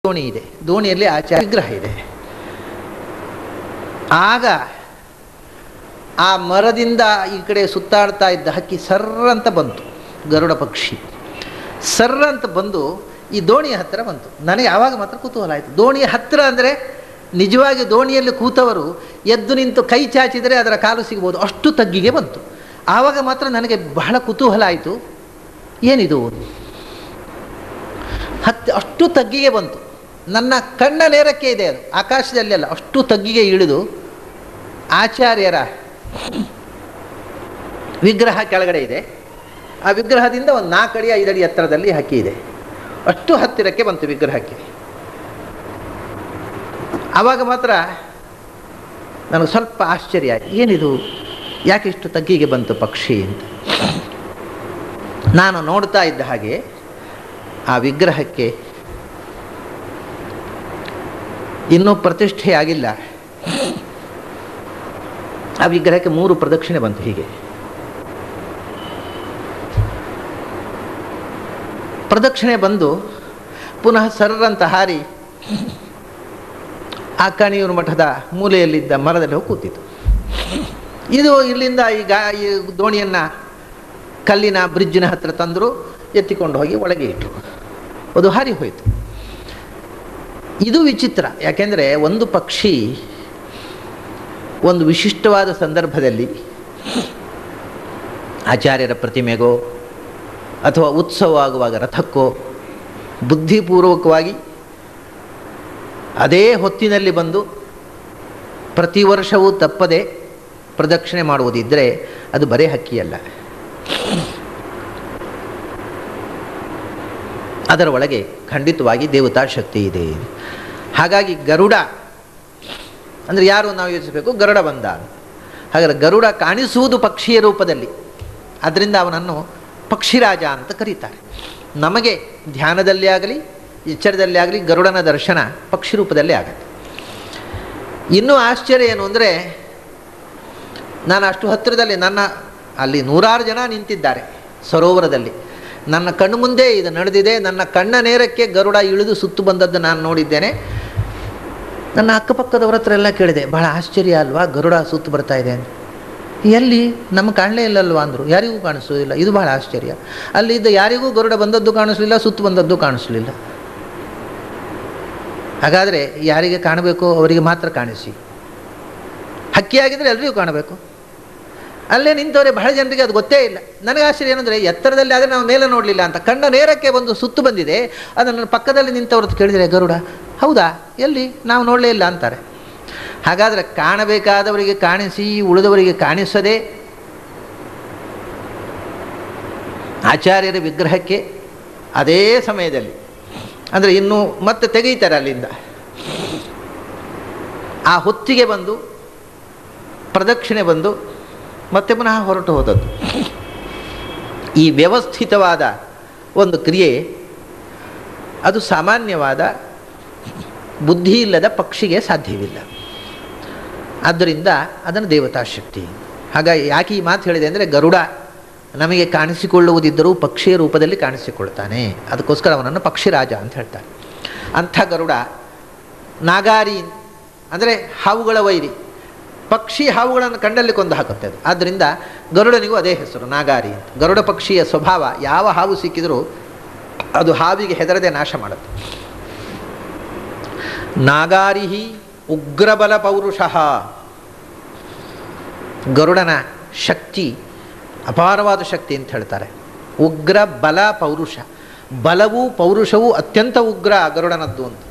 ದೋಣಿ ಇದೆ ದೋಣಿಯಲ್ಲಿ ಆಚಾರ ವಿಗ್ರಹ ಇದೆ ಆಗ ಆ ಮರದಿಂದ ಈ ಕಡೆ ಸುತ್ತಾಡ್ತಾ ಇದ್ದ ಹಕ್ಕಿ ಸರ್ರ ಅಂತ ಬಂತು ಗರುಡ ಪಕ್ಷಿ ಸರ್ರ ಅಂತ ಬಂದು ಈ ದೋಣಿಯ ಹತ್ತಿರ ಬಂತು ನನಗೆ ಆವಾಗ ಮಾತ್ರ ಕುತೂಹಲ ಆಯಿತು ದೋಣಿಯ ಹತ್ತಿರ ಅಂದರೆ ನಿಜವಾಗಿ ದೋಣಿಯಲ್ಲಿ ಕೂತವರು ಎದ್ದು ನಿಂತು ಕೈ ಚಾಚಿದರೆ ಅದರ ಕಾಲು ಸಿಗ್ಬೋದು ಅಷ್ಟು ತಗ್ಗಿಗೆ ಬಂತು ಆವಾಗ ಮಾತ್ರ ನನಗೆ ಬಹಳ ಕುತೂಹಲ ಆಯಿತು ಏನಿದು ಹತ್ತು ಅಷ್ಟು ತಗ್ಗಿಗೆ ಬಂತು ನನ್ನ ಕಣ್ಣ ನೇರಕ್ಕೆ ಇದೆ ಅದು ಆಕಾಶದಲ್ಲಿ ಅಲ್ಲ ಅಷ್ಟು ತಗ್ಗಿಗೆ ಇಳಿದು ಆಚಾರ್ಯರ ವಿಗ್ರಹ ಕೆಳಗಡೆ ಇದೆ ಆ ವಿಗ್ರಹದಿಂದ ಒಂದು ನಾಲ್ಕು ಅಡಿ ಐದು ಅಡಿ ಎತ್ತರದಲ್ಲಿ ಹಕ್ಕಿ ಇದೆ ಅಷ್ಟು ಹತ್ತಿರಕ್ಕೆ ಬಂತು ವಿಗ್ರಹಕ್ಕೆ ಆವಾಗ ಮಾತ್ರ ನನಗೆ ಸ್ವಲ್ಪ ಆಶ್ಚರ್ಯ ಆಯ್ತು ಏನಿದು ಯಾಕೆ ಇಷ್ಟು ತಗ್ಗಿಗೆ ಬಂತು ಪಕ್ಷಿ ಅಂತ ನಾನು ನೋಡ್ತಾ ಇದ್ದ ಹಾಗೆ ಆ ವಿಗ್ರಹಕ್ಕೆ ಇನ್ನೂ ಪ್ರತಿಷ್ಠೆ ಆಗಿಲ್ಲ ಆ ವಿಗ್ರಹಕ್ಕೆ ಮೂರು ಪ್ರದಕ್ಷಿಣೆ ಬಂತು ಹೀಗೆ ಪ್ರದಕ್ಷಿಣೆ ಬಂದು ಪುನಃ ಸರ್ರಂತ ಹಾರಿ ಆ ಕಣಿಯೂರು ಮಠದ ಮೂಲೆಯಲ್ಲಿದ್ದ ಮರದಲ್ಲಿ ಹೋಗಿ ಕೂತಿತು ಇದು ಇಲ್ಲಿಂದ ಈಗ ಈ ದೋಣಿಯನ್ನು ಕಲ್ಲಿನ ಬ್ರಿಡ್ಜಿನ ಹತ್ತಿರ ತಂದರು ಎತ್ತಿಕೊಂಡು ಹೋಗಿ ಒಳಗೆ ಇಟ್ಟರು ಅದು ಹಾರಿ ಹೋಯಿತು ಇದು ವಿಚಿತ್ರ ಯಾಕೆಂದರೆ ಒಂದು ಪಕ್ಷಿ ಒಂದು ವಿಶಿಷ್ಟವಾದ ಸಂದರ್ಭದಲ್ಲಿ ಆಚಾರ್ಯರ ಪ್ರತಿಮೆಗೋ ಅಥವಾ ಉತ್ಸವ ಆಗುವಾಗ ರಥಕ್ಕೋ ಬುದ್ಧಿಪೂರ್ವಕವಾಗಿ ಅದೇ ಹೊತ್ತಿನಲ್ಲಿ ಬಂದು ಪ್ರತಿ ವರ್ಷವೂ ತಪ್ಪದೆ ಪ್ರದಕ್ಷಿಣೆ ಮಾಡುವುದಿದ್ದರೆ ಅದು ಬರೇ ಹಕ್ಕಿಯಲ್ಲ ಅದರ ಒಳಗೆ ಖಂಡಿತವಾಗಿ ದೇವತಾ ಶಕ್ತಿ ಇದೆ ಹಾಗಾಗಿ ಗರುಡ ಅಂದರೆ ಯಾರು ನಾವು ಯೋಚಿಸಬೇಕು ಗರುಡ ಬಂದ ಹಾಗಾದರೆ ಗರುಡ ಕಾಣಿಸುವುದು ಪಕ್ಷಿಯ ರೂಪದಲ್ಲಿ ಅದರಿಂದ ಅವನನ್ನು ಪಕ್ಷಿರಾಜ ಅಂತ ಕರೀತಾರೆ ನಮಗೆ ಧ್ಯಾನದಲ್ಲಿ ಆಗಲಿ ಎಚ್ಚರದಲ್ಲಿ ಆಗಲಿ ಗರುಡನ ದರ್ಶನ ಪಕ್ಷಿ ರೂಪದಲ್ಲೇ ಆಗುತ್ತೆ ಇನ್ನೂ ಆಶ್ಚರ್ಯ ಏನು ಅಂದರೆ ನಾನು ಅಷ್ಟು ಹತ್ತಿರದಲ್ಲಿ ನನ್ನ ಅಲ್ಲಿ ನೂರಾರು ಜನ ನಿಂತಿದ್ದಾರೆ ಸರೋವರದಲ್ಲಿ ನನ್ನ ಕಣ್ಣು ಮುಂದೆ ಇದು ನಡೆದಿದೆ ನನ್ನ ಕಣ್ಣ ನೇರಕ್ಕೆ ಗರುಡ ಇಳಿದು ಸುತ್ತು ಬಂದದ್ದು ನಾನು ನೋಡಿದ್ದೇನೆ ನನ್ನ ಅಕ್ಕಪಕ್ಕದವ್ರ ಹತ್ರ ಎಲ್ಲ ಕೇಳಿದೆ ಬಹಳ ಆಶ್ಚರ್ಯ ಅಲ್ವಾ ಗರುಡ ಸುತ್ತು ಬರ್ತಾ ಇದೆ ಅಂತ ಎಲ್ಲಿ ನಮಗೆ ಕಾಣಲೇ ಇಲ್ಲಲ್ವಾ ಅಂದರು ಯಾರಿಗೂ ಕಾಣಿಸೋದಿಲ್ಲ ಇದು ಬಹಳ ಆಶ್ಚರ್ಯ ಅಲ್ಲಿದ್ದ ಯಾರಿಗೂ ಗರುಡ ಬಂದದ್ದು ಕಾಣಿಸ್ಲಿಲ್ಲ ಸುತ್ತು ಬಂದದ್ದು ಕಾಣಿಸ್ಲಿಲ್ಲ ಹಾಗಾದರೆ ಯಾರಿಗೆ ಕಾಣಬೇಕು ಅವರಿಗೆ ಮಾತ್ರ ಕಾಣಿಸಿ ಹಕ್ಕಿಯಾಗಿದ್ದರೆ ಎಲ್ರಿಗೂ ಕಾಣಬೇಕು ಅಲ್ಲೇ ನಿಂತವರೇ ಬಹಳ ಜನರಿಗೆ ಅದು ಗೊತ್ತೇ ಇಲ್ಲ ನನಗೆ ಆಶ್ಚರ್ಯ ಏನಂದರೆ ಎತ್ತರದಲ್ಲಿ ಆದರೆ ನಾವು ಮೇಲೆ ನೋಡಲಿಲ್ಲ ಅಂತ ಕಣ್ಣ ನೇರಕ್ಕೆ ಒಂದು ಸುತ್ತು ಬಂದಿದೆ ಅದನ್ನು ಪಕ್ಕದಲ್ಲಿ ನಿಂತವ್ರದ್ದು ಕೇಳಿದರೆ ಗರುಡ ಹೌದಾ ಎಲ್ಲಿ ನಾವು ನೋಡಲೇ ಇಲ್ಲ ಅಂತಾರೆ ಹಾಗಾದರೆ ಕಾಣಬೇಕಾದವರಿಗೆ ಕಾಣಿಸಿ ಉಳಿದವರಿಗೆ ಕಾಣಿಸದೆ ಆಚಾರ್ಯರ ವಿಗ್ರಹಕ್ಕೆ ಅದೇ ಸಮಯದಲ್ಲಿ ಅಂದರೆ ಇನ್ನು ಮತ್ತೆ ತೆಗೀತಾರೆ ಅಲ್ಲಿಂದ ಆ ಹೊತ್ತಿಗೆ ಬಂದು ಪ್ರದಕ್ಷಿಣೆ ಬಂದು ಮತ್ತೆ ಪುನಃ ಹೊರಟು ಹೋದದ್ದು ಈ ವ್ಯವಸ್ಥಿತವಾದ ಒಂದು ಕ್ರಿಯೆ ಅದು ಸಾಮಾನ್ಯವಾದ ಬುದ್ಧಿ ಇಲ್ಲದ ಪಕ್ಷಿಗೆ ಸಾಧ್ಯವಿಲ್ಲ ಆದ್ದರಿಂದ ಅದನ್ನು ದೇವತಾ ಶಕ್ತಿ ಹಾಗಾಗಿ ಯಾಕೆ ಈ ಮಾತು ಹೇಳಿದೆ ಅಂದರೆ ಗರುಡ ನಮಗೆ ಕಾಣಿಸಿಕೊಳ್ಳುವುದಿದ್ದರೂ ಪಕ್ಷಿಯ ರೂಪದಲ್ಲಿ ಕಾಣಿಸಿಕೊಳ್ತಾನೆ ಅದಕ್ಕೋಸ್ಕರ ಅವನನ್ನು ಪಕ್ಷಿರಾಜ ಅಂತ ಹೇಳ್ತಾರೆ ಅಂಥ ಗರುಡ ನಾಗಾರಿ ಅಂದರೆ ಹಾವುಗಳ ವೈರಿ ಪಕ್ಷಿ ಹಾವುಗಳನ್ನು ಕಂಡಲ್ಲಿ ಕೊಂದು ಹಾಕುತ್ತೆ ಅದು ಆದ್ದರಿಂದ ಗರುಡನಿಗೂ ಅದೇ ಹೆಸರು ನಾಗಾರಿ ಅಂತ ಗರುಡ ಪಕ್ಷಿಯ ಸ್ವಭಾವ ಯಾವ ಹಾವು ಸಿಕ್ಕಿದರೂ ಅದು ಹಾವಿಗೆ ಹೆದರದೆ ನಾಶ ಮಾಡುತ್ತೆ ನಾಗಾರಿಹಿ ಉಗ್ರಬಲ ಪೌರುಷಃ ಗರುಡನ ಶಕ್ತಿ ಅಪಾರವಾದ ಶಕ್ತಿ ಅಂತ ಹೇಳ್ತಾರೆ ಉಗ್ರ ಬಲ ಪೌರುಷ ಬಲವೂ ಪೌರುಷವೂ ಅತ್ಯಂತ ಉಗ್ರ ಗರುಡನದ್ದು ಅಂತ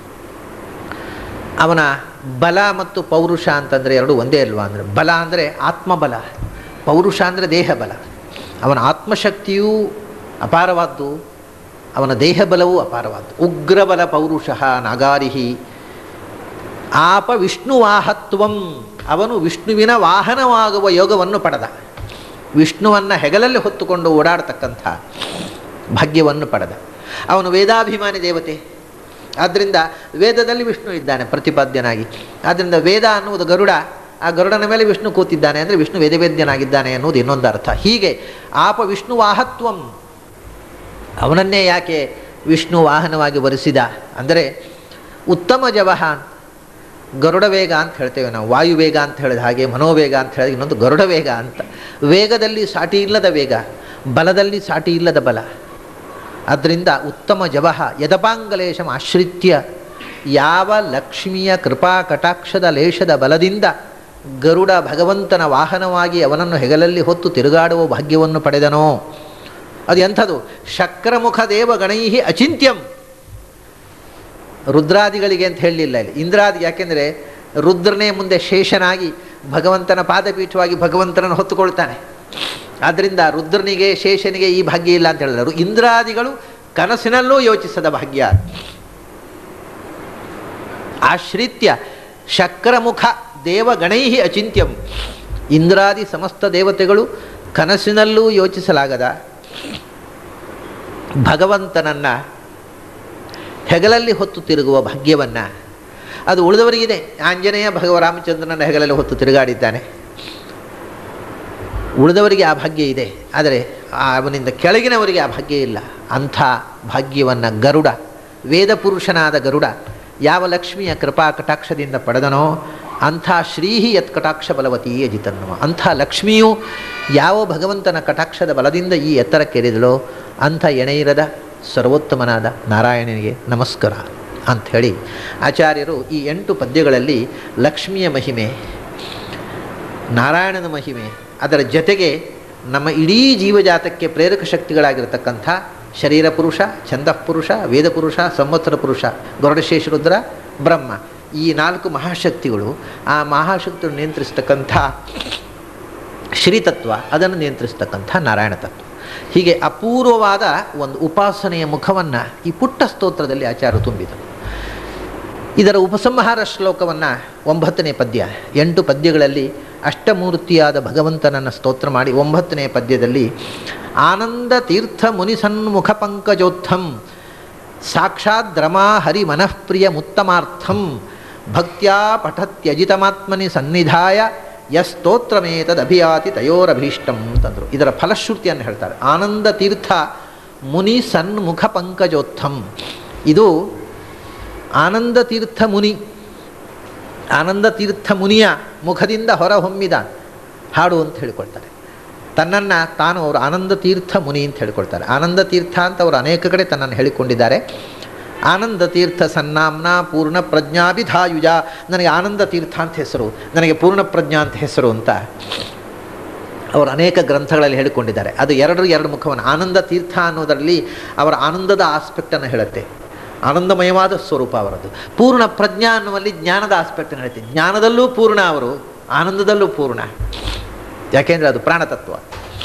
ಅವನ ಬಲ ಮತ್ತು ಪೌರುಷ ಅಂತಂದರೆ ಎರಡು ಒಂದೇ ಅಲ್ವಾ ಅಂದರೆ ಬಲ ಅಂದರೆ ಆತ್ಮಬಲ ಪೌರುಷ ಅಂದರೆ ದೇಹ ಬಲ ಅವನ ಆತ್ಮಶಕ್ತಿಯೂ ಅಪಾರವಾದ್ದು ಅವನ ದೇಹ ಬಲವೂ ಅಪಾರವಾದ್ದು ಉಗ್ರಬಲ ಪೌರುಷ ನಾಗಾರಿಹಿ ಆಪ ವಿಷ್ಣುವಾಹತ್ವಂ ಅವನು ವಿಷ್ಣುವಿನ ವಾಹನವಾಗುವ ಯೋಗವನ್ನು ಪಡೆದ ವಿಷ್ಣುವನ್ನು ಹೆಗಲಲ್ಲಿ ಹೊತ್ತುಕೊಂಡು ಓಡಾಡ್ತಕ್ಕಂಥ ಭಾಗ್ಯವನ್ನು ಪಡೆದ ಅವನು ವೇದಾಭಿಮಾನಿ ದೇವತೆ ಆದ್ದರಿಂದ ವೇದದಲ್ಲಿ ವಿಷ್ಣು ಇದ್ದಾನೆ ಪ್ರತಿಪಾದ್ಯನಾಗಿ ಆದ್ದರಿಂದ ವೇದ ಅನ್ನುವುದು ಗರುಡ ಆ ಗರುಡನ ಮೇಲೆ ವಿಷ್ಣು ಕೂತಿದ್ದಾನೆ ಅಂದರೆ ವಿಷ್ಣು ವೇದವೇದ್ಯನಾಗಿದ್ದಾನೆ ಅನ್ನೋದು ಇನ್ನೊಂದು ಅರ್ಥ ಹೀಗೆ ಆಪ ವಿಷ್ಣು ವಾಹತ್ವಂ ಅವನನ್ನೇ ಯಾಕೆ ವಿಷ್ಣು ವಾಹನವಾಗಿ ವರಿಸಿದ ಅಂದರೆ ಉತ್ತಮ ಜವಹ ಗರುಡ ವೇಗ ಅಂತ ಹೇಳ್ತೇವೆ ನಾವು ವಾಯು ವೇಗ ಅಂತ ಹೇಳಿದ ಹಾಗೆ ಮನೋವೇಗ ಅಂತ ಹೇಳಿದ ಇನ್ನೊಂದು ಗರುಡ ವೇಗ ಅಂತ ವೇಗದಲ್ಲಿ ಸಾಟಿ ಇಲ್ಲದ ವೇಗ ಬಲದಲ್ಲಿ ಸಾಟಿ ಇಲ್ಲದ ಬಲ ಅದರಿಂದ ಉತ್ತಮ ಜವಹ ಯದಪಾಂಗಲೇಶಂ ಆಶ್ರಿತ್ಯ ಯಾವ ಲಕ್ಷ್ಮಿಯ ಕೃಪಾ ಕಟಾಕ್ಷದ ಲೇಷದ ಬಲದಿಂದ ಗರುಡ ಭಗವಂತನ ವಾಹನವಾಗಿ ಅವನನ್ನು ಹೆಗಲಲ್ಲಿ ಹೊತ್ತು ತಿರುಗಾಡುವ ಭಾಗ್ಯವನ್ನು ಪಡೆದನೋ ಅದು ಎಂಥದು ಶಕ್ರಮುಖ ದೇವ ಗಣೈಹಿ ಅಚಿಂತ್ಯಂ ರುದ್ರಾದಿಗಳಿಗೆ ಅಂತ ಹೇಳಲಿಲ್ಲ ಇಲ್ಲಿ ಇಂದ್ರಾದಿ ಯಾಕೆಂದರೆ ರುದ್ರನೇ ಮುಂದೆ ಶೇಷನಾಗಿ ಭಗವಂತನ ಪಾದಪೀಠವಾಗಿ ಭಗವಂತನನ್ನು ಹೊತ್ತುಕೊಳ್ತಾನೆ ಆದ್ದರಿಂದ ರುದ್ರನಿಗೆ ಶೇಷನಿಗೆ ಈ ಭಾಗ್ಯ ಇಲ್ಲ ಅಂತ ಹೇಳಿದರು ಇಂದ್ರಾದಿಗಳು ಕನಸಿನಲ್ಲೂ ಯೋಚಿಸದ ಭಾಗ್ಯ ಆಶ್ರಿತ್ಯ ಶಕ್ರಮುಖ ದೇವಗಣೈಹಿ ಅಚಿಂತ್ಯಂ ಇಂದ್ರಾದಿ ಸಮಸ್ತ ದೇವತೆಗಳು ಕನಸಿನಲ್ಲೂ ಯೋಚಿಸಲಾಗದ ಭಗವಂತನನ್ನು ಹೆಗಲಲ್ಲಿ ಹೊತ್ತು ತಿರುಗುವ ಭಾಗ್ಯವನ್ನು ಅದು ಉಳಿದವರಿಗಿದೆ ಆಂಜನೇಯ ಭಗವ ರಾಮಚಂದ್ರನ ಹೆಗಲಲ್ಲಿ ಹೊತ್ತು ತಿರುಗಾಡಿದ್ದಾನೆ ಉಳಿದವರಿಗೆ ಆ ಭಾಗ್ಯ ಇದೆ ಆದರೆ ಅವನಿಂದ ಕೆಳಗಿನವರಿಗೆ ಆ ಭಾಗ್ಯ ಇಲ್ಲ ಅಂಥ ಭಾಗ್ಯವನ್ನು ಗರುಡ ವೇದ ಪುರುಷನಾದ ಗರುಡ ಯಾವ ಲಕ್ಷ್ಮಿಯ ಕೃಪಾ ಕಟಾಕ್ಷದಿಂದ ಪಡೆದನೋ ಅಂಥ ಶ್ರೀಹಿ ಯತ್ ಕಟಾಕ್ಷ ಬಲವತಿ ಅಜಿತನ್ನುವ ಅಂಥ ಲಕ್ಷ್ಮಿಯು ಯಾವ ಭಗವಂತನ ಕಟಾಕ್ಷದ ಬಲದಿಂದ ಈ ಎತ್ತರಕ್ಕೇರಿದಳೋ ಅಂಥ ಎಣೆಯಿರದ ಸರ್ವೋತ್ತಮನಾದ ನಾರಾಯಣನಿಗೆ ನಮಸ್ಕಾರ ಅಂಥೇಳಿ ಆಚಾರ್ಯರು ಈ ಎಂಟು ಪದ್ಯಗಳಲ್ಲಿ ಲಕ್ಷ್ಮಿಯ ಮಹಿಮೆ ನಾರಾಯಣನ ಮಹಿಮೆ ಅದರ ಜೊತೆಗೆ ನಮ್ಮ ಇಡೀ ಜೀವಜಾತಕ್ಕೆ ಪ್ರೇರಕ ಶಕ್ತಿಗಳಾಗಿರತಕ್ಕಂಥ ಶರೀರ ಪುರುಷ ಛಂದಃ ಪುರುಷ ವೇದ ಪುರುಷ ಸಂವತ್ಸರ ಪುರುಷ ಗರುಡಶೇಷ ರುದ್ರ ಬ್ರಹ್ಮ ಈ ನಾಲ್ಕು ಮಹಾಶಕ್ತಿಗಳು ಆ ಮಹಾಶಕ್ತಿಯನ್ನು ನಿಯಂತ್ರಿಸ್ತಕ್ಕಂಥ ಶ್ರೀತತ್ವ ಅದನ್ನು ನಿಯಂತ್ರಿಸ್ತಕ್ಕಂಥ ನಾರಾಯಣ ತತ್ವ ಹೀಗೆ ಅಪೂರ್ವವಾದ ಒಂದು ಉಪಾಸನೆಯ ಮುಖವನ್ನು ಈ ಪುಟ್ಟ ಸ್ತೋತ್ರದಲ್ಲಿ ಆಚಾರ್ಯ ತುಂಬಿದರು ಇದರ ಉಪಸಂಹಾರ ಶ್ಲೋಕವನ್ನು ಒಂಬತ್ತನೇ ಪದ್ಯ ಎಂಟು ಪದ್ಯಗಳಲ್ಲಿ ಅಷ್ಟಮೂರ್ತಿಯಾದ ಭಗವಂತನನ್ನು ಸ್ತೋತ್ರ ಮಾಡಿ ಒಂಬತ್ತನೇ ಪದ್ಯದಲ್ಲಿ ಆನಂದ ತೀರ್ಥ ಮುನಿ ಸನ್ಮುಖ ಪಂಕಜೋತ್ಥಂ ಸಾಕ್ಷಾತ್ ರಮಾ ಹರಿ ಮನಃಪ್ರಿಯ ಮುತ್ತಮಾರ್ಥಂ ಭಕ್ತ್ಯಾ ಪಠತ್ಯಜಿತಮಾತ್ಮನಿ ಸನ್ನಿಧಾಯ ಯಸ್ತೋತ್ರಮೇತದಭಿಯಾತಿ ತಯೋರಭೀಷ್ಟಂ ಅಂತಂದರು ಇದರ ಫಲಶ್ರುತಿಯನ್ನು ಹೇಳ್ತಾರೆ ಆನಂದ ತೀರ್ಥ ಮುನಿ ಸನ್ಮುಖ ಪಂಕಜೋತ್ಥಂ ಇದು ಆನಂದ ತೀರ್ಥ ಮುನಿ ಆನಂದ ತೀರ್ಥ ಮುನಿಯ ಮುಖದಿಂದ ಹೊರಹೊಮ್ಮಿದ ಹಾಡು ಅಂತ ಹೇಳಿಕೊಳ್ತಾರೆ ತನ್ನನ್ನು ತಾನು ಅವರು ಆನಂದ ತೀರ್ಥ ಮುನಿ ಅಂತ ಹೇಳಿಕೊಳ್ತಾರೆ ಆನಂದ ತೀರ್ಥ ಅಂತ ಅವರು ಅನೇಕ ಕಡೆ ತನ್ನನ್ನು ಹೇಳಿಕೊಂಡಿದ್ದಾರೆ ಆನಂದ ತೀರ್ಥ ಸನ್ನಾಮ್ನ ಪೂರ್ಣ ಪ್ರಜ್ಞಾಭಿಧಾಯುಜ ನನಗೆ ಆನಂದ ತೀರ್ಥ ಅಂತ ಹೆಸರು ನನಗೆ ಪೂರ್ಣ ಪ್ರಜ್ಞಾ ಅಂತ ಹೆಸರು ಅಂತ ಅವರು ಅನೇಕ ಗ್ರಂಥಗಳಲ್ಲಿ ಹೇಳಿಕೊಂಡಿದ್ದಾರೆ ಅದು ಎರಡರ ಎರಡು ಮುಖವನ್ನು ಆನಂದ ತೀರ್ಥ ಅನ್ನೋದರಲ್ಲಿ ಅವರ ಆನಂದದ ಆಸ್ಪೆಕ್ಟನ್ನು ಹೇಳುತ್ತೆ ಆನಂದಮಯವಾದ ಸ್ವರೂಪ ಅವರದ್ದು ಪೂರ್ಣ ಪ್ರಜ್ಞಾ ಅನ್ನುವಲ್ಲಿ ಜ್ಞಾನದ ಆಸ್ಪೆಕ್ಟನ್ನು ಹೇಳುತ್ತೆ ಜ್ಞಾನದಲ್ಲೂ ಪೂರ್ಣ ಅವರು ಆನಂದದಲ್ಲೂ ಪೂರ್ಣ ಯಾಕೆಂದರೆ ಅದು ಪ್ರಾಣತತ್ವ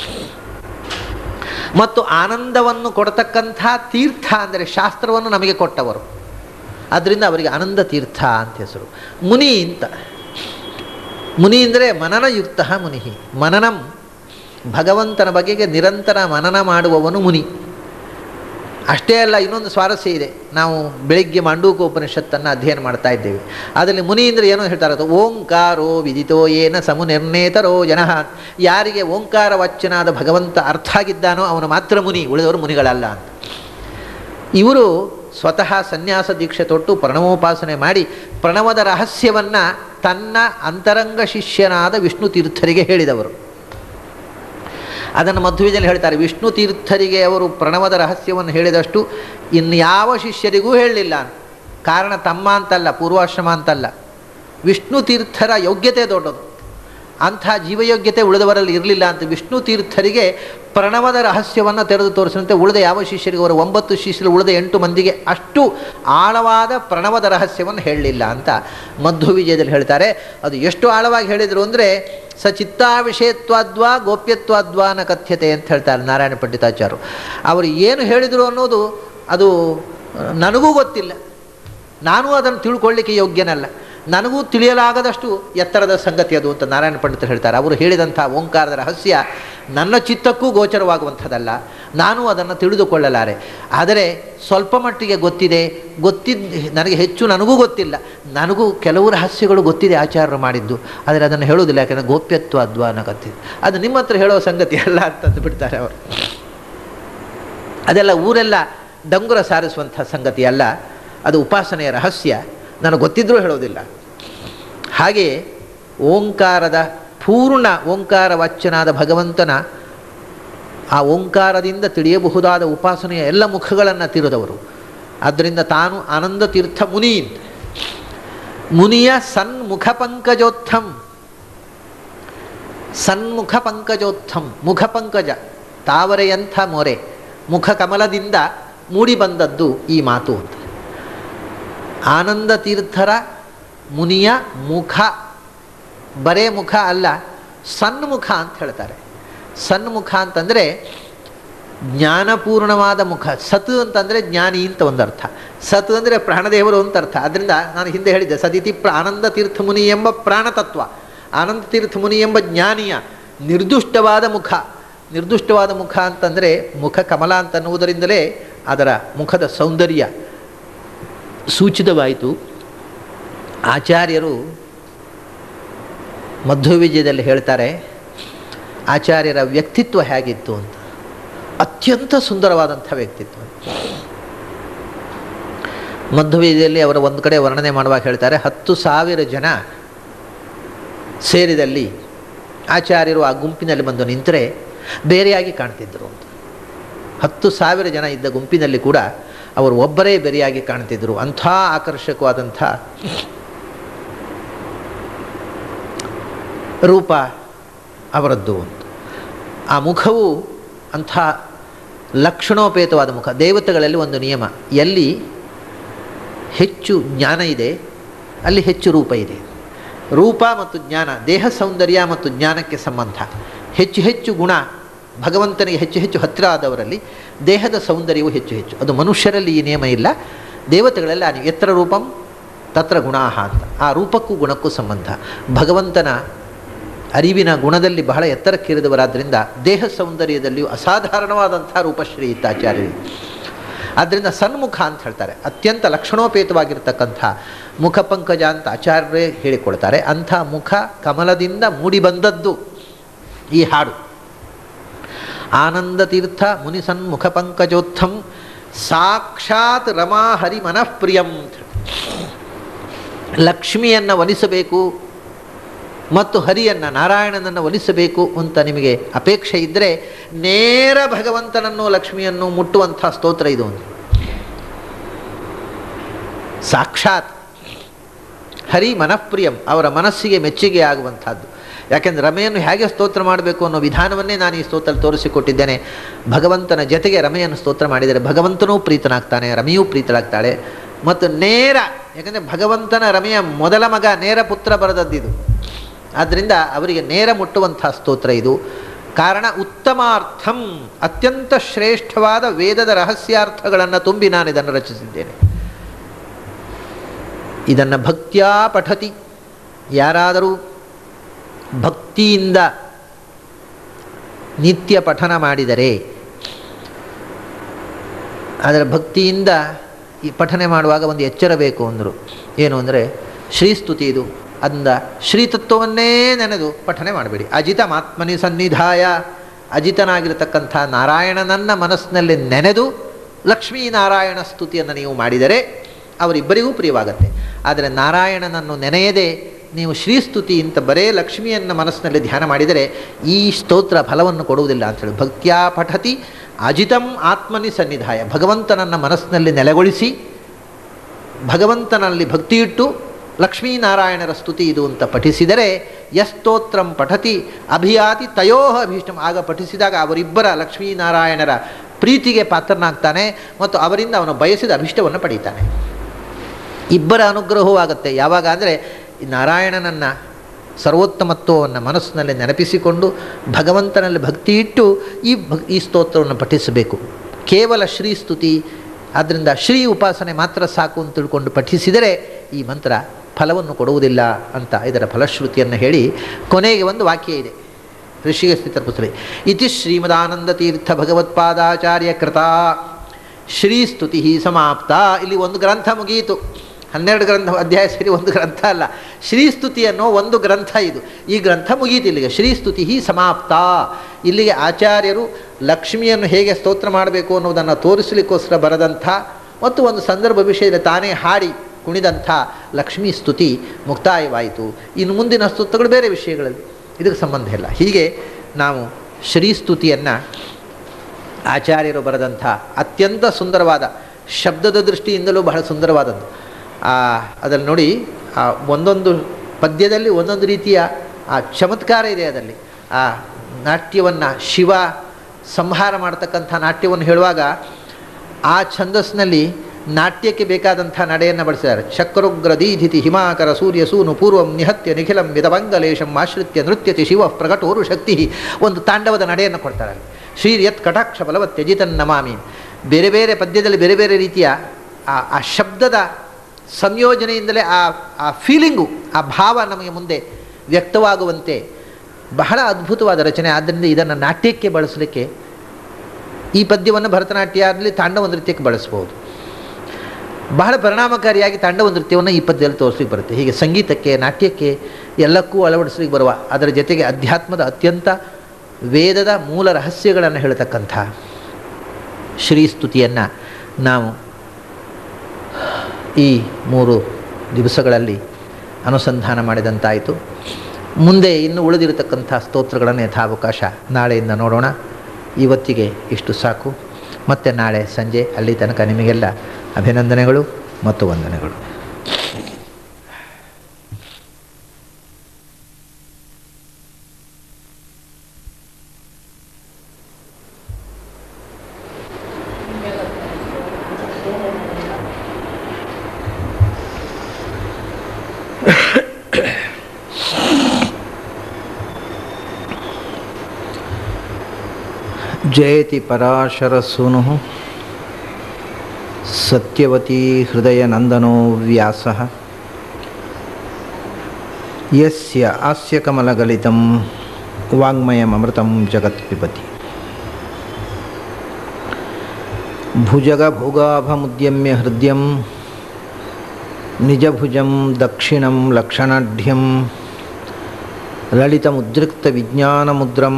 ಮತ್ತು ಆನಂದವನ್ನು ಕೊಡತಕ್ಕಂಥ ತೀರ್ಥ ಅಂದರೆ ಶಾಸ್ತ್ರವನ್ನು ನಮಗೆ ಕೊಟ್ಟವರು ಆದ್ದರಿಂದ ಅವರಿಗೆ ಆನಂದ ತೀರ್ಥ ಅಂತ ಹೆಸರು ಮುನಿ ಅಂತ ಮುನಿ ಅಂದರೆ ಮನನಯುಕ್ತ ಮುನಿ ಮನನಂ ಭಗವಂತನ ಬಗೆಗೆ ನಿರಂತರ ಮನನ ಮಾಡುವವನು ಮುನಿ ಅಷ್ಟೇ ಅಲ್ಲ ಇನ್ನೊಂದು ಸ್ವಾರಸ್ಯ ಇದೆ ನಾವು ಬೆಳಿಗ್ಗೆ ಮಾಂಡೂಕ ಉಪನಿಷತ್ತನ್ನು ಅಧ್ಯಯನ ಮಾಡ್ತಾ ಇದ್ದೇವೆ ಅದರಲ್ಲಿ ಮುನಿ ಅಂದರೆ ಏನೋ ಹೇಳ್ತಾರೆ ಅದು ಓಂಕಾರೋ ವಿದಿತೋ ಏನ ಸಮು ನಿರ್ಣೇತರೋ ಜನ ಯಾರಿಗೆ ಓಂಕಾರ ವಚನಾದ ಭಗವಂತ ಅರ್ಥ ಆಗಿದ್ದಾನೋ ಅವನು ಮಾತ್ರ ಮುನಿ ಉಳಿದವರು ಮುನಿಗಳಲ್ಲ ಅಂತ ಇವರು ಸ್ವತಃ ಸನ್ಯಾಸ ದೀಕ್ಷೆ ತೊಟ್ಟು ಪ್ರಣವೋಪಾಸನೆ ಮಾಡಿ ಪ್ರಣವದ ರಹಸ್ಯವನ್ನು ತನ್ನ ಅಂತರಂಗ ಶಿಷ್ಯನಾದ ವಿಷ್ಣು ತೀರ್ಥರಿಗೆ ಹೇಳಿದವರು ಅದನ್ನು ಮಧ್ವಿಜಲ್ಲಿ ಹೇಳ್ತಾರೆ ವಿಷ್ಣು ತೀರ್ಥರಿಗೆ ಅವರು ಪ್ರಣವದ ರಹಸ್ಯವನ್ನು ಹೇಳಿದಷ್ಟು ಇನ್ಯಾವ ಶಿಷ್ಯರಿಗೂ ಹೇಳಲಿಲ್ಲ ಕಾರಣ ತಮ್ಮ ಅಂತಲ್ಲ ಪೂರ್ವಾಶ್ರಮ ಅಂತಲ್ಲ ವಿಷ್ಣು ತೀರ್ಥರ ಯೋಗ್ಯತೆ ದೊಡ್ಡದು ಅಂಥ ಜೀವಯೋಗ್ಯತೆ ಉಳಿದವರಲ್ಲಿ ಇರಲಿಲ್ಲ ಅಂತ ವಿಷ್ಣು ತೀರ್ಥರಿಗೆ ಪ್ರಣವದ ರಹಸ್ಯವನ್ನು ತೆರೆದು ತೋರಿಸಿದಂತೆ ಉಳಿದ ಯಾವ ಶಿಷ್ಯರಿಗೆ ಅವರು ಒಂಬತ್ತು ಶಿಷ್ಯರು ಉಳಿದ ಎಂಟು ಮಂದಿಗೆ ಅಷ್ಟು ಆಳವಾದ ಪ್ರಣವದ ರಹಸ್ಯವನ್ನು ಹೇಳಲಿಲ್ಲ ಅಂತ ಮಧ್ವ ವಿಜಯದಲ್ಲಿ ಹೇಳ್ತಾರೆ ಅದು ಎಷ್ಟು ಆಳವಾಗಿ ಹೇಳಿದರು ಅಂದರೆ ಸ ಚಿತ್ತಾವಿಷಯತ್ವಾದ್ವಾ ಗೋಪ್ಯತ್ವಾದ್ವಾ ನ ಕಥ್ಯತೆ ಅಂತ ಹೇಳ್ತಾರೆ ನಾರಾಯಣ ಪಂಡಿತಾಚಾರ್ಯರು ಅವರು ಏನು ಹೇಳಿದರು ಅನ್ನೋದು ಅದು ನನಗೂ ಗೊತ್ತಿಲ್ಲ ನಾನು ಅದನ್ನು ತಿಳ್ಕೊಳ್ಳಿಕ್ಕೆ ಯೋಗ್ಯನಲ್ಲ ನನಗೂ ತಿಳಿಯಲಾಗದಷ್ಟು ಎತ್ತರದ ಸಂಗತಿ ಅದು ಅಂತ ನಾರಾಯಣ ಪಂಡಿತರು ಹೇಳ್ತಾರೆ ಅವರು ಹೇಳಿದಂಥ ಓಂಕಾರದ ರಹಸ್ಯ ನನ್ನ ಚಿತ್ತಕ್ಕೂ ಗೋಚರವಾಗುವಂಥದ್ದಲ್ಲ ನಾನು ಅದನ್ನು ತಿಳಿದುಕೊಳ್ಳಲಾರೆ ಆದರೆ ಸ್ವಲ್ಪ ಮಟ್ಟಿಗೆ ಗೊತ್ತಿದೆ ಗೊತ್ತಿದ್ದ ನನಗೆ ಹೆಚ್ಚು ನನಗೂ ಗೊತ್ತಿಲ್ಲ ನನಗೂ ಕೆಲವು ರಹಸ್ಯಗಳು ಗೊತ್ತಿದೆ ಆಚಾರ್ಯರು ಮಾಡಿದ್ದು ಆದರೆ ಅದನ್ನು ಹೇಳುವುದಿಲ್ಲ ಯಾಕಂದರೆ ಗೋಪ್ಯತ್ವ ಅದ್ವಾನ ಗೊತ್ತಿದೆ ಅದು ನಿಮ್ಮ ಹತ್ರ ಹೇಳೋ ಸಂಗತಿ ಅಲ್ಲ ಅಂತಂದು ಬಿಡ್ತಾರೆ ಅವರು ಅದೆಲ್ಲ ಊರೆಲ್ಲ ಡಂಗುರ ಸಾರಿಸುವಂಥ ಸಂಗತಿ ಅಲ್ಲ ಅದು ಉಪಾಸನೆಯ ರಹಸ್ಯ ನನಗೆ ಗೊತ್ತಿದ್ರೂ ಹೇಳೋದಿಲ್ಲ ಹಾಗೆ ಓಂಕಾರದ ಪೂರ್ಣ ಓಂಕಾರ ವಾಚ್ಯನಾದ ಭಗವಂತನ ಆ ಓಂಕಾರದಿಂದ ತಿಳಿಯಬಹುದಾದ ಉಪಾಸನೆಯ ಎಲ್ಲ ಮುಖಗಳನ್ನು ತಿರುದವರು ಆದ್ದರಿಂದ ತಾನು ಆನಂದ ತೀರ್ಥ ಮುನಿ ಅಂತ. ಮುನಿಯ ಸನ್ಮುಖ ಪಂಕಜೋತ್ಥಂ ಸನ್ಮುಖ ಪಂಕಜೋತ್ಥಂ ಮುಖ ಪಂಕಜ ತಾವರೆಯಂಥ ಮೊರೆ ಮುಖ ಕಮಲದಿಂದ ಮೂಡಿ ಬಂದದ್ದು ಈ ಮಾತು ಅಂತ ಆನಂದ ತೀರ್ಥರ ಮುನಿಯ ಮುಖ ಬರೇ ಮುಖ ಅಲ್ಲ ಸನ್ಮುಖ ಅಂತ ಹೇಳ್ತಾರೆ ಸನ್ಮುಖ ಅಂತಂದರೆ ಜ್ಞಾನಪೂರ್ಣವಾದ ಮುಖ ಸತ್ ಅಂತಂದರೆ ಜ್ಞಾನಿ ಅಂತ ಒಂದರ್ಥ ಸತ್ ಅಂದರೆ ಪ್ರಾಣದೇವರು ಅಂತ ಅರ್ಥ ಅದರಿಂದ ನಾನು ಹಿಂದೆ ಹೇಳಿದ್ದೆ ಸದಿತಿ ಪ್ರ ಆನಂದ ತೀರ್ಥ ಮುನಿ ಎಂಬ ಪ್ರಾಣತತ್ವ ಆನಂದ ತೀರ್ಥ ಮುನಿ ಎಂಬ ಜ್ಞಾನಿಯ ನಿರ್ದುಷ್ಟವಾದ ಮುಖ ನಿರ್ದುಷ್ಟವಾದ ಮುಖ ಅಂತಂದರೆ ಮುಖ ಕಮಲ ಅಂತ ಅನ್ನುವುದರಿಂದಲೇ ಅದರ ಮುಖದ ಸೌಂದರ್ಯ ಸೂಚಿತವಾಯಿತು ಆಚಾರ್ಯರು ಮಧ್ವವಿಜಯದಲ್ಲಿ ಹೇಳ್ತಾರೆ ಆಚಾರ್ಯರ ವ್ಯಕ್ತಿತ್ವ ಹೇಗಿತ್ತು ಅಂತ ಅತ್ಯಂತ ಸುಂದರವಾದಂಥ ವ್ಯಕ್ತಿತ್ವ ಮಧ್ವವಿಜಯದಲ್ಲಿ ಅವರ ಒಂದು ಕಡೆ ವರ್ಣನೆ ಮಾಡುವಾಗ ಹೇಳ್ತಾರೆ ಹತ್ತು ಸಾವಿರ ಜನ ಸೇರಿದಲ್ಲಿ ಆಚಾರ್ಯರು ಆ ಗುಂಪಿನಲ್ಲಿ ಬಂದು ನಿಂತರೆ ಬೇರೆಯಾಗಿ ಕಾಣ್ತಿದ್ದರು ಅಂತ ಹತ್ತು ಸಾವಿರ ಜನ ಇದ್ದ ಗುಂಪಿನಲ್ಲಿ ಕೂಡ ಅವರು ಒಬ್ಬರೇ ಬೇರೆಯಾಗಿ ಕಾಣ್ತಿದ್ದರು ಅಂಥ ಆಕರ್ಷಕವಾದಂಥ ರೂಪ ಅವರದ್ದು ಅಂತ ಆ ಮುಖವು ಅಂಥ ಲಕ್ಷಣೋಪೇತವಾದ ಮುಖ ದೇವತೆಗಳಲ್ಲಿ ಒಂದು ನಿಯಮ ಎಲ್ಲಿ ಹೆಚ್ಚು ಜ್ಞಾನ ಇದೆ ಅಲ್ಲಿ ಹೆಚ್ಚು ರೂಪ ಇದೆ ರೂಪ ಮತ್ತು ಜ್ಞಾನ ದೇಹ ಸೌಂದರ್ಯ ಮತ್ತು ಜ್ಞಾನಕ್ಕೆ ಸಂಬಂಧ ಹೆಚ್ಚು ಹೆಚ್ಚು ಗುಣ ಭಗವಂತನಿಗೆ ಹೆಚ್ಚು ಹೆಚ್ಚು ಹತ್ತಿರ ಆದವರಲ್ಲಿ ದೇಹದ ಸೌಂದರ್ಯವು ಹೆಚ್ಚು ಹೆಚ್ಚು ಅದು ಮನುಷ್ಯರಲ್ಲಿ ಈ ನಿಯಮ ಇಲ್ಲ ದೇವತೆಗಳಲ್ಲಿ ಆ ಎತ್ತರ ರೂಪಂ ತತ್ರ ಗುಣಾಹ ಅಂತ ಆ ರೂಪಕ್ಕೂ ಗುಣಕ್ಕೂ ಸಂಬಂಧ ಭಗವಂತನ ಅರಿವಿನ ಗುಣದಲ್ಲಿ ಬಹಳ ಎತ್ತರಕ್ಕೇರಿದವರಾದ್ದರಿಂದ ದೇಹ ಸೌಂದರ್ಯದಲ್ಲಿಯೂ ಅಸಾಧಾರಣವಾದಂಥ ರೂಪಶ್ರೀ ಇತ್ತು ಆಚಾರ್ಯರು ಆದ್ದರಿಂದ ಸನ್ಮುಖ ಅಂತ ಹೇಳ್ತಾರೆ ಅತ್ಯಂತ ಲಕ್ಷಣೋಪೇತವಾಗಿರ್ತಕ್ಕಂಥ ಮುಖ ಪಂಕಜ ಅಂತ ಆಚಾರ್ಯರೇ ಹೇಳಿಕೊಳ್ತಾರೆ ಅಂಥ ಮುಖ ಕಮಲದಿಂದ ಮೂಡಿ ಬಂದದ್ದು ಈ ಹಾಡು ಆನಂದ ತೀರ್ಥ ಮುನಿ ಸನ್ಮುಖ ಪಂಕಜೋತ್ಥಂ ಸಾಕ್ಷಾತ್ ರಮಾ ಹರಿ ಮನಃಪ್ರಿಯಂ ಅಂತ ಲಕ್ಷ್ಮಿಯನ್ನು ಒಲಿಸಬೇಕು ಮತ್ತು ಹರಿಯನ್ನು ನಾರಾಯಣನನ್ನು ಒಲಿಸಬೇಕು ಅಂತ ನಿಮಗೆ ಅಪೇಕ್ಷೆ ಇದ್ದರೆ ನೇರ ಭಗವಂತನನ್ನು ಲಕ್ಷ್ಮಿಯನ್ನು ಮುಟ್ಟುವಂಥ ಸ್ತೋತ್ರ ಇದು ಒಂದು ಸಾಕ್ಷಾತ್ ಹರಿ ಮನಃಪ್ರಿಯಂ ಅವರ ಮನಸ್ಸಿಗೆ ಮೆಚ್ಚುಗೆ ಆಗುವಂಥದ್ದು ಯಾಕೆಂದರೆ ರಮೆಯನ್ನು ಹೇಗೆ ಸ್ತೋತ್ರ ಮಾಡಬೇಕು ಅನ್ನೋ ವಿಧಾನವನ್ನೇ ನಾನು ಈ ಸ್ತೋತ್ರದಲ್ಲಿ ತೋರಿಸಿಕೊಟ್ಟಿದ್ದೇನೆ ಭಗವಂತನ ಜೊತೆಗೆ ರಮೆಯನ್ನು ಸ್ತೋತ್ರ ಮಾಡಿದರೆ ಭಗವಂತನೂ ಪ್ರೀತನಾಗ್ತಾನೆ ರಮೆಯೂ ಪ್ರೀತಳಾಗ್ತಾಳೆ ಮತ್ತು ನೇರ ಯಾಕಂದರೆ ಭಗವಂತನ ರಮೆಯ ಮೊದಲ ಮಗ ನೇರ ಪುತ್ರ ಬರೆದದ್ದಿದು ಆದ್ದರಿಂದ ಅವರಿಗೆ ನೇರ ಮುಟ್ಟುವಂಥ ಸ್ತೋತ್ರ ಇದು ಕಾರಣ ಉತ್ತಮಾರ್ಥಂ ಅತ್ಯಂತ ಶ್ರೇಷ್ಠವಾದ ವೇದದ ರಹಸ್ಯಾರ್ಥಗಳನ್ನು ತುಂಬಿ ನಾನು ಇದನ್ನು ರಚಿಸಿದ್ದೇನೆ ಇದನ್ನು ಭಕ್ತ್ಯಾ ಪಠತಿ ಯಾರಾದರೂ ಭಕ್ತಿಯಿಂದ ನಿತ್ಯ ಪಠನ ಮಾಡಿದರೆ ಅದರ ಭಕ್ತಿಯಿಂದ ಈ ಪಠನೆ ಮಾಡುವಾಗ ಒಂದು ಎಚ್ಚರ ಬೇಕು ಅಂದರು ಏನು ಅಂದರೆ ಶ್ರೀಸ್ತುತಿ ಇದು ಅಂದ ಶ್ರೀತತ್ವವನ್ನೇ ನೆನೆದು ಪಠನೆ ಮಾಡಬೇಡಿ ಅಜಿತ ಮಾತ್ಮನಿ ಸನ್ನಿಧಾಯ ಅಜಿತನಾಗಿರತಕ್ಕಂಥ ನಾರಾಯಣನನ್ನ ಮನಸ್ಸಿನಲ್ಲಿ ನೆನೆದು ಲಕ್ಷ್ಮೀನಾರಾಯಣ ಸ್ತುತಿಯನ್ನು ನೀವು ಮಾಡಿದರೆ ಅವರಿಬ್ಬರಿಗೂ ಪ್ರಿಯವಾಗತ್ತೆ ಆದರೆ ನಾರಾಯಣನನ್ನು ನೆನೆಯದೆ ನೀವು ಶ್ರೀಸ್ತುತಿ ಅಂತ ಬರೇ ಲಕ್ಷ್ಮಿಯನ್ನು ಮನಸ್ಸಿನಲ್ಲಿ ಧ್ಯಾನ ಮಾಡಿದರೆ ಈ ಸ್ತೋತ್ರ ಫಲವನ್ನು ಕೊಡುವುದಿಲ್ಲ ಅಂಥೇಳಿ ಭಕ್ತ್ಯಾ ಪಠತಿ ಅಜಿತಂ ಆತ್ಮನಿ ಸನ್ನಿಧಾಯ ಭಗವಂತನನ್ನು ಮನಸ್ಸಿನಲ್ಲಿ ನೆಲೆಗೊಳಿಸಿ ಭಗವಂತನಲ್ಲಿ ಭಕ್ತಿಯಿಟ್ಟು ಲಕ್ಷ್ಮೀನಾರಾಯಣರ ಸ್ತುತಿ ಇದು ಅಂತ ಪಠಿಸಿದರೆ ಯಸ್ತೋತ್ರಂ ಪಠತಿ ಅಭಿಯಾತಿ ತಯೋಹ ಅಭೀಷ್ಟಂ ಆಗ ಪಠಿಸಿದಾಗ ಅವರಿಬ್ಬರ ಲಕ್ಷ್ಮೀನಾರಾಯಣರ ಪ್ರೀತಿಗೆ ಪಾತ್ರನಾಗ್ತಾನೆ ಮತ್ತು ಅವರಿಂದ ಅವನು ಬಯಸಿದ ಅಭಿಷ್ಟವನ್ನು ಪಡೀತಾನೆ ಇಬ್ಬರ ಅನುಗ್ರಹವೂ ಆಗುತ್ತೆ ಯಾವಾಗ ಅಂದರೆ ನಾರಾಯಣನನ್ನು ಸರ್ವೋತ್ತಮತ್ವವನ್ನು ಮನಸ್ಸಿನಲ್ಲಿ ನೆನಪಿಸಿಕೊಂಡು ಭಗವಂತನಲ್ಲಿ ಭಕ್ತಿ ಇಟ್ಟು ಈ ಭಕ್ ಈ ಸ್ತೋತ್ರವನ್ನು ಪಠಿಸಬೇಕು ಕೇವಲ ಶ್ರೀ ಸ್ತುತಿ ಆದ್ದರಿಂದ ಶ್ರೀ ಉಪಾಸನೆ ಮಾತ್ರ ಸಾಕು ಅಂತ ತಿಳ್ಕೊಂಡು ಪಠಿಸಿದರೆ ಈ ಮಂತ್ರ ಫಲವನ್ನು ಕೊಡುವುದಿಲ್ಲ ಅಂತ ಇದರ ಫಲಶ್ರುತಿಯನ್ನು ಹೇಳಿ ಕೊನೆಗೆ ಒಂದು ವಾಕ್ಯ ಇದೆ ಋಷಿಗೆ ಸ್ಥಿತಪುತ್ರಿ ಇತಿ ಶ್ರೀಮದಾನಂದ ತೀರ್ಥ ಭಗವತ್ಪಾದಾಚಾರ್ಯ ಕೃತ ಶ್ರೀಸ್ತುತಿ ಸಮಾಪ್ತ ಇಲ್ಲಿ ಒಂದು ಗ್ರಂಥ ಮುಗಿಯಿತು ಹನ್ನೆರಡು ಗ್ರಂಥ ಅಧ್ಯಾಯ ಸೇರಿ ಒಂದು ಗ್ರಂಥ ಅಲ್ಲ ಶ್ರೀಸ್ತುತಿ ಅನ್ನೋ ಒಂದು ಗ್ರಂಥ ಇದು ಈ ಗ್ರಂಥ ಮುಗೀತು ಇಲ್ಲಿಗೆ ಶ್ರೀಸ್ತುತಿ ಸಮಾಪ್ತ ಇಲ್ಲಿಗೆ ಆಚಾರ್ಯರು ಲಕ್ಷ್ಮಿಯನ್ನು ಹೇಗೆ ಸ್ತೋತ್ರ ಮಾಡಬೇಕು ಅನ್ನೋದನ್ನು ತೋರಿಸಲಿಕ್ಕೋಸ್ಕರ ಬರೆದಂಥ ಮತ್ತು ಒಂದು ಸಂದರ್ಭ ವಿಷಯದಲ್ಲಿ ತಾನೇ ಹಾಡಿ ಕುಣಿದಂಥ ಲಕ್ಷ್ಮೀ ಸ್ತುತಿ ಮುಕ್ತಾಯವಾಯಿತು ಇನ್ನು ಮುಂದಿನ ಸ್ತುತಿಗಳು ಬೇರೆ ವಿಷಯಗಳಲ್ಲಿ ಇದಕ್ಕೆ ಸಂಬಂಧ ಇಲ್ಲ ಹೀಗೆ ನಾವು ಶ್ರೀಸ್ತುತಿಯನ್ನು ಆಚಾರ್ಯರು ಬರೆದಂಥ ಅತ್ಯಂತ ಸುಂದರವಾದ ಶಬ್ದದ ದೃಷ್ಟಿಯಿಂದಲೂ ಬಹಳ ಸುಂದರವಾದದ್ದು ಅದರಲ್ಲಿ ನೋಡಿ ಆ ಒಂದೊಂದು ಪದ್ಯದಲ್ಲಿ ಒಂದೊಂದು ರೀತಿಯ ಆ ಚಮತ್ಕಾರ ಇದೆ ಅದರಲ್ಲಿ ಆ ನಾಟ್ಯವನ್ನು ಶಿವ ಸಂಹಾರ ಮಾಡ್ತಕ್ಕಂಥ ನಾಟ್ಯವನ್ನು ಹೇಳುವಾಗ ಆ ಛಂದಸ್ಸಿನಲ್ಲಿ ನಾಟ್ಯಕ್ಕೆ ಬೇಕಾದಂಥ ನಡೆಯನ್ನು ಬಳಸಿದ್ದಾರೆ ಚಕ್ರುಗ್ರದೀಧಿತಿ ಹಿಮಾಕರ ಸೂರ್ಯ ಸೂನು ಪೂರ್ವಂ ನಿಹತ್ಯ ನಿಖಿಲಂ ವಿಧವಂಗಲೇಶಂ ಆಶ್ರಿತ್ಯ ನೃತ್ಯತಿ ಶಿವ ಪ್ರಕಟೋರು ಶಕ್ತಿ ಒಂದು ತಾಂಡವದ ನಡೆಯನ್ನು ಕೊಡ್ತಾರೆ ಅಲ್ಲಿ ಶ್ರೀ ಯತ್ ಕಟಾಕ್ಷ ಬಲವತ್ಯಜಿತನ್ ನಮಾಮಿ ಬೇರೆ ಬೇರೆ ಪದ್ಯದಲ್ಲಿ ಬೇರೆ ಬೇರೆ ರೀತಿಯ ಆ ಆ ಶಬ್ದದ ಸಂಯೋಜನೆಯಿಂದಲೇ ಆ ಆ ಫೀಲಿಂಗು ಆ ಭಾವ ನಮಗೆ ಮುಂದೆ ವ್ಯಕ್ತವಾಗುವಂತೆ ಬಹಳ ಅದ್ಭುತವಾದ ರಚನೆ ಆದ್ದರಿಂದ ಇದನ್ನು ನಾಟ್ಯಕ್ಕೆ ಬಳಸಲಿಕ್ಕೆ ಈ ಪದ್ಯವನ್ನು ಭರತನಾಟ್ಯ ಆಗಲಿ ತಾಂಡವ ನೃತ್ಯಕ್ಕೆ ಬಳಸ್ಬೋದು ಬಹಳ ಪರಿಣಾಮಕಾರಿಯಾಗಿ ತಾಂಡವ ನೃತ್ಯವನ್ನು ಈ ಪದ್ಯದಲ್ಲಿ ತೋರಿಸ್ಲಿಕ್ಕೆ ಬರುತ್ತೆ ಹೀಗೆ ಸಂಗೀತಕ್ಕೆ ನಾಟ್ಯಕ್ಕೆ ಎಲ್ಲಕ್ಕೂ ಅಳವಡಿಸ್ಲಿಕ್ಕೆ ಬರುವ ಅದರ ಜೊತೆಗೆ ಅಧ್ಯಾತ್ಮದ ಅತ್ಯಂತ ವೇದದ ಮೂಲ ರಹಸ್ಯಗಳನ್ನು ಹೇಳ್ತಕ್ಕಂಥ ಶ್ರೀಸ್ತುತಿಯನ್ನು ನಾವು ಈ ಮೂರು ದಿವಸಗಳಲ್ಲಿ ಅನುಸಂಧಾನ ಮಾಡಿದಂತಾಯಿತು ಮುಂದೆ ಇನ್ನು ಉಳಿದಿರತಕ್ಕಂಥ ಸ್ತೋತ್ರಗಳನ್ನು ಯಥಾವಕಾಶ ನಾಳೆಯಿಂದ ನೋಡೋಣ ಇವತ್ತಿಗೆ ಇಷ್ಟು ಸಾಕು ಮತ್ತು ನಾಳೆ ಸಂಜೆ ಅಲ್ಲಿ ತನಕ ನಿಮಗೆಲ್ಲ ಅಭಿನಂದನೆಗಳು ಮತ್ತು ವಂದನೆಗಳು ಜಯತಿ ಪರಾಶರಸೂನು ಸತ್ಯವತಿ ಹೃದಯನಂದನೋ ವ್ಯಾಸ ಯಸ್ಯ ಹಾಸ್ಯಕಮಲಗಲಿತಂ ವಾङ्ಮಯಮೃತಂ ಜಗತ್ ಪಿಬತಿ ಭುಜಗಭೋಗಾಭಮುದ್ಯಮ್ಯ ಹೃದಯಂ ನಿಜಭುಜಂ ದಕ್ಷಿಣಂ ಲಕ್ಷಣಾಢ್ಯಂ ಲಲಿತಮುದ್ರಿಕ್ತವಿಜ್ಞಾನಮುದ್ರಂ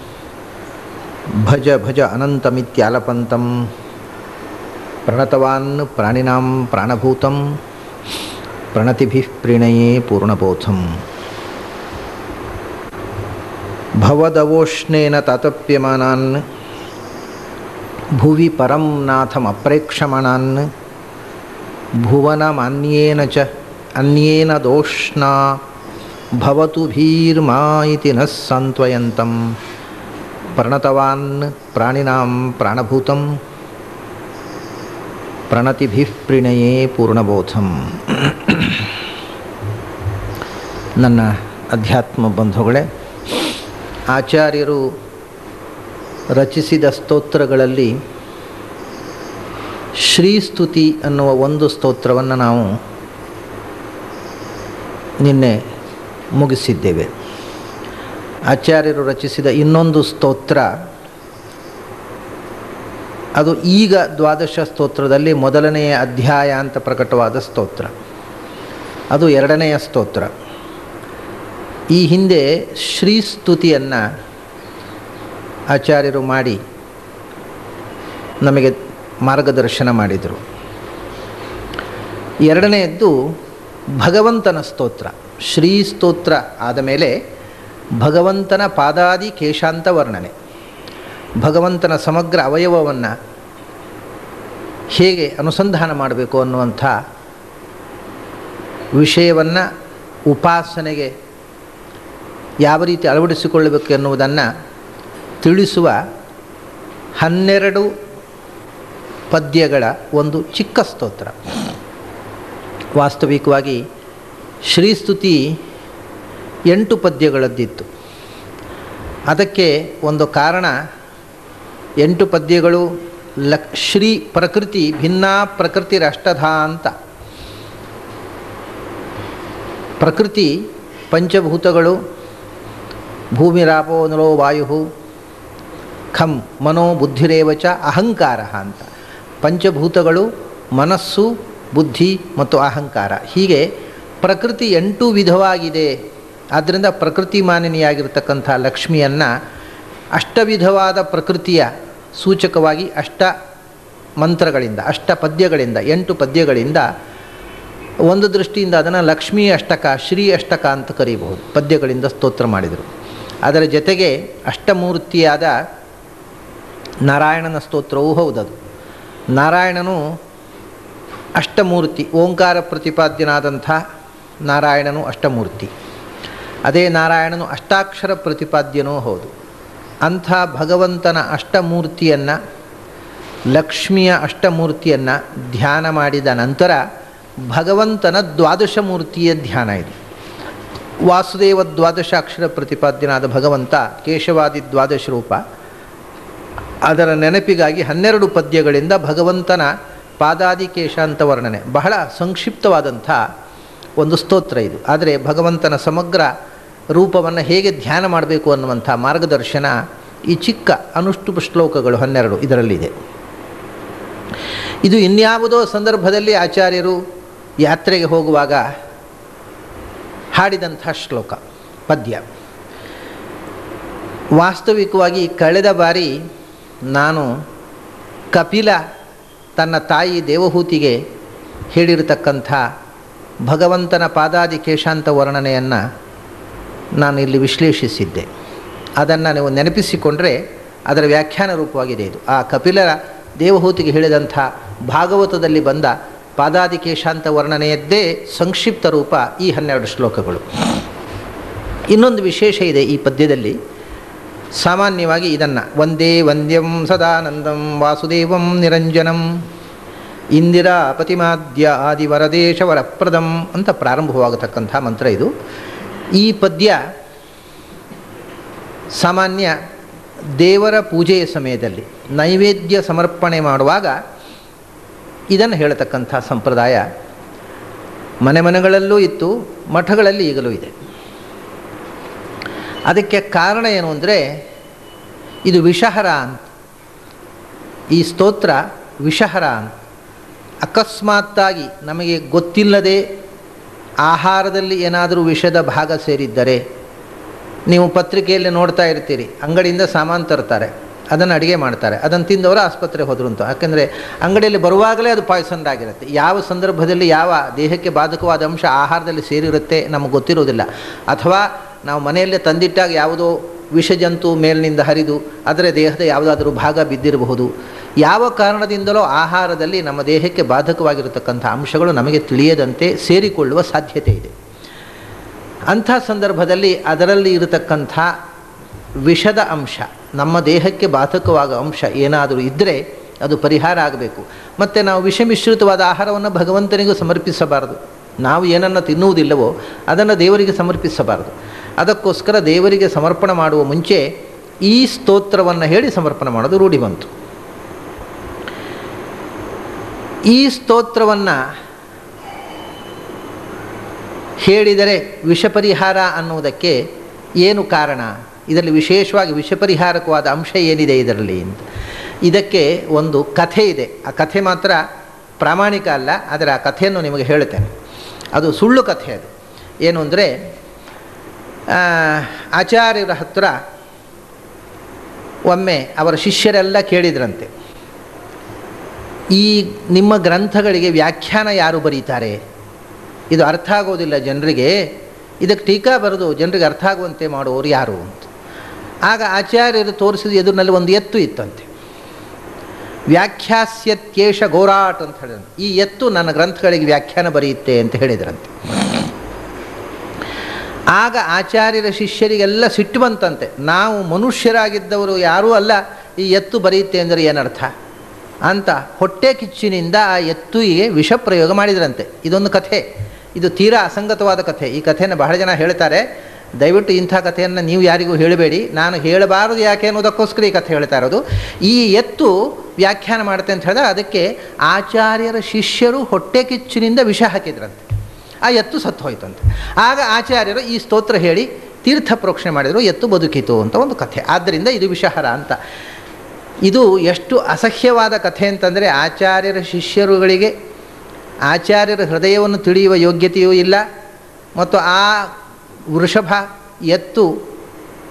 ಭಜ ಭಜ ಅನಂತಮಿತ್ಯಾಲಪಂತಂ ಪ್ರಣತವಾನ್ ಪ್ರಾಣಿನಾಂ ಪ್ರಾಣಭೂತಂ ಪ್ರಣತಿಭಿಃ ಪ್ರಣಯೇ ಪೂರ್ಣಬೋಧಂ ಭವದವೋಷ್ಣೇನ ತಾತಪ್ಯಮಾನಾನ್ ಭುವಿ ಪರಂ ನಾಥಮಪ್ರೇಕ್ಷಮಾಣಾನ್ ಭುವನಮನ್ಯೇನ ಚ ಅನ್ಯೇನ ದೋಷ್ಣಾ ಭವತು ಭೀರ್ಮಾ ಇತಿ ನಃ ಸಾಂತ್ವಯಂತಂ ಪ್ರಣತವಾನ್ ಪ್ರಾಣಿನಾಂ ಪ್ರಾಣಭೂತಂ ಪ್ರಣತಿಭಿಃ ಪ್ರಣಯೇ ಪೂರ್ಣಬೋಧಂ ನನ್ನ ಅಧ್ಯಾತ್ಮ ಬಂಧುಗಳೇ ಆಚಾರ್ಯರು ರಚಿಸಿದ ಸ್ತೋತ್ರಗಳಲ್ಲಿ ಶ್ರೀಸ್ತುತಿ ಅನ್ನುವ ಒಂದು ಸ್ತೋತ್ರವನ್ನು ನಾವು ನಿನ್ನೆ ಮುಗಿಸಿದ್ದೇವೆ ಆಚಾರ್ಯರು ರಚಿಸಿದ ಇನ್ನೊಂದು ಸ್ತೋತ್ರ ಅದು ಈಗ ದ್ವಾದಶ ಸ್ತೋತ್ರದಲ್ಲಿ ಮೊದಲನೆಯ ಅಧ್ಯಾಯ ಅಂತ ಪ್ರಕಟವಾದ ಸ್ತೋತ್ರ ಅದು ಎರಡನೆಯ ಸ್ತೋತ್ರ ಈ ಹಿಂದೆ ಶ್ರೀಸ್ತುತಿಯನ್ನು ಆಚಾರ್ಯರು ಮಾಡಿ ನಮಗೆ ಮಾರ್ಗದರ್ಶನ ಮಾಡಿದರು ಎರಡನೆಯದ್ದು ಭಗವಂತನ ಸ್ತೋತ್ರ ಶ್ರೀ ಸ್ತೋತ್ರ ಆದ ಮೇಲೆ ಭಗವಂತನ ಪಾದಾದಿ ಕೇಶಾಂತ ವರ್ಣನೆ ಭಗವಂತನ ಸಮಗ್ರ ಅವಯವವನ್ನು ಹೇಗೆ ಅನುಸಂಧಾನ ಮಾಡಬೇಕು ಅನ್ನುವಂಥ ವಿಷಯವನ್ನು ಉಪಾಸನೆಗೆ ಯಾವ ರೀತಿ ಅಳವಡಿಸಿಕೊಳ್ಳಬೇಕು ಎನ್ನುವುದನ್ನು ತಿಳಿಸುವ ಹನ್ನೆರಡು ಪದ್ಯಗಳ ಒಂದು ಚಿಕ್ಕ ಸ್ತೋತ್ರ ವಾಸ್ತವಿಕವಾಗಿ ಶ್ರೀಸ್ತುತಿ ಎಂಟು ಪದ್ಯಗಳದ್ದಿತ್ತು ಅದಕ್ಕೆ ಒಂದು ಕಾರಣ ಎಂಟು ಪದ್ಯಗಳು ಲಕ್ ಶ್ರೀ ಪ್ರಕೃತಿ ಭಿನ್ನ ಪ್ರಕೃತಿ ರಾಷ್ಟ್ರಧ ಅಂತ ಪ್ರಕೃತಿ ಪಂಚಭೂತಗಳು ಭೂಮಿರಾಪೋ ನಲೋ ವಾಯು ಖಂ ಮನೋ ಬುದ್ಧಿರೇವಚ ಅಹಂಕಾರ ಅಂತ ಪಂಚಭೂತಗಳು ಮನಸ್ಸು ಬುದ್ಧಿ ಮತ್ತು ಅಹಂಕಾರ ಹೀಗೆ ಪ್ರಕೃತಿ ಎಂಟು ವಿಧವಾಗಿದೆ ಆದ್ದರಿಂದ ಪ್ರಕೃತಿ ಮಾನಿನಿಯಾಗಿರ್ತಕ್ಕಂಥ ಲಕ್ಷ್ಮಿಯನ್ನು ಅಷ್ಟವಿಧವಾದ ಪ್ರಕೃತಿಯ ಸೂಚಕವಾಗಿ ಅಷ್ಟ ಮಂತ್ರಗಳಿಂದ ಅಷ್ಟ ಪದ್ಯಗಳಿಂದ ಎಂಟು ಪದ್ಯಗಳಿಂದ ಒಂದು ದೃಷ್ಟಿಯಿಂದ ಅದನ್ನು ಲಕ್ಷ್ಮೀ ಅಷ್ಟಕ ಶ್ರೀ ಅಷ್ಟಕ ಅಂತ ಕರೀಬಹುದು ಪದ್ಯಗಳಿಂದ ಸ್ತೋತ್ರ ಮಾಡಿದರು ಅದರ ಜೊತೆಗೆ ಅಷ್ಟಮೂರ್ತಿಯಾದ ನಾರಾಯಣನ ಸ್ತೋತ್ರವೂ ಹೌದದು ನಾರಾಯಣನು ಅಷ್ಟಮೂರ್ತಿ ಓಂಕಾರ ಪ್ರತಿಪಾದ್ಯನಾದಂಥ ನಾರಾಯಣನು ಅಷ್ಟಮೂರ್ತಿ ಅದೇ ನಾರಾಯಣನು ಅಷ್ಟಾಕ್ಷರ ಪ್ರತಿಪಾದ್ಯನೂ ಹೌದು ಅಂಥ ಭಗವಂತನ ಅಷ್ಟಮೂರ್ತಿಯನ್ನು ಲಕ್ಷ್ಮಿಯ ಅಷ್ಟಮೂರ್ತಿಯನ್ನು ಧ್ಯಾನ ಮಾಡಿದ ನಂತರ ಭಗವಂತನ ದ್ವಾದಶ ಮೂರ್ತಿಯ ಧ್ಯಾನ ಇದೆ ವಾಸುದೇವ ದ್ವಾದಶಾಕ್ಷರ ಪ್ರತಿಪಾದ್ಯನಾದ ಭಗವಂತ ಕೇಶವಾದಿ ದ್ವಾದಶ ರೂಪ ಅದರ ನೆನಪಿಗಾಗಿ ಹನ್ನೆರಡು ಪದ್ಯಗಳಿಂದ ಭಗವಂತನ ಪಾದಾದಿಕೇಶ ಅಂತ ವರ್ಣನೆ ಬಹಳ ಸಂಕ್ಷಿಪ್ತವಾದಂಥ ಒಂದು ಸ್ತೋತ್ರ ಇದು ಆದರೆ ಭಗವಂತನ ಸಮಗ್ರ ರೂಪವನ್ನು ಹೇಗೆ ಧ್ಯಾನ ಮಾಡಬೇಕು ಅನ್ನುವಂಥ ಮಾರ್ಗದರ್ಶನ ಈ ಚಿಕ್ಕ ಅನುಷ್ಠುಪ ಶ್ಲೋಕಗಳು ಹನ್ನೆರಡು ಇದರಲ್ಲಿದೆ ಇದು ಇನ್ಯಾವುದೋ ಸಂದರ್ಭದಲ್ಲಿ ಆಚಾರ್ಯರು ಯಾತ್ರೆಗೆ ಹೋಗುವಾಗ ಹಾಡಿದಂಥ ಶ್ಲೋಕ ಪದ್ಯ ವಾಸ್ತವಿಕವಾಗಿ ಕಳೆದ ಬಾರಿ ನಾನು ಕಪಿಲ ತನ್ನ ತಾಯಿ ದೇವಹೂತಿಗೆ ಹೇಳಿರತಕ್ಕಂಥ ಭಗವಂತನ ಪಾದಾದಿ ಕೇಶಾಂತ ವರ್ಣನೆಯನ್ನು ನಾನು ಇಲ್ಲಿ ವಿಶ್ಲೇಷಿಸಿದ್ದೆ ಅದನ್ನು ನೀವು ನೆನಪಿಸಿಕೊಂಡ್ರೆ ಅದರ ವ್ಯಾಖ್ಯಾನ ರೂಪವಾಗಿದೆ ಇದು ಆ ಕಪಿಲರ ದೇವಹೂತಿಗೆ ಹೇಳಿದಂಥ ಭಾಗವತದಲ್ಲಿ ಬಂದ ಪಾದಾದಿ ಕೇಶಾಂತ ವರ್ಣನೆಯದ್ದೇ ಸಂಕ್ಷಿಪ್ತ ರೂಪ ಈ ಹನ್ನೆರಡು ಶ್ಲೋಕಗಳು ಇನ್ನೊಂದು ವಿಶೇಷ ಇದೆ ಈ ಪದ್ಯದಲ್ಲಿ ಸಾಮಾನ್ಯವಾಗಿ ಇದನ್ನು ಒಂದೇ ವಂದ್ಯಂ ಸದಾನಂದಂ ವಾಸುದೇವಂ ನಿರಂಜನಂ ಇಂದಿರಾ ಪತಿಮಾದ್ಯ ಆದಿವರದೇಶ ವರಪ್ರದಂ ಅಂತ ಪ್ರಾರಂಭವಾಗತಕ್ಕಂಥ ಮಂತ್ರ ಇದು ಈ ಪದ್ಯ ಸಾಮಾನ್ಯ ದೇವರ ಪೂಜೆಯ ಸಮಯದಲ್ಲಿ ನೈವೇದ್ಯ ಸಮರ್ಪಣೆ ಮಾಡುವಾಗ ಇದನ್ನು ಹೇಳತಕ್ಕಂಥ ಸಂಪ್ರದಾಯ ಮನೆ ಮನೆಗಳಲ್ಲೂ ಇತ್ತು ಮಠಗಳಲ್ಲಿ ಈಗಲೂ ಇದೆ ಅದಕ್ಕೆ ಕಾರಣ ಏನು ಅಂದರೆ ಇದು ವಿಷಹರ ಅಂತ ಈ ಸ್ತೋತ್ರ ವಿಷಹರ ಅಂತ ಅಕಸ್ಮಾತ್ತಾಗಿ ನಮಗೆ ಗೊತ್ತಿಲ್ಲದೆ ಆಹಾರದಲ್ಲಿ ಏನಾದರೂ ವಿಷದ ಭಾಗ ಸೇರಿದ್ದರೆ ನೀವು ಪತ್ರಿಕೆಯಲ್ಲಿ ನೋಡ್ತಾ ಇರ್ತೀರಿ ಅಂಗಡಿಯಿಂದ ಸಾಮಾನು ತರ್ತಾರೆ ಅದನ್ನು ಅಡುಗೆ ಮಾಡ್ತಾರೆ ಅದನ್ನು ತಿಂದವರು ಆಸ್ಪತ್ರೆಗೆ ಹೋದರು ಅಂತ ಯಾಕೆಂದರೆ ಅಂಗಡಿಯಲ್ಲಿ ಬರುವಾಗಲೇ ಅದು ಪಾಯ್ಸನ್ಡ್ ಆಗಿರುತ್ತೆ ಯಾವ ಸಂದರ್ಭದಲ್ಲಿ ಯಾವ ದೇಹಕ್ಕೆ ಬಾಧಕವಾದ ಅಂಶ ಆಹಾರದಲ್ಲಿ ಸೇರಿರುತ್ತೆ ನಮಗೆ ಗೊತ್ತಿರೋದಿಲ್ಲ ಅಥವಾ ನಾವು ಮನೆಯಲ್ಲೇ ತಂದಿಟ್ಟಾಗ ಯಾವುದೋ ವಿಷಜಂತು ಮೇಲಿನಿಂದ ಹರಿದು ಅದರ ದೇಹದ ಯಾವುದಾದ್ರೂ ಭಾಗ ಬಿದ್ದಿರಬಹುದು ಯಾವ ಕಾರಣದಿಂದಲೋ ಆಹಾರದಲ್ಲಿ ನಮ್ಮ ದೇಹಕ್ಕೆ ಬಾಧಕವಾಗಿರತಕ್ಕಂಥ ಅಂಶಗಳು ನಮಗೆ ತಿಳಿಯದಂತೆ ಸೇರಿಕೊಳ್ಳುವ ಸಾಧ್ಯತೆ ಇದೆ ಅಂಥ ಸಂದರ್ಭದಲ್ಲಿ ಅದರಲ್ಲಿ ಇರತಕ್ಕಂಥ ವಿಷದ ಅಂಶ ನಮ್ಮ ದೇಹಕ್ಕೆ ಬಾಧಕವಾದ ಅಂಶ ಏನಾದರೂ ಇದ್ದರೆ ಅದು ಪರಿಹಾರ ಆಗಬೇಕು ಮತ್ತು ನಾವು ವಿಷ ಮಿಶ್ರಿತವಾದ ಆಹಾರವನ್ನು ಭಗವಂತನಿಗೂ ಸಮರ್ಪಿಸಬಾರದು ನಾವು ಏನನ್ನು ತಿನ್ನುವುದಿಲ್ಲವೋ ಅದನ್ನು ದೇವರಿಗೆ ಸಮರ್ಪಿಸಬಾರದು ಅದಕ್ಕೋಸ್ಕರ ದೇವರಿಗೆ ಸಮರ್ಪಣೆ ಮಾಡುವ ಮುಂಚೆ ಈ ಸ್ತೋತ್ರವನ್ನು ಹೇಳಿ ಸಮರ್ಪಣೆ ಮಾಡೋದು ರೂಢಿ ಬಂತು ಈ ಸ್ತೋತ್ರವನ್ನು ಹೇಳಿದರೆ ವಿಷಪರಿಹಾರ ಅನ್ನುವುದಕ್ಕೆ ಏನು ಕಾರಣ ಇದರಲ್ಲಿ ವಿಶೇಷವಾಗಿ ವಿಷಪರಿಹಾರಕವಾದ ಅಂಶ ಏನಿದೆ ಇದರಲ್ಲಿ ಅಂತ ಇದಕ್ಕೆ ಒಂದು ಕಥೆ ಇದೆ ಆ ಕಥೆ ಮಾತ್ರ ಪ್ರಾಮಾಣಿಕ ಅಲ್ಲ ಆದರೆ ಆ ಕಥೆಯನ್ನು ನಿಮಗೆ ಹೇಳ್ತೇನೆ ಅದು ಸುಳ್ಳು ಕಥೆ ಅದು ಏನು ಅಂದರೆ ಆಚಾರ್ಯರ ಹತ್ರ ಒಮ್ಮೆ ಅವರ ಶಿಷ್ಯರೆಲ್ಲ ಕೇಳಿದ್ರಂತೆ ಈ ನಿಮ್ಮ ಗ್ರಂಥಗಳಿಗೆ ವ್ಯಾಖ್ಯಾನ ಯಾರು ಬರೀತಾರೆ ಇದು ಅರ್ಥ ಆಗೋದಿಲ್ಲ ಜನರಿಗೆ ಇದಕ್ಕೆ ಟೀಕಾ ಬರೆದು ಜನರಿಗೆ ಅರ್ಥ ಆಗುವಂತೆ ಮಾಡುವವರು ಯಾರು ಅಂತ ಆಗ ಆಚಾರ್ಯರು ತೋರಿಸಿದ ಎದುರಿನಲ್ಲಿ ಒಂದು ಎತ್ತು ಇತ್ತಂತೆ ವ್ಯಾಖ್ಯಾಸ್ಯತ್ಯೇಷ ಗೋರಾಟ್ ಅಂತ ಹೇಳಿದ್ರು ಈ ಎತ್ತು ನನ್ನ ಗ್ರಂಥಗಳಿಗೆ ವ್ಯಾಖ್ಯಾನ ಬರೆಯುತ್ತೆ ಅಂತ ಹೇಳಿದ್ರಂತೆ ಆಗ ಆಚಾರ್ಯರ ಶಿಷ್ಯರಿಗೆಲ್ಲ ಸಿಟ್ಟು ಬಂತಂತೆ ನಾವು ಮನುಷ್ಯರಾಗಿದ್ದವರು ಯಾರೂ ಅಲ್ಲ ಈ ಎತ್ತು ಬರೆಯುತ್ತೆ ಅಂದರೆ ಏನರ್ಥ ಅಂತ ಹೊಟ್ಟೆ ಕಿಚ್ಚಿನಿಂದ ಆ ಎತ್ತುವಿಗೆ ವಿಷ ಪ್ರಯೋಗ ಮಾಡಿದ್ರಂತೆ ಇದೊಂದು ಕಥೆ ಇದು ತೀರಾ ಅಸಂಗತವಾದ ಕಥೆ ಈ ಕಥೆಯನ್ನು ಬಹಳ ಜನ ಹೇಳ್ತಾರೆ ದಯವಿಟ್ಟು ಇಂಥ ಕಥೆಯನ್ನು ನೀವು ಯಾರಿಗೂ ಹೇಳಬೇಡಿ ನಾನು ಹೇಳಬಾರದು ಯಾಕೆ ಅನ್ನೋದಕ್ಕೋಸ್ಕರ ಈ ಕಥೆ ಹೇಳ್ತಾ ಇರೋದು ಈ ಎತ್ತು ವ್ಯಾಖ್ಯಾನ ಮಾಡುತ್ತೆ ಅಂತ ಹೇಳಿದ್ರೆ ಅದಕ್ಕೆ ಆಚಾರ್ಯರ ಶಿಷ್ಯರು ಹೊಟ್ಟೆ ಕಿಚ್ಚಿನಿಂದ ವಿಷ ಹಾಕಿದ್ರಂತೆ ಆ ಎತ್ತು ಸತ್ತು ಹೋಯ್ತಂತೆ ಆಗ ಆಚಾರ್ಯರು ಈ ಸ್ತೋತ್ರ ಹೇಳಿ ತೀರ್ಥ ಪ್ರೋಕ್ಷಣೆ ಮಾಡಿದರು ಎತ್ತು ಬದುಕಿತು ಅಂತ ಒಂದು ಕಥೆ ಆದ್ದರಿಂದ ಇದು ವಿಷಹರ ಅಂತ ಇದು ಎಷ್ಟು ಅಸಹ್ಯವಾದ ಕಥೆ ಅಂತಂದರೆ ಆಚಾರ್ಯರ ಶಿಷ್ಯರುಗಳಿಗೆ ಆಚಾರ್ಯರ ಹೃದಯವನ್ನು ತಿಳಿಯುವ ಯೋಗ್ಯತೆಯೂ ಇಲ್ಲ ಮತ್ತು ಆ ವೃಷಭ ಎತ್ತು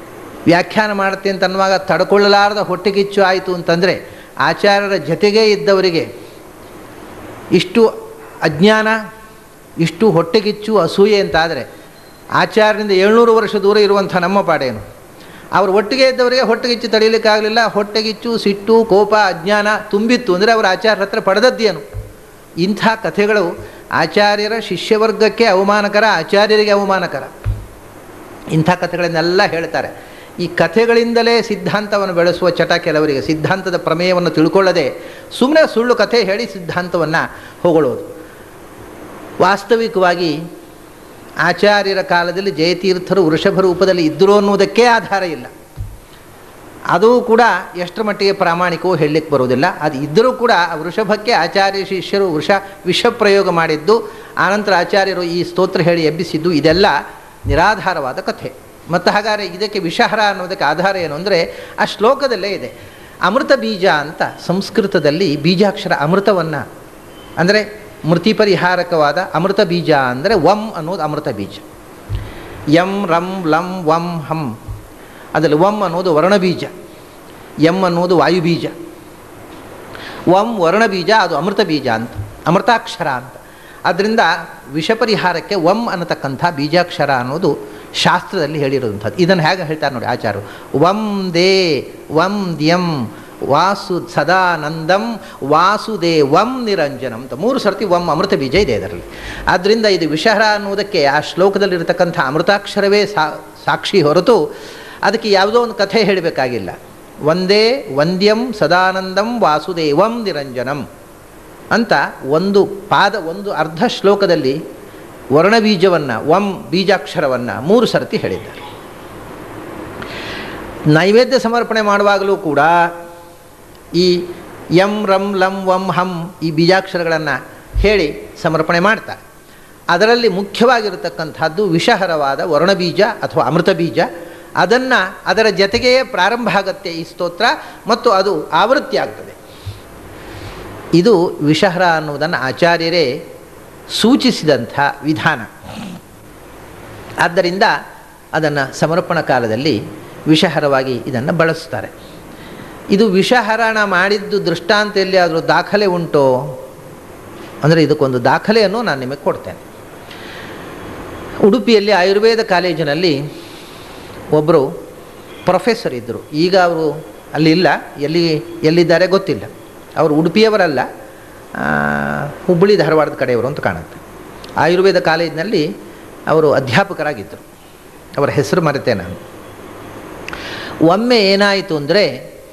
ವ್ಯಾಖ್ಯಾನ ಮಾಡುತ್ತೆ ಅಂತ ಅನ್ನುವಾಗ ತಡ್ಕೊಳ್ಳಲಾರದ ಹೊಟ್ಟೆಗಿಚ್ಚು ಆಯಿತು ಅಂತಂದರೆ ಆಚಾರ್ಯರ ಜೊತೆಗೇ ಇದ್ದವರಿಗೆ ಇಷ್ಟು ಅಜ್ಞಾನ ಇಷ್ಟು ಹೊಟ್ಟೆಗಿಚ್ಚು ಅಸೂಯೆ ಅಂತಾದರೆ ಆಚಾರ್ಯರಿಂದ ಏಳ್ನೂರು ವರ್ಷ ದೂರ ಇರುವಂಥ ನಮ್ಮ ಪಾಡೇನು ಅವರು ಒಟ್ಟಿಗೆ ಇದ್ದವರಿಗೆ ಹೊಟ್ಟೆಗಿಚ್ಚು ತಡೀಲಿಕ್ಕಾಗಲಿಲ್ಲ ಹೊಟ್ಟೆಗಿಚ್ಚು ಸಿಟ್ಟು ಕೋಪ ಅಜ್ಞಾನ ತುಂಬಿತ್ತು ಅಂದರೆ ಅವರು ಆಚಾರ್ಯರ ಹತ್ರ ಪಡೆದದ್ದೇನು ಇಂಥ ಕಥೆಗಳು ಆಚಾರ್ಯರ ಶಿಷ್ಯವರ್ಗಕ್ಕೆ ಅವಮಾನಕರ ಆಚಾರ್ಯರಿಗೆ ಅವಮಾನಕರ ಇಂಥ ಕಥೆಗಳನ್ನೆಲ್ಲ ಹೇಳ್ತಾರೆ ಈ ಕಥೆಗಳಿಂದಲೇ ಸಿದ್ಧಾಂತವನ್ನು ಬೆಳೆಸುವ ಚಟ ಕೆಲವರಿಗೆ ಸಿದ್ಧಾಂತದ ಪ್ರಮೇಯವನ್ನು ತಿಳ್ಕೊಳ್ಳದೆ ಸುಮ್ಮನೆ ಸುಳ್ಳು ಕಥೆ ಹೇಳಿ ಸಿದ್ಧಾಂತವನ್ನು ಹೊಗಳೋದು ವಾಸ್ತವಿಕವಾಗಿ ಆಚಾರ್ಯರ ಕಾಲದಲ್ಲಿ ಜಯತೀರ್ಥರು ವೃಷಭ ರೂಪದಲ್ಲಿ ಇದ್ದರು ಅನ್ನುವುದಕ್ಕೇ ಆಧಾರ ಇಲ್ಲ ಅದು ಕೂಡ ಎಷ್ಟರ ಮಟ್ಟಿಗೆ ಪ್ರಾಮಾಣಿಕವೂ ಹೇಳಲಿಕ್ಕೆ ಬರೋದಿಲ್ಲ ಅದು ಇದ್ದರೂ ಕೂಡ ಆ ವೃಷಭಕ್ಕೆ ಆಚಾರ್ಯ ಶಿಷ್ಯರು ವೃಷ ವಿಷ ಪ್ರಯೋಗ ಮಾಡಿದ್ದು ಆನಂತರ ಆಚಾರ್ಯರು ಈ ಸ್ತೋತ್ರ ಹೇಳಿ ಎಬ್ಬಿಸಿದ್ದು ಇದೆಲ್ಲ ನಿರಾಧಾರವಾದ ಕಥೆ ಮತ್ತು ಹಾಗಾದರೆ ಇದಕ್ಕೆ ವಿಷಹರ ಅನ್ನೋದಕ್ಕೆ ಆಧಾರ ಏನು ಅಂದರೆ ಆ ಶ್ಲೋಕದಲ್ಲೇ ಇದೆ ಅಮೃತ ಬೀಜ ಅಂತ ಸಂಸ್ಕೃತದಲ್ಲಿ ಬೀಜಾಕ್ಷರ ಅಮೃತವನ್ನು ಅಂದರೆ ಮೃತಿ ಪರಿಹಾರಕವಾದ ಅಮೃತ ಬೀಜ ಅಂದರೆ ವಂ ಅನ್ನೋದು ಅಮೃತ ಬೀಜ ಯಂ ರಂ ಲಂ ವಂ ಹಂ ಅದರಲ್ಲಿ ವಂ ಅನ್ನೋದು ವರ್ಣಬೀಜ ಎಂ ಅನ್ನೋದು ವಾಯುಬೀಜ ವಂ ವರ್ಣಬೀಜ ಅದು ಅಮೃತ ಬೀಜ ಅಂತ ಅಮೃತಾಕ್ಷರ ಅಂತ ಅದರಿಂದ ವಿಷ ಪರಿಹಾರಕ್ಕೆ ವಂ ಅನ್ನತಕ್ಕಂಥ ಬೀಜಾಕ್ಷರ ಅನ್ನೋದು ಶಾಸ್ತ್ರದಲ್ಲಿ ಹೇಳಿರುವಂಥದ್ದು ಇದನ್ನು ಹೇಗೆ ಹೇಳ್ತಾರೆ ನೋಡಿ ಆಚಾರ್ಯರು ವಂ ದೇ ವಂ ದ್ಯಂ ವಾಸು ಸದಾನಂದಂ ವಾಸುದೇವಂ ನಿರಂಜನಂ ಅಂತ ಮೂರು ಸರ್ತಿ ವಂ ಅಮೃತ ಬೀಜ ಇದೆ ಇದರಲ್ಲಿ ಆದ್ದರಿಂದ ಇದು ವಿಷಹರ ಅನ್ನುವುದಕ್ಕೆ ಆ ಶ್ಲೋಕದಲ್ಲಿರತಕ್ಕಂಥ ಅಮೃತಾಕ್ಷರವೇ ಸಾ ಸಾಕ್ಷಿ ಹೊರತು ಅದಕ್ಕೆ ಯಾವುದೋ ಒಂದು ಕಥೆ ಹೇಳಬೇಕಾಗಿಲ್ಲ ಒಂದೇ ವಂದ್ಯಂ ಸದಾನಂದಂ ವಾಸುದೇವಂ ನಿರಂಜನಂ ಅಂತ ಒಂದು ಪಾದ ಒಂದು ಅರ್ಧ ಶ್ಲೋಕದಲ್ಲಿ ವರ್ಣಬೀಜವನ್ನು ವಂ ಬೀಜಾಕ್ಷರವನ್ನು ಮೂರು ಸರ್ತಿ ಹೇಳಿದ್ದಾರೆ ನೈವೇದ್ಯ ಸಮರ್ಪಣೆ ಮಾಡುವಾಗಲೂ ಕೂಡ ಈ ಯಂ ರಂ ಲಂ ವಂ ಹಂ ಈ ಬೀಜಾಕ್ಷರಗಳನ್ನು ಹೇಳಿ ಸಮರ್ಪಣೆ ಮಾಡ್ತಾರೆ ಅದರಲ್ಲಿ ಮುಖ್ಯವಾಗಿರತಕ್ಕಂಥದ್ದು ವಿಷಹರವಾದ ವರ್ಣಬೀಜ ಅಥವಾ ಅಮೃತ ಬೀಜ ಅದನ್ನು ಅದರ ಜೊತೆಗೆಯೇ ಪ್ರಾರಂಭ ಆಗುತ್ತೆ ಈ ಸ್ತೋತ್ರ ಮತ್ತು ಅದು ಆವೃತ್ತಿ ಆಗ್ತದೆ ಇದು ವಿಷಹರ ಅನ್ನುವುದನ್ನು ಆಚಾರ್ಯರೇ ಸೂಚಿಸಿದಂಥ ವಿಧಾನ ಆದ್ದರಿಂದ ಅದನ್ನು ಸಮರ್ಪಣಾ ಕಾಲದಲ್ಲಿ ವಿಷಹರವಾಗಿ ಇದನ್ನು ಬಳಸ್ತಾರೆ ಇದು ವಿಷಹರಣ ಮಾಡಿದ್ದು ದೃಷ್ಟಾಂತ ಎಲ್ಲಿಯಾದರೂ ದಾಖಲೆ ಉಂಟೋ ಅಂದರೆ ಇದಕ್ಕೊಂದು ದಾಖಲೆಯನ್ನು ನಾನು ನಿಮಗೆ ಕೊಡ್ತೇನೆ ಉಡುಪಿಯಲ್ಲಿ ಆಯುರ್ವೇದ ಕಾಲೇಜಿನಲ್ಲಿ ಒಬ್ಬರು ಪ್ರೊಫೆಸರ್ ಇದ್ದರು ಈಗ ಅವರು ಅಲ್ಲಿ ಇಲ್ಲ ಎಲ್ಲಿ ಎಲ್ಲಿದ್ದಾರೆ ಗೊತ್ತಿಲ್ಲ ಅವರು ಉಡುಪಿಯವರಲ್ಲ ಹುಬ್ಬಳ್ಳಿ ಧಾರವಾಡದ ಕಡೆಯವರು ಅಂತ ಕಾಣುತ್ತೆ ಆಯುರ್ವೇದ ಕಾಲೇಜಿನಲ್ಲಿ ಅವರು ಅಧ್ಯಾಪಕರಾಗಿದ್ದರು ಅವರ ಹೆಸರು ಮರೆತೆ ನಾನು ಒಮ್ಮೆ ಏನಾಯಿತು ಅಂದರೆ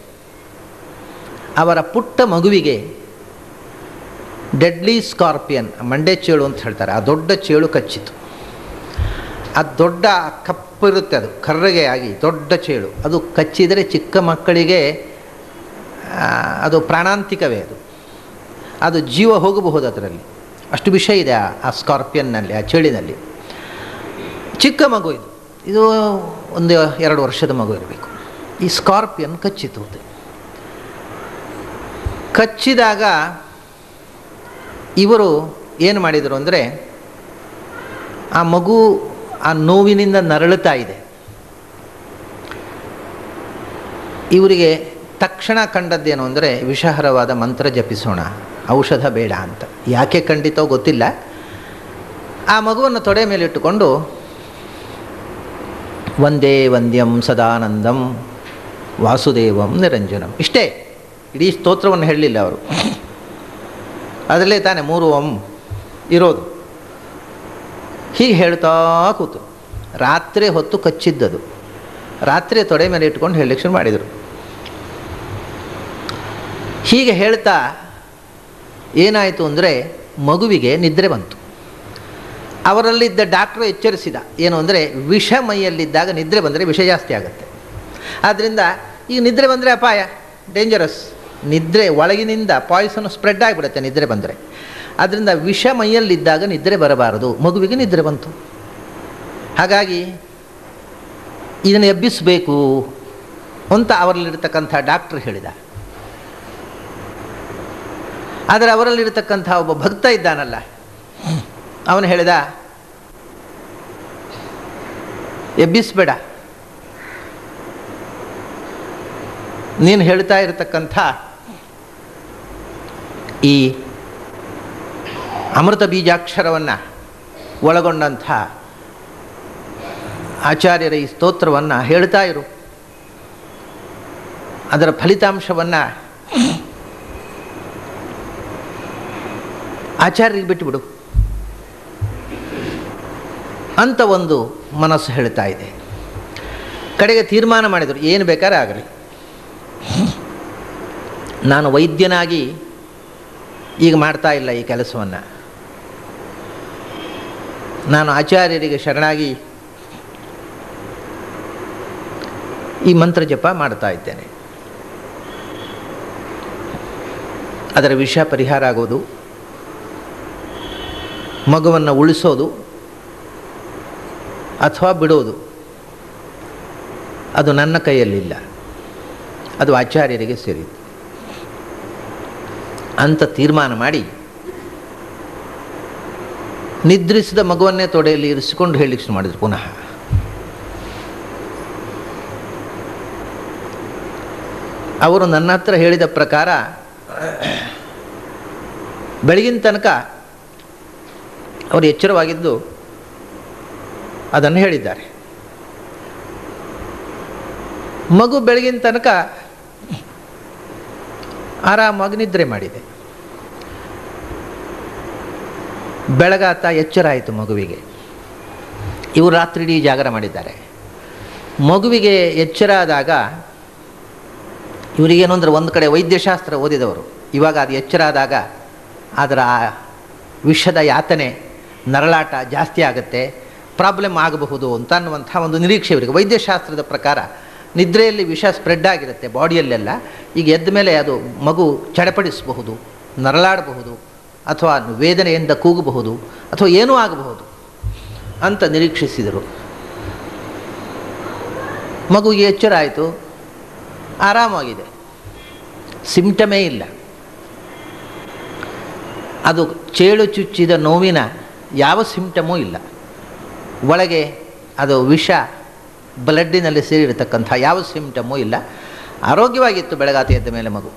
ಅವರ ಪುಟ್ಟ ಮಗುವಿಗೆ ಡೆಡ್ಲಿ ಸ್ಕಾರ್ಪಿಯನ್ ಮಂಡೆ ಚೇಳು ಅಂತ ಹೇಳ್ತಾರೆ ಆ ದೊಡ್ಡ ಚೇಳು ಕಚ್ಚಿತು ಆ ದೊಡ್ಡ ಕಪ್ಪಿರುತ್ತೆ ಅದು ಕರ್ರಗೆ ಆಗಿ ದೊಡ್ಡ ಚೇಳು ಅದು ಕಚ್ಚಿದರೆ ಚಿಕ್ಕ ಮಕ್ಕಳಿಗೆ ಅದು ಪ್ರಾಣಾಂತಿಕವೇ ಅದು ಅದು ಜೀವ ಹೋಗಬಹುದು ಅದರಲ್ಲಿ ಅಷ್ಟು ವಿಷ ಇದೆ ಆ ಸ್ಕಾರ್ಪಿಯನ್ನಲ್ಲಿ ಆ ಚೇಳಿನಲ್ಲಿ ಚಿಕ್ಕ ಮಗು ಇದು ಇದು ಒಂದು ಎರಡು ವರ್ಷದ ಮಗು ಇರಬೇಕು ಈ ಸ್ಕಾರ್ಪಿಯನ್ ಕಚ್ಚಿತು ಕಚ್ಚಿದಾಗ ಇವರು ಏನು ಮಾಡಿದರು ಅಂದರೆ ಆ ಮಗು ಆ ನೋವಿನಿಂದ ನರಳುತ್ತಾ ಇದೆ ಇವರಿಗೆ ತಕ್ಷಣ ಕಂಡದ್ದೇನು ಅಂದರೆ ವಿಷಹರವಾದ ಮಂತ್ರ ಜಪಿಸೋಣ ಔಷಧ ಬೇಡ ಅಂತ ಯಾಕೆ ಖಂಡಿತೋ ಗೊತ್ತಿಲ್ಲ ಆ ಮಗುವನ್ನು ತೊಡೆ ಮೇಲೆ ಇಟ್ಟುಕೊಂಡು ಒಂದೇ ವಂದ್ಯಂ ಸದಾನಂದಂ ವಾಸುದೇವಂ ನಿರಂಜನಂ ಇಷ್ಟೇ ಇಡೀ ಸ್ತೋತ್ರವನ್ನು ಹೇಳಲಿಲ್ಲ ಅವರು ಅದರಲ್ಲೇ ತಾನೇ ಮೂರು ಓಂ ಇರೋದು ಹೀಗೆ ಹೇಳ್ತಾ ಕೂತು ರಾತ್ರಿ ಹೊತ್ತು ಕಚ್ಚಿದ್ದದು ರಾತ್ರಿ ತೊಡೆ ಮೇಲೆ ಇಟ್ಕೊಂಡು ಹೇಳಲಿಕ್ಕೆ ಶುರು ಮಾಡಿದರು ಹೀಗೆ ಹೇಳ್ತಾ ಏನಾಯಿತು ಅಂದರೆ ಮಗುವಿಗೆ ನಿದ್ರೆ ಬಂತು ಅವರಲ್ಲಿದ್ದ ಡಾಕ್ಟ್ರು ಎಚ್ಚರಿಸಿದ ಏನು ಅಂದರೆ ವಿಷ ಮೈಯಲ್ಲಿದ್ದಾಗ ನಿದ್ರೆ ಬಂದರೆ ವಿಷ ಜಾಸ್ತಿ ಆಗುತ್ತೆ ಆದ್ದರಿಂದ ಈಗ ನಿದ್ರೆ ಬಂದರೆ ಅಪಾಯ ಡೇಂಜರಸ್ ನಿದ್ರೆ ಒಳಗಿನಿಂದ ಪಾಯ್ಸನ್ ಸ್ಪ್ರೆಡ್ ಆಗಿಬಿಡುತ್ತೆ ನಿದ್ರೆ ಬಂದರೆ ಆದ್ದರಿಂದ ವಿಷ ಮೈಯಲ್ಲಿದ್ದಾಗ ನಿದ್ರೆ ಬರಬಾರದು ಮಗುವಿಗೆ ನಿದ್ರೆ ಬಂತು ಹಾಗಾಗಿ ಇದನ್ನು ಎಬ್ಬಿಸಬೇಕು ಅಂತ ಅವರಲ್ಲಿರ್ತಕ್ಕಂಥ ಡಾಕ್ಟ್ರ್ ಹೇಳಿದ ಆದರೆ ಅವರಲ್ಲಿರ್ತಕ್ಕಂಥ ಒಬ್ಬ ಭಕ್ತ ಇದ್ದಾನಲ್ಲ ಅವನು ಹೇಳಿದ ನೀನು ಹೇಳ್ತಾ ಇರತಕ್ಕಂಥ ಈ ಅಮೃತ ಬೀಜಾಕ್ಷರವನ್ನು ಒಳಗೊಂಡಂಥ ಆಚಾರ್ಯರ ಈ ಸ್ತೋತ್ರವನ್ನು ಹೇಳ್ತಾ ಇರು ಅದರ ಫಲಿತಾಂಶವನ್ನು ಆಚಾರ್ಯರಿಗೆ ಬಿಟ್ಟುಬಿಡು ಅಂತ ಒಂದು ಮನಸ್ಸು ಹೇಳ್ತಾ ಇದೆ ಕಡೆಗೆ ತೀರ್ಮಾನ ಮಾಡಿದರು ಏನು ಬೇಕಾದ್ರೆ ಆಗಲಿ ನಾನು ವೈದ್ಯನಾಗಿ ಈಗ ಮಾಡ್ತಾ ಇಲ್ಲ ಈ ಕೆಲಸವನ್ನು ನಾನು ಆಚಾರ್ಯರಿಗೆ ಶರಣಾಗಿ ಈ ಮಂತ್ರ ಜಪ ಮಾಡ್ತಾ ಇದ್ದೇನೆ ಅದರ ವಿಷ ಪರಿಹಾರ ಆಗೋದು ಮಗುವನ್ನು ಉಳಿಸೋದು ಅಥವಾ ಬಿಡೋದು ಅದು ನನ್ನ ಕೈಯಲ್ಲಿಲ್ಲ ಅದು ಆಚಾರ್ಯರಿಗೆ ಸೇರಿತು ಅಂತ ತೀರ್ಮಾನ ಮಾಡಿ ನಿದ್ರಿಸಿದ ಮಗುವನ್ನೇ ತೊಡೆಯಲ್ಲಿ ಇರಿಸಿಕೊಂಡು ಹೇಳಲಿಕ್ಕೆ ಶುರು ಮಾಡಿದ್ರು ಪುನಃ ಅವರು ನನ್ನ ಹತ್ರ ಹೇಳಿದ ಪ್ರಕಾರ ಬೆಳಗಿನ ತನಕ ಅವರು ಎಚ್ಚರವಾಗಿದ್ದು ಅದನ್ನು ಹೇಳಿದ್ದಾರೆ ಮಗು ಬೆಳಗಿನ ತನಕ ಆರಾಮಾಗಿ ನಿದ್ರೆ ಮಾಡಿದೆ ಬೆಳಗಾತ ಎಚ್ಚರ ಆಯಿತು ಮಗುವಿಗೆ ಇವರು ರಾತ್ರಿ ಇಡೀ ಜಾಗರ ಮಾಡಿದ್ದಾರೆ ಮಗುವಿಗೆ ಎಚ್ಚರ ಆದಾಗ ಇವರಿಗೇನು ಅಂದರೆ ಒಂದು ಕಡೆ ವೈದ್ಯಶಾಸ್ತ್ರ ಓದಿದವರು ಇವಾಗ ಅದು ಎಚ್ಚರ ಆದಾಗ ಅದರ ಆ ವಿಷದ ಯಾತನೆ ನರಳಾಟ ಜಾಸ್ತಿ ಆಗುತ್ತೆ ಪ್ರಾಬ್ಲಮ್ ಆಗಬಹುದು ಅಂತ ಅನ್ನುವಂಥ ಒಂದು ನಿರೀಕ್ಷೆ ಇವರಿಗೆ ವೈದ್ಯಶಾಸ್ತ್ರದ ಪ್ರಕಾರ ನಿದ್ರೆಯಲ್ಲಿ ವಿಷ ಸ್ಪ್ರೆಡ್ ಆಗಿರುತ್ತೆ ಬಾಡಿಯಲ್ಲೆಲ್ಲ ಈಗ ಎದ್ದ ಮೇಲೆ ಅದು ಮಗು ಚಡಪಡಿಸಬಹುದು ನರಳಾಡಬಹುದು ಅಥವಾ ವೇದನೆಯಿಂದ ಕೂಗಬಹುದು ಅಥವಾ ಏನೂ ಆಗಬಹುದು ಅಂತ ನಿರೀಕ್ಷಿಸಿದರು ಮಗುಗೆ ಎಚ್ಚರ ಆಯಿತು ಆರಾಮಾಗಿದೆ ಸಿಂಟಮೇ ಇಲ್ಲ ಅದು ಚೇಳು ಚುಚ್ಚಿದ ನೋವಿನ ಯಾವ ಸಿಂಟಮೂ ಇಲ್ಲ ಒಳಗೆ ಅದು ವಿಷ ಬ್ಲಡ್ಡಿನಲ್ಲಿ ಸೇರಿರತಕ್ಕಂಥ ಯಾವ ಸಿಂಟಮೂ ಇಲ್ಲ ಆರೋಗ್ಯವಾಗಿತ್ತು ಬೆಳಗಾತಿ ಎದ್ದ ಮೇಲೆ ಮಗು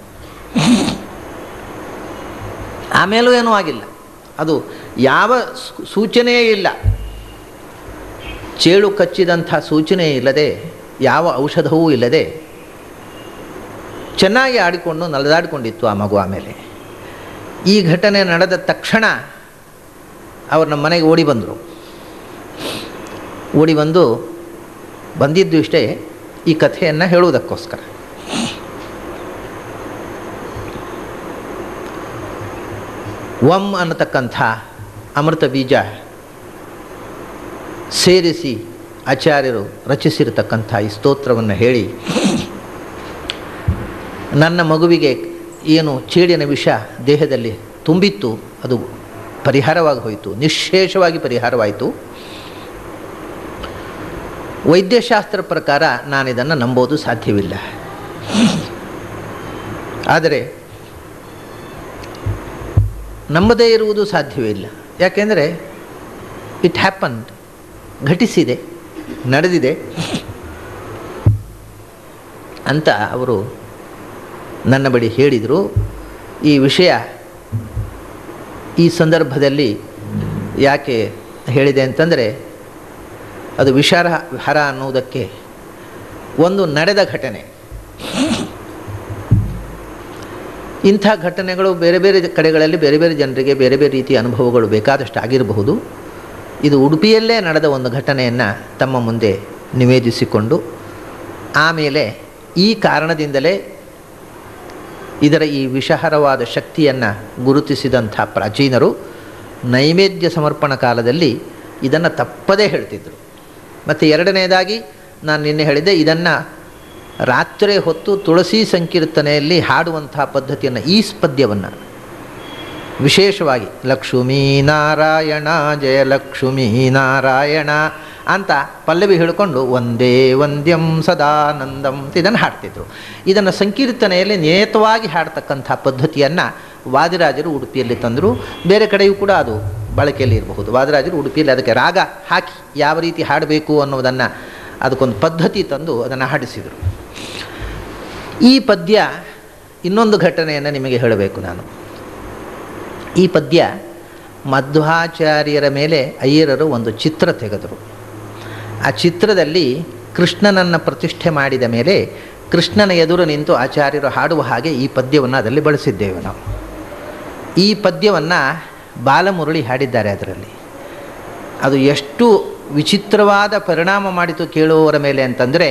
ಆಮೇಲೂ ಏನೂ ಆಗಿಲ್ಲ ಅದು ಯಾವ ಸೂ- ಸೂಚನೆಯೇ ಇಲ್ಲ ಚೇಳು ಕಚ್ಚಿದಂಥ ಸೂಚನೆ ಇಲ್ಲದೆ ಯಾವ ಔಷಧವೂ ಇಲ್ಲದೆ ಚೆನ್ನಾಗಿ ಆಡಿಕೊಂಡು ನಲಿದಾಡಿಕೊಂಡಿತ್ತು ಆ ಮಗು ಆಮೇಲೆ ಈ ಘಟನೆ ನಡೆದ ತಕ್ಷಣ ಅವರು ನಮ್ಮ ಮನೆಗೆ ಓಡಿ ಬಂದರು ಓಡಿ ಬಂದು ಬಂದಿದ್ದು ಇಷ್ಟೇ ಈ ಕಥೆಯನ್ನು ಹೇಳುವುದಕ್ಕೋಸ್ಕರ ವಮ್ ಅನ್ನತಕ್ಕಂಥ ಅಮೃತ ಬೀಜ ಸೇರಿಸಿ ಆಚಾರ್ಯರು ರಚಿಸಿರತಕ್ಕಂಥ ಈ ಸ್ತೋತ್ರವನ್ನು ಹೇಳಿ ನನ್ನ ಮಗುವಿಗೆ ಏನು ಚೇಡಿನ ವಿಷ ದೇಹದಲ್ಲಿ ತುಂಬಿತ್ತು ಅದು ಪರಿಹಾರವಾಗಿ ಹೋಯಿತು ನಿಶ್ಶೇಷವಾಗಿ ಪರಿಹಾರವಾಯಿತು ವೈದ್ಯಶಾಸ್ತ್ರ ಪ್ರಕಾರ ನಾನು ಇದನ್ನು ನಂಬೋದು ಸಾಧ್ಯವಿಲ್ಲ ಆದರೆ ನಂಬದೇ ಇರುವುದು ಸಾಧ್ಯವೇ ಇಲ್ಲ ಯಾಕೆಂದರೆ ಇಟ್ ಹ್ಯಾಪನ್ಡ್ ಘಟಿಸಿದೆ ನಡೆದಿದೆ ಅಂತ ಅವರು ನನ್ನ ಬಳಿ ಹೇಳಿದರು ಈ ವಿಷಯ ಈ ಸಂದರ್ಭದಲ್ಲಿ ಯಾಕೆ ಹೇಳಿದೆ ಅಂತಂದರೆ ಅದು ವಿಷಾರ ಹರ ಅನ್ನುವುದಕ್ಕೆ ಒಂದು ನಡೆದ ಘಟನೆ ಇಂಥ ಘಟನೆಗಳು ಬೇರೆ ಬೇರೆ ಕಡೆಗಳಲ್ಲಿ ಬೇರೆ ಬೇರೆ ಜನರಿಗೆ ಬೇರೆ ಬೇರೆ ರೀತಿಯ ಅನುಭವಗಳು ಬೇಕಾದಷ್ಟು ಆಗಿರಬಹುದು ಇದು ಉಡುಪಿಯಲ್ಲೇ ನಡೆದ ಒಂದು ಘಟನೆಯನ್ನು ತಮ್ಮ ಮುಂದೆ ನಿವೇದಿಸಿಕೊಂಡು ಆಮೇಲೆ ಈ ಕಾರಣದಿಂದಲೇ ಇದರ ಈ ವಿಷಹರವಾದ ಶಕ್ತಿಯನ್ನು ಗುರುತಿಸಿದಂಥ ಪ್ರಾಚೀನರು ನೈವೇದ್ಯ ಸಮರ್ಪಣ ಕಾಲದಲ್ಲಿ ಇದನ್ನು ತಪ್ಪದೇ ಹೇಳ್ತಿದ್ದರು ಮತ್ತು ಎರಡನೇದಾಗಿ ನಾನು ನಿನ್ನೆ ಹೇಳಿದ್ದೆ ಇದನ್ನು ರಾತ್ರಿ ಹೊತ್ತು ತುಳಸಿ ಸಂಕೀರ್ತನೆಯಲ್ಲಿ ಹಾಡುವಂಥ ಪದ್ಧತಿಯನ್ನು ಈ ಪದ್ಯವನ್ನು ವಿಶೇಷವಾಗಿ ಲಕ್ಷ್ಮೀ ನಾರಾಯಣ ಜಯ ಲಕ್ಷ್ಮೀ ನಾರಾಯಣ ಅಂತ ಪಲ್ಲವಿ ಹೇಳಿಕೊಂಡು ಒಂದೇ ವಂದ್ಯಂ ಸದಾನಂದಂ ಅಂತ ಇದನ್ನು ಹಾಡ್ತಿದ್ರು ಇದನ್ನು ಸಂಕೀರ್ತನೆಯಲ್ಲಿ ನೇತವಾಗಿ ಹಾಡ್ತಕ್ಕಂಥ ಪದ್ಧತಿಯನ್ನು ವಾದಿರಾಜರು ಉಡುಪಿಯಲ್ಲಿ ತಂದರು ಬೇರೆ ಕಡೆಯೂ ಕೂಡ ಅದು ಬಳಕೆಯಲ್ಲಿ ಇರಬಹುದು ವಾದಿರಾಜರು ಉಡುಪಿಯಲ್ಲಿ ಅದಕ್ಕೆ ರಾಗ ಹಾಕಿ ಯಾವ ರೀತಿ ಹಾಡಬೇಕು ಅನ್ನೋದನ್ನು ಅದಕ್ಕೊಂದು ಪದ್ಧತಿ ತಂದು ಅದನ್ನು ಹಾಡಿಸಿದರು ಈ ಪದ್ಯ ಇನ್ನೊಂದು ಘಟನೆಯನ್ನು ನಿಮಗೆ ಹೇಳಬೇಕು ನಾನು ಈ ಪದ್ಯ ಮಧ್ವಾಚಾರ್ಯರ ಮೇಲೆ ಅಯ್ಯರರು ಒಂದು ಚಿತ್ರ ತೆಗೆದರು ಆ ಚಿತ್ರದಲ್ಲಿ ಕೃಷ್ಣನನ್ನು ಪ್ರತಿಷ್ಠೆ ಮಾಡಿದ ಮೇಲೆ ಕೃಷ್ಣನ ಎದುರು ನಿಂತು ಆಚಾರ್ಯರು ಹಾಡುವ ಹಾಗೆ ಈ ಪದ್ಯವನ್ನು ಅದರಲ್ಲಿ ಬಳಸಿದ್ದೇವೆ ನಾವು ಈ ಪದ್ಯವನ್ನು ಬಾಲಮುರಳಿ ಹಾಡಿದ್ದಾರೆ ಅದರಲ್ಲಿ ಅದು ಎಷ್ಟು ವಿಚಿತ್ರವಾದ ಪರಿಣಾಮ ಮಾಡಿತು ಕೇಳುವವರ ಮೇಲೆ ಅಂತಂದರೆ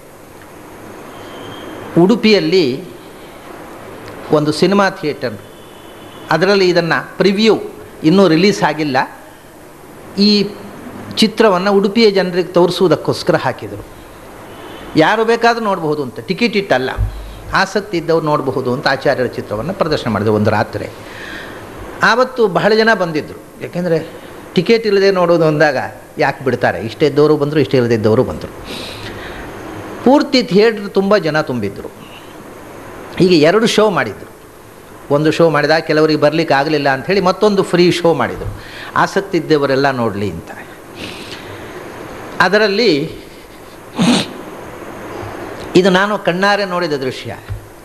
ಉಡುಪಿಯಲ್ಲಿ ಒಂದು ಸಿನಿಮಾ ಥಿಯೇಟರ್ ಅದರಲ್ಲಿ ಇದನ್ನು ಪ್ರಿವ್ಯೂ ಇನ್ನೂ ರಿಲೀಸ್ ಆಗಿಲ್ಲ ಈ ಚಿತ್ರವನ್ನು ಉಡುಪಿಯ ಜನರಿಗೆ ತೋರಿಸುವುದಕ್ಕೋಸ್ಕರ ಹಾಕಿದರು ಯಾರು ಬೇಕಾದರೂ ನೋಡಬಹುದು ಅಂತ ಟಿಕೆಟ್ ಇಟ್ಟಲ್ಲ ಆಸಕ್ತಿ ಇದ್ದವ್ರು ನೋಡಬಹುದು ಅಂತ ಆಚಾರ್ಯರ ಚಿತ್ರವನ್ನು ಪ್ರದರ್ಶನ ಮಾಡಿದ್ರು ಒಂದು ರಾತ್ರಿ ಆವತ್ತು ಬಹಳ ಜನ ಬಂದಿದ್ದರು ಯಾಕೆಂದರೆ ಟಿಕೆಟ್ ಇಲ್ಲದೆ ನೋಡೋದು ಅಂದಾಗ ಯಾಕೆ ಬಿಡ್ತಾರೆ ಇಷ್ಟ ಇದ್ದವರು ಬಂದರು ಇಷ್ಟ ಇಲ್ಲದಿದ್ದವರು ಬಂದರು ಪೂರ್ತಿ ಥಿಯೇಟ್ರ್ ತುಂಬ ಜನ ತುಂಬಿದ್ದರು ಹೀಗೆ ಎರಡು ಶೋ ಮಾಡಿದರು ಒಂದು ಶೋ ಮಾಡಿದಾಗ ಕೆಲವರಿಗೆ ಬರಲಿಕ್ಕೆ ಆಗಲಿಲ್ಲ ಅಂಥೇಳಿ ಮತ್ತೊಂದು ಫ್ರೀ ಶೋ ಮಾಡಿದರು ಆಸಕ್ತಿ ಇದ್ದವರೆಲ್ಲ ನೋಡಲಿ ಅಂತ ಅದರಲ್ಲಿ ಇದು ನಾನು ಕಣ್ಣಾರೆ ನೋಡಿದ ದೃಶ್ಯ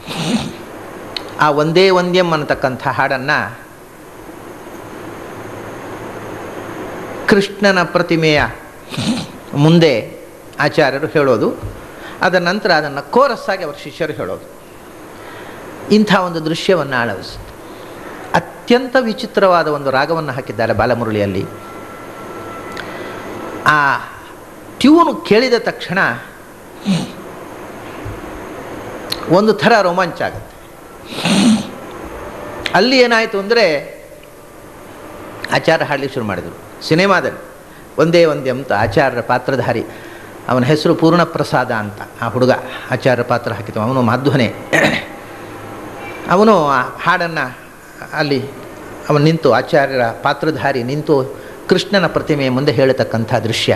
ಆ ಒಂದೇ ಒಂದ್ಯಂ ಅನ್ನತಕ್ಕಂಥ ಹಾಡನ್ನು ಕೃಷ್ಣನ ಪ್ರತಿಮೆಯ ಮುಂದೆ ಆಚಾರ್ಯರು ಹೇಳೋದು ಅದರ ನಂತರ ಅದನ್ನು ಕೋರಸ್ಸಾಗಿ ಅವರ ಶಿಷ್ಯರು ಹೇಳೋದು ಇಂಥ ಒಂದು ದೃಶ್ಯವನ್ನು ಅಳವಡಿಸಿತು ಅತ್ಯಂತ ವಿಚಿತ್ರವಾದ ಒಂದು ರಾಗವನ್ನು ಹಾಕಿದ್ದಾರೆ ಬಾಲಮುರಳಿಯಲ್ಲಿ ಆ ಟ್ಯೂನು ಕೇಳಿದ ತಕ್ಷಣ ಒಂದು ಥರ ರೋಮಾಂಚ ಆಗುತ್ತೆ ಅಲ್ಲಿ ಏನಾಯಿತು ಅಂದರೆ ಆಚಾರ್ಯ ಹಾಡಲಿಕ್ಕೆ ಶುರು ಮಾಡಿದರು ಸಿನಿಮಾದಲ್ಲಿ ಒಂದೇ ಒಂದೇ ಅಂತ ಆಚಾರ್ಯರ ಪಾತ್ರಧಾರಿ ಅವನ ಹೆಸರು ಪೂರ್ಣಪ್ರಸಾದ ಅಂತ ಆ ಹುಡುಗ ಆಚಾರ್ಯ ಪಾತ್ರ ಹಾಕಿತು ಅವನು ಮಾಧ್ವನೇ ಅವನು ಆ ಹಾಡನ್ನು ಅಲ್ಲಿ ಅವನು ನಿಂತು ಆಚಾರ್ಯರ ಪಾತ್ರಧಾರಿ ನಿಂತು ಕೃಷ್ಣನ ಪ್ರತಿಮೆಯ ಮುಂದೆ ಹೇಳತಕ್ಕಂಥ ದೃಶ್ಯ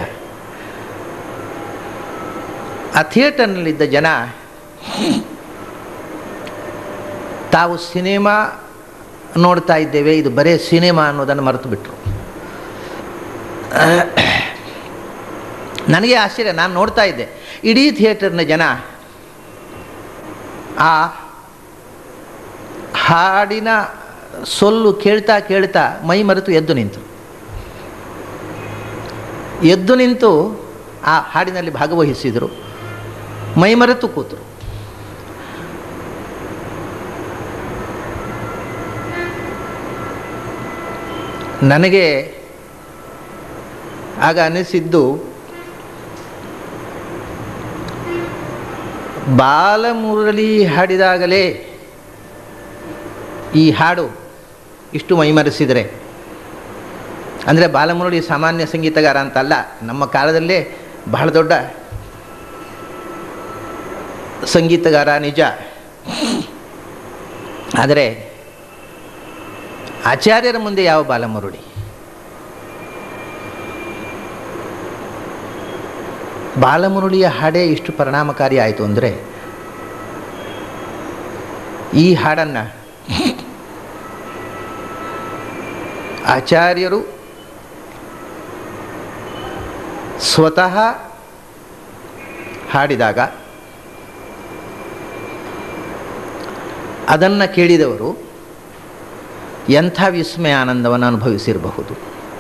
ಆ ಥಿಯೇಟರ್ನಲ್ಲಿದ್ದ ಜನ ತಾವು ಸಿನಿಮಾ ನೋಡ್ತಾ ಇದ್ದೇವೆ ಇದು ಬರೇ ಸಿನಿಮಾ ಅನ್ನೋದನ್ನು ಮರೆತು ಬಿಟ್ಟರು ನನಗೆ ಆಶ್ಚರ್ಯ ನಾನು ನೋಡ್ತಾ ಇದ್ದೆ ಇಡೀ ಥಿಯೇಟರ್ನ ಜನ ಆ ಹಾಡಿನ ಸೊಲ್ಲು ಕೇಳ್ತಾ ಕೇಳ್ತಾ ಮೈ ಮರೆತು ಎದ್ದು ನಿಂತು ಎದ್ದು ನಿಂತು ಆ ಹಾಡಿನಲ್ಲಿ ಭಾಗವಹಿಸಿದರು ಮೈ ಮರೆತು ಕೂತರು ನನಗೆ ಆಗ ಅನಿಸಿದ್ದು ಬಾಲಮುರಳಿ ಹಾಡಿದಾಗಲೇ ಈ ಹಾಡು ಇಷ್ಟು ಮೈಮರೆಸಿದರೆ ಅಂದರೆ ಬಾಲಮುರಳಿ ಸಾಮಾನ್ಯ ಸಂಗೀತಗಾರ ಅಂತಲ್ಲ ನಮ್ಮ ಕಾಲದಲ್ಲೇ ಬಹಳ ದೊಡ್ಡ ಸಂಗೀತಗಾರ ನಿಜ ಆದರೆ ಆಚಾರ್ಯರ ಮುಂದೆ ಯಾವ ಬಾಲಮುರುಳಿ ಬಾಲಮುರುಳಿಯ ಹಾಡೇ ಇಷ್ಟು ಪರಿಣಾಮಕಾರಿ ಆಯಿತು ಅಂದರೆ ಈ ಹಾಡನ್ನು ಆಚಾರ್ಯರು ಸ್ವತಃ ಹಾಡಿದಾಗ ಅದನ್ನು ಕೇಳಿದವರು ಎಂಥ ವಿಸ್ಮಯ ಆನಂದವನ್ನು ಅನುಭವಿಸಿರಬಹುದು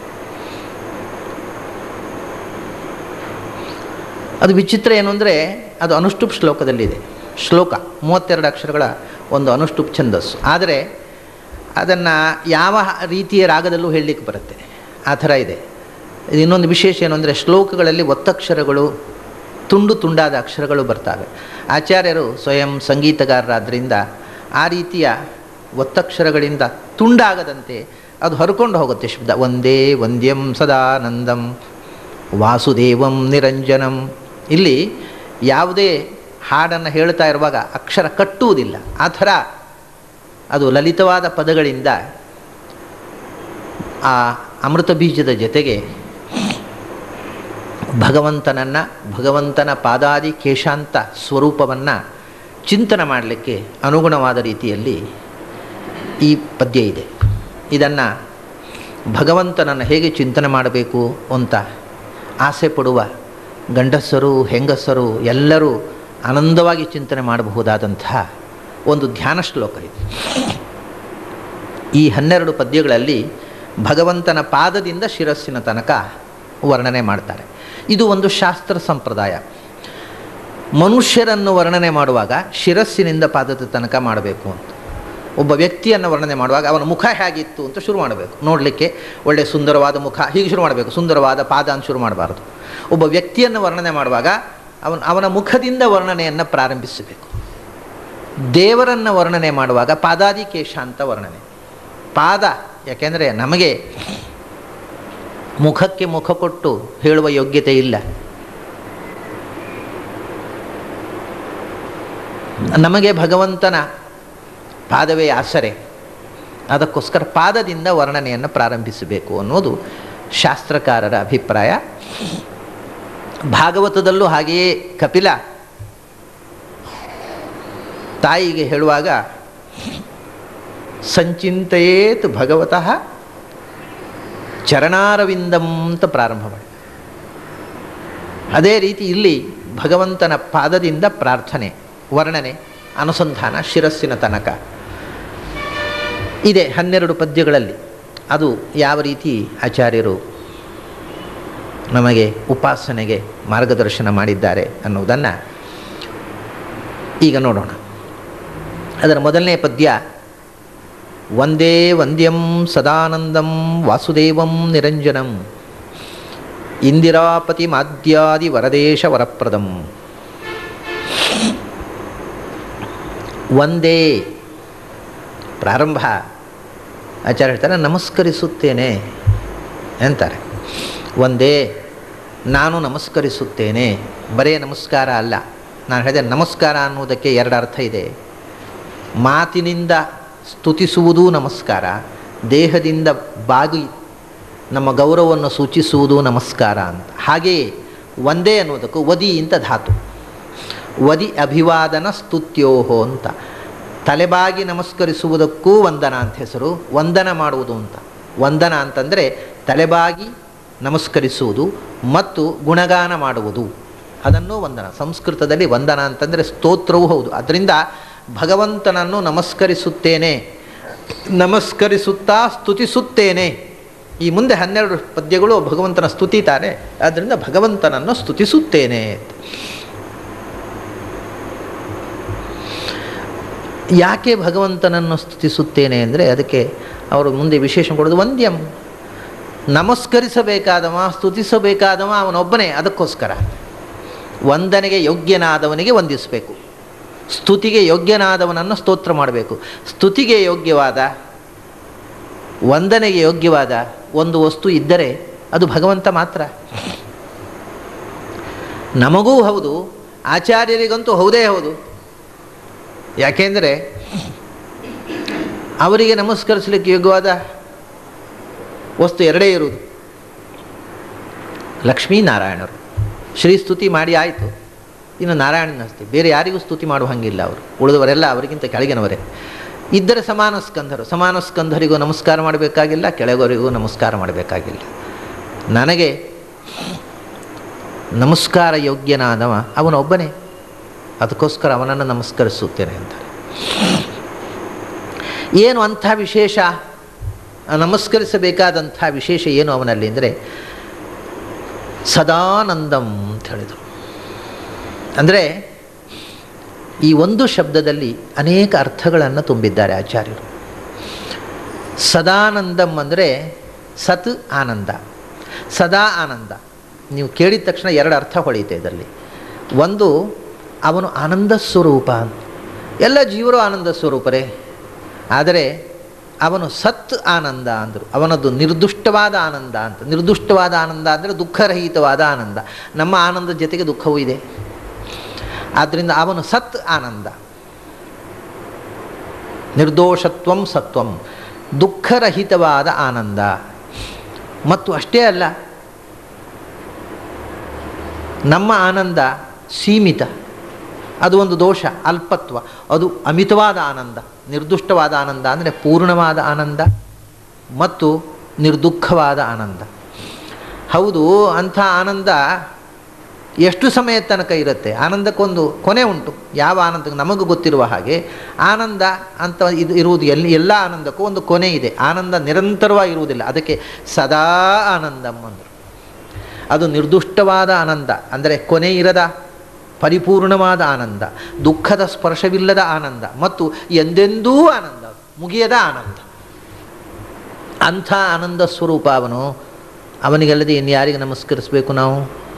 ಅದು ವಿಚಿತ್ರ ಏನು ಅಂದರೆ ಅದು ಅನುಷ್ಠುಪ್ ಶ್ಲೋಕದಲ್ಲಿದೆ ಶ್ಲೋಕ ಮೂವತ್ತೆರಡು ಅಕ್ಷರಗಳ ಒಂದು ಅನುಷ್ಠುಪ್ ಛಂದಸ್ಸು ಆದರೆ ಅದನ್ನು ಯಾವ ರೀತಿಯ ರಾಗದಲ್ಲೂ ಹೇಳಲಿಕ್ಕೆ ಬರುತ್ತೆ ಆ ಥರ ಇದೆ ಇನ್ನೊಂದು ವಿಶೇಷ ಏನು ಅಂದರೆ ಶ್ಲೋಕಗಳಲ್ಲಿ ಒತ್ತಕ್ಷರಗಳು ತುಂಡು ತುಂಡಾದ ಅಕ್ಷರಗಳು ಬರ್ತವೆ ಆಚಾರ್ಯರು ಸ್ವಯಂ ಸಂಗೀತಗಾರರಾದ್ದರಿಂದ ಆ ರೀತಿಯ ಒತ್ತಕ್ಷರಗಳಿಂದ ತುಂಡಾಗದಂತೆ ಅದು ಹೊರಕೊಂಡು ಹೋಗುತ್ತೆ ಶಬ್ದ ಒಂದೇ ವಂದ್ಯಂ ಸದಾನಂದಂ ವಾಸುದೇವಂ ನಿರಂಜನಂ ಇಲ್ಲಿ ಯಾವುದೇ ಹಾಡನ್ನು ಹೇಳ್ತಾ ಇರುವಾಗ ಅಕ್ಷರ ಕಟ್ಟುವುದಿಲ್ಲ ಆ ಥರ ಅದು ಲಲಿತವಾದ ಪದಗಳಿಂದ ಆ ಅಮೃತ ಬೀಜದ ಜೊತೆಗೆ ಭಗವಂತನನ್ನು ಭಗವಂತನ ಪಾದಾದಿ ಕೇಶಾಂತ ಸ್ವರೂಪವನ್ನು ಚಿಂತನೆ ಮಾಡಲಿಕ್ಕೆ ಅನುಗುಣವಾದ ರೀತಿಯಲ್ಲಿ ಈ ಪದ್ಯ ಇದೆ ಇದನ್ನು ಭಗವಂತನನ್ನು ಹೇಗೆ ಚಿಂತನೆ ಮಾಡಬೇಕು ಅಂತ ಆಸೆ ಪಡುವ ಗಂಡಸರು ಹೆಂಗಸರು ಎಲ್ಲರೂ ಆನಂದವಾಗಿ ಚಿಂತನೆ ಮಾಡಬಹುದಾದಂತಹ ಒಂದು ಧ್ಯಾನ ಶ್ಲೋಕ ಇದು ಈ ಹನ್ನೆರಡು ಪದ್ಯಗಳಲ್ಲಿ ಭಗವಂತನ ಪಾದದಿಂದ ಶಿರಸ್ಸಿನ ತನಕ ವರ್ಣನೆ ಮಾಡ್ತಾರೆ ಇದು ಒಂದು ಶಾಸ್ತ್ರ ಸಂಪ್ರದಾಯ ಮನುಷ್ಯರನ್ನು ವರ್ಣನೆ ಮಾಡುವಾಗ ಶಿರಸ್ಸಿನಿಂದ ಪಾದದ ತನಕ ಮಾಡಬೇಕು ಅಂತ ಒಬ್ಬ ವ್ಯಕ್ತಿಯನ್ನು ವರ್ಣನೆ ಮಾಡುವಾಗ ಅವನ ಮುಖ ಹೇಗಿತ್ತು ಅಂತ ಶುರು ಮಾಡಬೇಕು ನೋಡಲಿಕ್ಕೆ ಒಳ್ಳೆಯ ಸುಂದರವಾದ ಮುಖ ಹೀಗೆ ಶುರು ಮಾಡಬೇಕು ಸುಂದರವಾದ ಪಾದ ಅಂತ ಶುರು ಮಾಡಬಾರ್ದು ಒಬ್ಬ ವ್ಯಕ್ತಿಯನ್ನು ವರ್ಣನೆ ಮಾಡುವಾಗ ಅವನ ಅವನ ಮುಖದಿಂದ ವರ್ಣನೆಯನ್ನು ಪ್ರಾರಂಭಿಸಬೇಕು ದೇವರನ್ನು ವರ್ಣನೆ ಮಾಡುವಾಗ ಪಾದಾದಿಕೇಶ ಅಂತ ವರ್ಣನೆ ಪಾದ ಯಾಕೆಂದರೆ ನಮಗೆ ಮುಖಕ್ಕೆ ಮುಖ ಕೊಟ್ಟು ಹೇಳುವ ಯೋಗ್ಯತೆ ಇಲ್ಲ ನಮಗೆ ಭಗವಂತನ ಪಾದವೇ ಆಸರೆ ಅದಕ್ಕೋಸ್ಕರ ಪಾದದಿಂದ ವರ್ಣನೆಯನ್ನು ಪ್ರಾರಂಭಿಸಬೇಕು ಅನ್ನೋದು ಶಾಸ್ತ್ರಕಾರರ ಅಭಿಪ್ರಾಯ ಭಾಗವತದಲ್ಲೂ ಹಾಗೆಯೇ ಕಪಿಲ ತಾಯಿಗೆ ಹೇಳುವಾಗ ಸಂಚಿಂತೆಯೇತ್ ಭಗವತಃ ಚರಣಾರವಿಂದಂ ಅಂತ ಪ್ರಾರಂಭ ಮಾಡಿ ಅದೇ ರೀತಿ ಇಲ್ಲಿ ಭಗವಂತನ ಪಾದದಿಂದ ಪ್ರಾರ್ಥನೆ ವರ್ಣನೆ ಅನುಸಂಧಾನ ಶಿರಸ್ಸಿನ ತನಕ ಇದೆ ಹನ್ನೆರಡು ಪದ್ಯಗಳಲ್ಲಿ ಅದು ಯಾವ ರೀತಿ ಆಚಾರ್ಯರು ನಮಗೆ ಉಪಾಸನೆಗೆ ಮಾರ್ಗದರ್ಶನ ಮಾಡಿದ್ದಾರೆ ಅನ್ನುವುದನ್ನು ಈಗ ನೋಡೋಣ ಅದರ ಮೊದಲನೇ ಪದ್ಯ ಒಂದೇ ವಂದ್ಯಂ ಸದಾನಂದಂ ವಾಸುದೇವಂ ನಿರಂಜನಂ ಇಂದಿರಾಪತಿ ಮಾದ್ಯಾದಿ ವರದೇಶ ವರಪ್ರದಂ ಒಂದೇ ಪ್ರಾರಂಭ ಆಚಾರ್ಯ ಹೇಳ್ತಾರೆ ನಮಸ್ಕರಿಸುತ್ತೇನೆ ಅಂತಾರೆ ಒಂದೇ ನಾನು ನಮಸ್ಕರಿಸುತ್ತೇನೆ ಬರೇ ನಮಸ್ಕಾರ ಅಲ್ಲ ನಾನು ಹೇಳಿದೆ ನಮಸ್ಕಾರ ಅನ್ನುವುದಕ್ಕೆ ಎರಡು ಅರ್ಥ ಇದೆ ಮಾತಿನಿಂದ ಸ್ತುತಿಸುವುದೂ ನಮಸ್ಕಾರ ದೇಹದಿಂದ ಬಾಗಿ ನಮ್ಮ ಗೌರವವನ್ನು ಸೂಚಿಸುವುದು ನಮಸ್ಕಾರ ಅಂತ ಹಾಗೆಯೇ ಒಂದೇ ಅನ್ನೋದಕ್ಕೂ ವದಿ ಅಂತ ಧಾತು ವದಿ ಅಭಿವಾದನ ಸ್ತುತ್ಯೋಹೋ ಅಂತ ತಲೆಬಾಗಿ ನಮಸ್ಕರಿಸುವುದಕ್ಕೂ ವಂದನ ಅಂತ ಹೆಸರು ವಂದನ ಮಾಡುವುದು ಅಂತ ವಂದನ ಅಂತಂದರೆ ತಲೆಬಾಗಿ ನಮಸ್ಕರಿಸುವುದು ಮತ್ತು ಗುಣಗಾನ ಮಾಡುವುದು ಅದನ್ನು ವಂದನ ಸಂಸ್ಕೃತದಲ್ಲಿ ವಂದನ ಅಂತಂದರೆ ಸ್ತೋತ್ರವೂ ಹೌದು ಅದರಿಂದ ಭಗವಂತನನ್ನು ನಮಸ್ಕರಿಸುತ್ತೇನೆ ನಮಸ್ಕರಿಸುತ್ತಾ ಸ್ತುತಿಸುತ್ತೇನೆ ಈ ಮುಂದೆ ಹನ್ನೆರಡು ಪದ್ಯಗಳು ಭಗವಂತನ ಸ್ತುತಿತಾರೆ ಆದ್ದರಿಂದ ಭಗವಂತನನ್ನು ಸ್ತುತಿಸುತ್ತೇನೆ ಯಾಕೆ ಭಗವಂತನನ್ನು ಸ್ತುತಿಸುತ್ತೇನೆ ಅಂದರೆ ಅದಕ್ಕೆ ಅವರು ಮುಂದೆ ವಿಶೇಷ ಕೊಡೋದು ವಂದ್ಯಂ ನಮಸ್ಕರಿಸಬೇಕಾದವ ಸ್ತುತಿಸಬೇಕಾದವ ಅವನೊಬ್ಬನೇ ಅದಕ್ಕೋಸ್ಕರ ವಂದನೆಗೆ ಯೋಗ್ಯನಾದವನಿಗೆ ವಂದಿಸಬೇಕು ಸ್ತುತಿಗೆ ಯೋಗ್ಯನಾದವನನ್ನು ಸ್ತೋತ್ರ ಮಾಡಬೇಕು ಸ್ತುತಿಗೆ ಯೋಗ್ಯವಾದ ವಂದನೆಗೆ ಯೋಗ್ಯವಾದ ಒಂದು ವಸ್ತು ಇದ್ದರೆ ಅದು ಭಗವಂತ ಮಾತ್ರ ನಮಗೂ ಹೌದು ಆಚಾರ್ಯರಿಗಂತೂ ಹೌದೇ ಹೌದು ಯಾಕೆಂದರೆ ಅವರಿಗೆ ನಮಸ್ಕರಿಸಲಿಕ್ಕೆ ಯೋಗ್ಯವಾದ ವಸ್ತು ಎರಡೇ ಇರುವುದು ಲಕ್ಷ್ಮೀನಾರಾಯಣರು ಶ್ರೀ ಸ್ತುತಿ ಮಾಡಿ ಆಯಿತು ಇನ್ನು ನಾರಾಯಣನ ಅಷ್ಟೇ ಬೇರೆ ಯಾರಿಗೂ ಸ್ತುತಿ ಮಾಡುವ ಹಂಗಿಲ್ಲ ಅವರು ಉಳಿದವರೆಲ್ಲ ಅವರಿಗಿಂತ ಕೆಳಗಿನವರೇ ಇದ್ದರೆ ಸಮಾನ ಸ್ಕಂಧರು ಸಮಾನ ಸ್ಕಂಧರಿಗೂ ನಮಸ್ಕಾರ ಮಾಡಬೇಕಾಗಿಲ್ಲ ಕೆಳಗವರಿಗೂ ನಮಸ್ಕಾರ ಮಾಡಬೇಕಾಗಿಲ್ಲ ನನಗೆ ನಮಸ್ಕಾರ ಯೋಗ್ಯನಾದವ ಅವನೊಬ್ಬನೇ ಅದಕ್ಕೋಸ್ಕರ ಅವನನ್ನು ನಮಸ್ಕರಿಸುತ್ತೇನೆ ಅಂತಾರೆ ಏನು ಅಂಥ ವಿಶೇಷ ನಮಸ್ಕರಿಸಬೇಕಾದಂಥ ವಿಶೇಷ ಏನು ಅವನಲ್ಲಿ ಅಂದರೆ ಸದಾನಂದಂ ಅಂತ ಹೇಳಿದರು ಅಂದರೆ ಈ ಒಂದು ಶಬ್ದದಲ್ಲಿ ಅನೇಕ ಅರ್ಥಗಳನ್ನು ತುಂಬಿದ್ದಾರೆ ಆಚಾರ್ಯರು ಸದಾನಂದಂ ಅಂದರೆ ಸತ್ ಆನಂದ ಸದಾ ಆನಂದ ನೀವು ಕೇಳಿದ ತಕ್ಷಣ ಎರಡು ಅರ್ಥ ಹೊಳೆಯುತ್ತೆ ಇದರಲ್ಲಿ ಒಂದು ಅವನು ಆನಂದ ಸ್ವರೂಪ ಎಲ್ಲ ಜೀವರು ಆನಂದ ಸ್ವರೂಪರೇ ಆದರೆ ಅವನು ಸತ್ ಆನಂದ ಅಂದರು ಅವನದ್ದು ನಿರ್ದುಷ್ಟವಾದ ಆನಂದ ಅಂತ ನಿರ್ದುಷ್ಟವಾದ ಆನಂದ ಅಂದರೆ ದುಃಖರಹಿತವಾದ ಆನಂದ ನಮ್ಮ ಆನಂದದ ಜೊತೆಗೆ ದುಃಖವೂ ಇದೆ ಆದ್ದರಿಂದ ಅವನು ಸತ್ ಆನಂದ ನಿರ್ದೋಷತ್ವಂ ಸತ್ವಂ ದುಃಖರಹಿತವಾದ ಆನಂದ ಮತ್ತು ಅಷ್ಟೇ ಅಲ್ಲ ನಮ್ಮ ಆನಂದ ಸೀಮಿತ ಅದು ಒಂದು ದೋಷ ಅಲ್ಪತ್ವ ಅದು ಅಮಿತವಾದ ಆನಂದ ನಿರ್ದುಷ್ಟವಾದ ಆನಂದ ಅಂದರೆ ಪೂರ್ಣವಾದ ಆನಂದ ಮತ್ತು ನಿರ್ದುಃಖವಾದ ಆನಂದ ಹೌದು ಅಂಥ ಆನಂದ ಎಷ್ಟು ಸಮಯದ ತನಕ ಇರುತ್ತೆ ಆನಂದಕ್ಕೊಂದು ಕೊನೆ ಉಂಟು ಯಾವ ಆನಂದ ನಮಗೂ ಗೊತ್ತಿರುವ ಹಾಗೆ ಆನಂದ ಅಂತ ಇದು ಇರುವುದು ಎಲ್ಲಿ ಎಲ್ಲ ಆನಂದಕ್ಕೂ ಒಂದು ಕೊನೆ ಇದೆ ಆನಂದ ನಿರಂತರವಾಗಿ ಇರುವುದಿಲ್ಲ ಅದಕ್ಕೆ ಸದಾ ಆನಂದಂ ಅಂದರು ಅದು ನಿರ್ದುಷ್ಟವಾದ ಆನಂದ ಅಂದರೆ ಕೊನೆ ಇರದ ಪರಿಪೂರ್ಣವಾದ ಆನಂದ ದುಃಖದ ಸ್ಪರ್ಶವಿಲ್ಲದ ಆನಂದ ಮತ್ತು ಎಂದೆಂದೂ ಆನಂದ ಮುಗಿಯದ ಆನಂದ ಅಂಥ ಆನಂದ ಸ್ವರೂಪ ಅವನು ಅವನಿಗಲ್ಲದೆ ಇನ್ಯಾರಿಗೆ ನಮಸ್ಕರಿಸಬೇಕು ನಾವು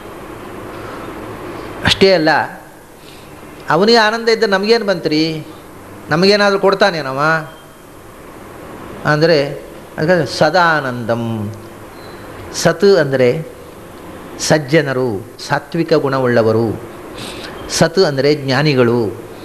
ಅಷ್ಟೇ ಅಲ್ಲ ಅವನಿಗೆ ಆನಂದ ಇದ್ದರೆ ನಮಗೇನು ಬಂತ್ರಿ ನಮಗೇನಾದರೂ ಕೊಡ್ತಾನೇನವ ಅಂದರೆ ಅದಕ್ಕೆ ಸದಾನಂದಂ ಸತ್ ಅಂದರೆ ಸಜ್ಜನರು ಸಾತ್ವಿಕ ಗುಣವುಳ್ಳವರು ಸತ್ ಅಂದರೆ ಜ್ಞಾನಿಗಳು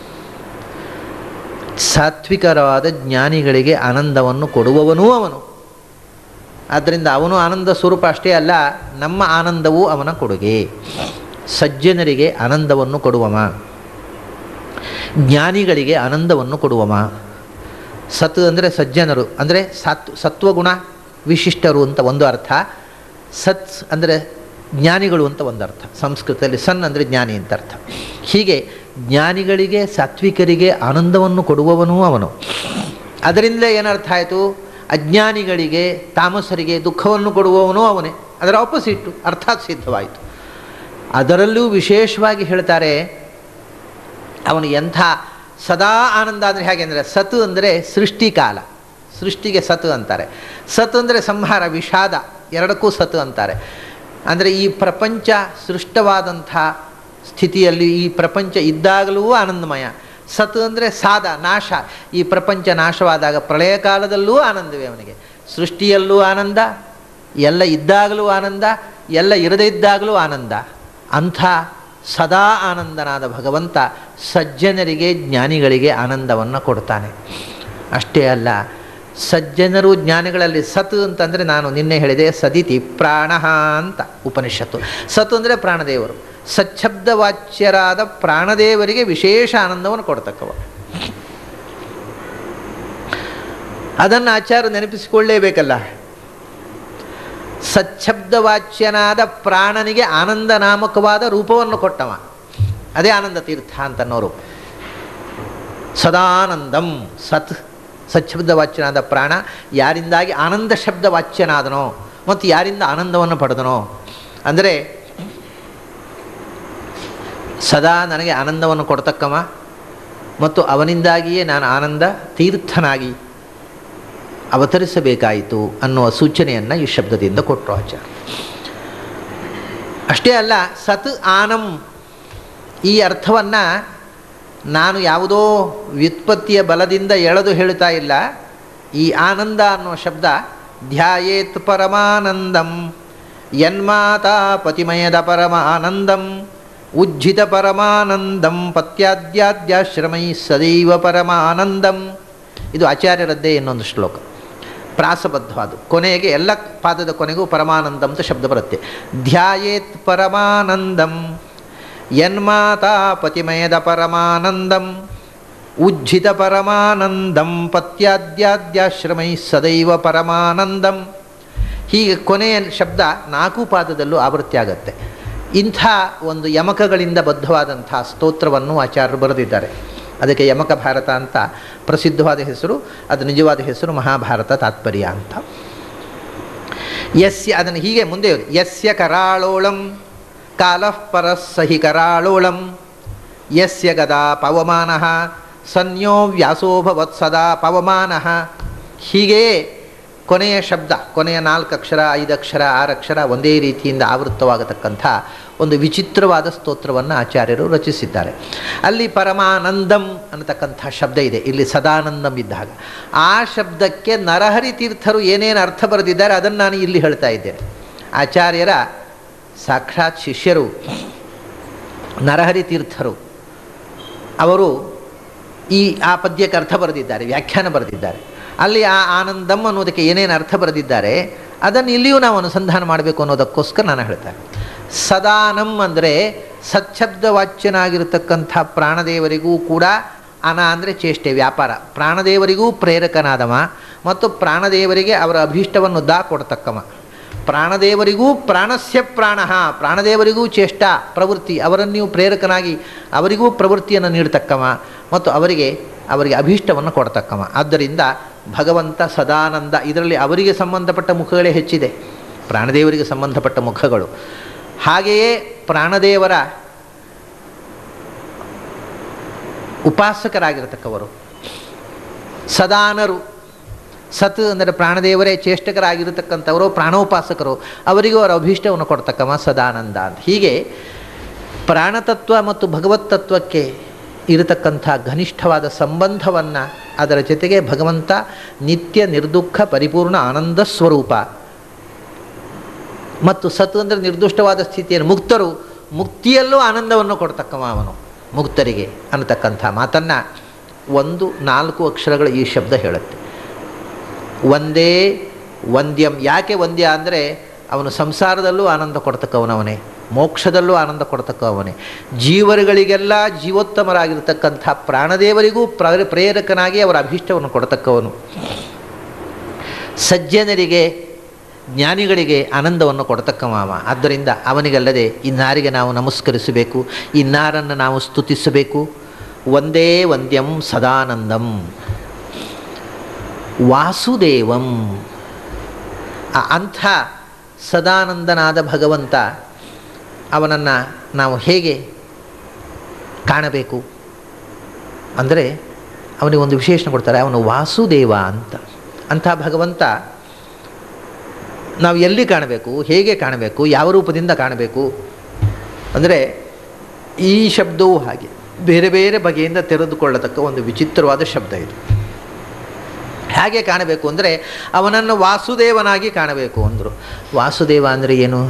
ಸಾತ್ವಿಕರಾದ ಜ್ಞಾನಿಗಳಿಗೆ ಆನಂದವನ್ನು ಕೊಡುವವನೂ ಅವನು ಆದ್ದರಿಂದ ಅವನು ಆನಂದ ಸ್ವರೂಪ ಅಷ್ಟೇ ಅಲ್ಲ ನಮ್ಮ ಆನಂದವೂ ಅವನ ಕೊಡುಗೆ ಸಜ್ಜನರಿಗೆ ಆನಂದವನ್ನು ಕೊಡುವವ ಜ್ಞಾನಿಗಳಿಗೆ ಆನಂದವನ್ನು ಕೊಡುವವ ಸತ್ ಅಂದರೆ ಸಜ್ಜನರು ಅಂದರೆ ಸತ್ ಸತ್ವಗುಣ ವಿಶಿಷ್ಟರು ಅಂತ ಒಂದು ಅರ್ಥ ಸತ್ ಅಂದರೆ ಜ್ಞಾನಿಗಳು ಅಂತ ಒಂದು ಅರ್ಥ ಸಂಸ್ಕೃತದಲ್ಲಿ ಸನ್ ಅಂದರೆ ಜ್ಞಾನಿ ಅಂತ ಅರ್ಥ ಹೀಗೆ ಜ್ಞಾನಿಗಳಿಗೆ ಸಾತ್ವಿಕರಿಗೆ ಆನಂದವನ್ನು ಕೊಡುವವನೂ ಅವನು ಅದರಿಂದಲೇ ಏನರ್ಥ ಆಯಿತು ಅಜ್ಞಾನಿಗಳಿಗೆ ತಾಮಸರಿಗೆ ದುಃಖವನ್ನು ಕೊಡುವವನು ಅವನೇ ಅದರ ಆಪೋಸಿಟ್ಟು ಅರ್ಥಾತ್ ಸಿದ್ಧವಾಯಿತು ಅದರಲ್ಲೂ ವಿಶೇಷವಾಗಿ ಹೇಳ್ತಾರೆ ಅವನು ಎಂಥ ಸದಾ ಆನಂದ ಅಂದರೆ ಹೇಗೆ ಅಂದರೆ ಸತ್ ಅಂದರೆ ಸೃಷ್ಟಿಕಾಲ ಸೃಷ್ಟಿಗೆ ಸತ್ ಅಂತಾರೆ ಸತ್ ಅಂದರೆ ಸಂಹಾರ ವಿಷಾದ ಎರಡಕ್ಕೂ ಸತ್ ಅಂತಾರೆ ಅಂದರೆ ಈ ಪ್ರಪಂಚ ಸೃಷ್ಟವಾದಂಥ ಸ್ಥಿತಿಯಲ್ಲಿ ಈ ಪ್ರಪಂಚ ಇದ್ದಾಗಲೂ ಆನಂದಮಯ ಸತ್ ಅಂದರೆ ಸಾದ ನಾಶ ಈ ಪ್ರಪಂಚ ನಾಶವಾದಾಗ ಪ್ರಳಯ ಕಾಲದಲ್ಲೂ ಆನಂದವೇ ಅವನಿಗೆ ಸೃಷ್ಟಿಯಲ್ಲೂ ಆನಂದ ಎಲ್ಲ ಇದ್ದಾಗಲೂ ಆನಂದ ಎಲ್ಲ ಇರದೇ ಇದ್ದಾಗಲೂ ಆನಂದ ಅಂಥ ಸದಾ ಆನಂದನಾದ ಭಗವಂತ ಸಜ್ಜನರಿಗೆ ಜ್ಞಾನಿಗಳಿಗೆ ಆನಂದವನ್ನು ಕೊಡ್ತಾನೆ ಅಷ್ಟೇ ಅಲ್ಲ ಸಜ್ಜನರು ಜ್ಞಾನಿಗಳಲ್ಲಿ ಸತ್ ಅಂತಂದರೆ ನಾನು ನಿನ್ನೆ ಹೇಳಿದೆ ಸದಿತಿ ಪ್ರಾಣ ಅಂತ ಉಪನಿಷತ್ತು ಸತ್ ಅಂದರೆ ಪ್ರಾಣದೇವರು ಸಚ್ಛಬ್ದವಾಚ್ಯರಾದ ಪ್ರಾಣದೇವರಿಗೆ ವಿಶೇಷ ಆನಂದವನ್ನು ಕೊಡ್ತಕ್ಕವ ಅದನ್ನು ಆಚಾರ ನೆನಪಿಸಿಕೊಳ್ಳೇಬೇಕಲ್ಲ ಸಚ್ಛಬ್ದವಾಚ್ಯನಾದ ಪ್ರಾಣನಿಗೆ ಆನಂದ ನಾಮಕವಾದ ರೂಪವನ್ನು ಕೊಟ್ಟವ ಅದೇ ಆನಂದ ತೀರ್ಥ ಅಂತನ್ನೋರು ಸದಾನಂದಂ ಸತ್ ಸಚ್ಛಬ್ದವಾಚ್ಯನಾದ ಪ್ರಾಣ ಯಾರಿಂದಾಗಿ ಆನಂದ ಶಬ್ದ ವಾಚ್ಯನಾದನೋ ಮತ್ತು ಯಾರಿಂದ ಆನಂದವನ್ನು ಪಡೆದನೋ ಅಂದರೆ ಸದಾ ನನಗೆ ಆನಂದವನ್ನು ಕೊಡ್ತಕ್ಕವ ಮತ್ತು ಅವನಿಂದಾಗಿಯೇ ನಾನು ಆನಂದ ತೀರ್ಥನಾಗಿ ಅವತರಿಸಬೇಕಾಯಿತು ಅನ್ನುವ ಸೂಚನೆಯನ್ನು ಈ ಶಬ್ದದಿಂದ ಕೊಟ್ಟರು ಆಚಾರ್ಯ ಅಷ್ಟೇ ಅಲ್ಲ ಸತ್ ಆನಂ ಈ ಅರ್ಥವನ್ನು ನಾನು ಯಾವುದೋ ವ್ಯುತ್ಪತ್ತಿಯ ಬಲದಿಂದ ಎಳೆದು ಹೇಳ್ತಾ ಇಲ್ಲ ಈ ಆನಂದ ಅನ್ನುವ ಶಬ್ದ ಧ್ಯಾಯೇತ್ ಪರಮಾನಂದಂ ಯನ್ಮಾತಾ ಪತಿಮಯದ ಪರಮಾನಂದಂ ಉಜ್ಜಿತ ಪರಮಾನಂದಂ ಪತ್ಯಾದ್ಯಾದ್ಯಾಶ್ರಮೈ ಸದೈವ ಪರಮಾನಂದಂ ಇದು ಆಚಾರ್ಯರದ್ದೇ ಇನ್ನೊಂದು ಶ್ಲೋಕ ಪ್ರಾಸಬದ್ಧವಾದ ಕೊನೆಗೆ ಎಲ್ಲ ಪಾದದ ಕೊನೆಗೂ ಪರಮಾನಂದಂ ಅಂತ ಶಬ್ದ ಬರುತ್ತೆ ಧ್ಯಾಯೇತ್ ಪರಮಾನಂದಂ ಯನ್ಮಾತಾ ಪತಿಮಯದ ಪರಮಾನಂದಂ ಉಜ್ಜಿತ ಪರಮಾನಂದಂ ಪತ್ಯಾದ್ಯಾದ್ಯಾಶ್ರಮೈ ಸದೈವ ಪರಮಾನಂದಂ ಹೀಗೆ ಕೊನೆಯ ಶಬ್ದ ನಾಲ್ಕು ಪಾದದಲ್ಲೂ ಆವೃತ್ತಿ ಆಗುತ್ತೆ ಇಂಥ ಒಂದು ಯಮಕಗಳಿಂದ ಬದ್ಧವಾದಂಥ ಸ್ತೋತ್ರವನ್ನು ಆಚಾರ್ಯರು ಬರೆದಿದ್ದಾರೆ ಅದಕ್ಕೆ ಯಮಕ ಭಾರತ ಅಂತ ಪ್ರಸಿದ್ಧವಾದ ಹೆಸರು ಅದು ನಿಜವಾದ ಹೆಸರು ಮಹಾಭಾರತ ತಾತ್ಪರ್ಯ ಅಂತ ಯಸ್ಯ ಅದನ್ನು ಹೀಗೆ ಮುಂದೆ ಯಸ್ಯ ಕರಾಳೋಳಂ ಕಾಲಃ ಪರಸ್ಸಹಿ ಕರಾಳೋಳಂ ಯಸ್ಯ ಗದಾ ಪವಮಾನ ಸನ್ಯೋ ವ್ಯಾಸೋಭವತ್ ಸದಾ ಪವಮಾನ ಹೀಗೆ ಕೊನೆಯ ಶಬ್ದ ಕೊನೆಯ ನಾಲ್ಕು ಅಕ್ಷರ ಐದು ಅಕ್ಷರ ಆರು ಅಕ್ಷರ ಒಂದೇ ರೀತಿಯಿಂದ ಆವೃತ್ತವಾಗತಕ್ಕಂಥ ಒಂದು ವಿಚಿತ್ರವಾದ ಸ್ತೋತ್ರವನ್ನು ಆಚಾರ್ಯರು ರಚಿಸಿದ್ದಾರೆ ಅಲ್ಲಿ ಪರಮಾನಂದಂ ಅನ್ನತಕ್ಕಂಥ ಶಬ್ದ ಇದೆ ಇಲ್ಲಿ ಸದಾನಂದಂ ಇದ್ದಾಗ ಆ ಶಬ್ದಕ್ಕೆ ನರಹರಿ ತೀರ್ಥರು ಏನೇನು ಅರ್ಥ ಬರೆದಿದ್ದಾರೆ ಅದನ್ನು ನಾನು ಇಲ್ಲಿ ಹೇಳ್ತಾ ಇದ್ದೇನೆ ಆಚಾರ್ಯರ ಸಾಕ್ಷಾತ್ ಶಿಷ್ಯರು ನರಹರಿ ತೀರ್ಥರು ಅವರು ಈ ಆ ಪದ್ಯಕ್ಕೆ ಅರ್ಥ ಬರೆದಿದ್ದಾರೆ ವ್ಯಾಖ್ಯಾನ ಬರೆದಿದ್ದಾರೆ ಅಲ್ಲಿ ಆ ಆನಂದಂ ಅನ್ನೋದಕ್ಕೆ ಏನೇನು ಅರ್ಥ ಬರೆದಿದ್ದಾರೆ ಅದನ್ನು ಇಲ್ಲಿಯೂ ನಾವು ಅನುಸಂಧಾನ ಮಾಡಬೇಕು ಅನ್ನೋದಕ್ಕೋಸ್ಕರ ನಾನು ಹೇಳ್ತೇನೆ ಸದಾನಂ ಅಂದರೆ ಸಚ್ಛಬ್ದವಾಚ್ಯನಾಗಿರತಕ್ಕಂಥ ಪ್ರಾಣದೇವರಿಗೂ ಕೂಡ ಅನ ಅಂದರೆ ಚೇಷ್ಟೆ ವ್ಯಾಪಾರ ಪ್ರಾಣದೇವರಿಗೂ ಪ್ರೇರಕನಾದವ ಮತ್ತು ಪ್ರಾಣದೇವರಿಗೆ ಅವರ ಅಭೀಷ್ಟವನ್ನು ದಾ ಕೊಡ್ತಕ್ಕವ ಪ್ರಾಣದೇವರಿಗೂ ಪ್ರಾಣಸ್ಯ ಪ್ರಾಣ ಪ್ರಾಣದೇವರಿಗೂ ಚೇಷ್ಟ ಪ್ರವೃತ್ತಿ ಅವರನ್ನು ನೀವು ಪ್ರೇರಕನಾಗಿ ಅವರಿಗೂ ಪ್ರವೃತ್ತಿಯನ್ನು ನೀಡ್ತಕ್ಕವ ಮತ್ತು ಅವರಿಗೆ ಅವರಿಗೆ ಅಭೀಷ್ಟವನ್ನು ಕೊಡ್ತಕ್ಕವ ಆದ್ದರಿಂದ ಭಗವಂತ ಸದಾನಂದ ಇದರಲ್ಲಿ ಅವರಿಗೆ ಸಂಬಂಧಪಟ್ಟ ಮುಖಗಳೇ ಹೆಚ್ಚಿದೆ ಪ್ರಾಣದೇವರಿಗೆ ಸಂಬಂಧಪಟ್ಟ ಮುಖಗಳು ಹಾಗೆಯೇ ಪ್ರಾಣದೇವರ ಉಪಾಸಕರಾಗಿರತಕ್ಕವರು ಸದಾನರು ಸತ್ ಅಂದರೆ ಪ್ರಾಣದೇವರೇ ಚೇಷ್ಟಕರಾಗಿರತಕ್ಕಂಥವರು ಪ್ರಾಣೋಪಾಸಕರು ಅವರಿಗೂ ಅವರ ಅಭೀಷ್ಟವನ್ನು ಕೊಡ್ತಕ್ಕವ ಸದಾನಂದ ಅಂತ ಹೀಗೆ ಪ್ರಾಣತತ್ವ ಮತ್ತು ಭಗವತ್ ತತ್ವಕ್ಕೆ ಇರತಕ್ಕಂಥ ಘನಿಷ್ಠವಾದ ಸಂಬಂಧವನ್ನು ಅದರ ಜೊತೆಗೆ ಭಗವಂತ ನಿತ್ಯ ನಿರ್ದುಃಖ ಪರಿಪೂರ್ಣ ಆನಂದ ಸ್ವರೂಪ ಮತ್ತು ಸತ್ ಅಂದರೆ ನಿರ್ದುಷ್ಟವಾದ ಸ್ಥಿತಿಯನ್ನು ಮುಕ್ತರು ಮುಕ್ತಿಯಲ್ಲೂ ಆನಂದವನ್ನು ಕೊಡ್ತಕ್ಕವ ಅವನು ಮುಕ್ತರಿಗೆ ಅನ್ನತಕ್ಕಂಥ ಮಾತನ್ನು ಒಂದು ನಾಲ್ಕು ಅಕ್ಷರಗಳು ಈ ಶಬ್ದ ಹೇಳುತ್ತೆ ಒಂದೇ ವಂದ್ಯಂ ಯಾಕೆ ವಂದ್ಯ ಅಂದರೆ ಅವನು ಸಂಸಾರದಲ್ಲೂ ಆನಂದ ಕೊಡ್ತಕ್ಕವನವನೇ ಮೋಕ್ಷದಲ್ಲೂ ಆನಂದ ಕೊಡ್ತಕ್ಕವನೇ ಜೀವರುಗಳಿಗೆಲ್ಲ ಜೀವೋತ್ತಮರಾಗಿರ್ತಕ್ಕಂಥ ಪ್ರಾಣದೇವರಿಗೂ ಪ್ರ ಪ್ರೇರಕನಾಗಿ ಅವರ ಅಭೀಷ್ಟವನ್ನು ಕೊಡ್ತಕ್ಕವನು ಸಜ್ಜನರಿಗೆ ಜ್ಞಾನಿಗಳಿಗೆ ಆನಂದವನ್ನು ಕೊಡ್ತಕ್ಕವ ಅವ ಆದ್ದರಿಂದ ಅವನಿಗಲ್ಲದೆ ಇನ್ನಾರಿಗೆ ನಾವು ನಮಸ್ಕರಿಸಬೇಕು ಇನ್ನಾರನ್ನು ನಾವು ಸ್ತುತಿಸಬೇಕು ಒಂದೇ ವಂದ್ಯಂ ಸದಾನಂದಂ ವಾಸುದೇವಂ ಆ ಅಂಥ ಸದಾನಂದನಾದ ಭಗವಂತ ಅವನನ್ನು ನಾವು ಹೇಗೆ ಕಾಣಬೇಕು ಅಂದರೆ ಅವನಿಗೆ ಒಂದು ವಿಶೇಷಣ ಕೊಡ್ತಾರೆ ಅವನು ವಾಸುದೇವ ಅಂತ ಅಂಥ ಭಗವಂತ ನಾವು ಎಲ್ಲಿ ಕಾಣಬೇಕು ಹೇಗೆ ಕಾಣಬೇಕು ಯಾವ ರೂಪದಿಂದ ಕಾಣಬೇಕು ಅಂದರೆ ಈ ಶಬ್ದವೂ ಹಾಗೆ ಬೇರೆ ಬೇರೆ ಬಗೆಯಿಂದ ತೆರೆದುಕೊಳ್ಳತಕ್ಕ ಒಂದು ವಿಚಿತ್ರವಾದ ಶಬ್ದ ಇದು ಹೇಗೆ ಕಾಣಬೇಕು ಅಂದರೆ ಅವನನ್ನು ವಾಸುದೇವನಾಗಿ ಕಾಣಬೇಕು ಅಂದರು ವಾಸುದೇವ ಅಂದರೆ ಏನು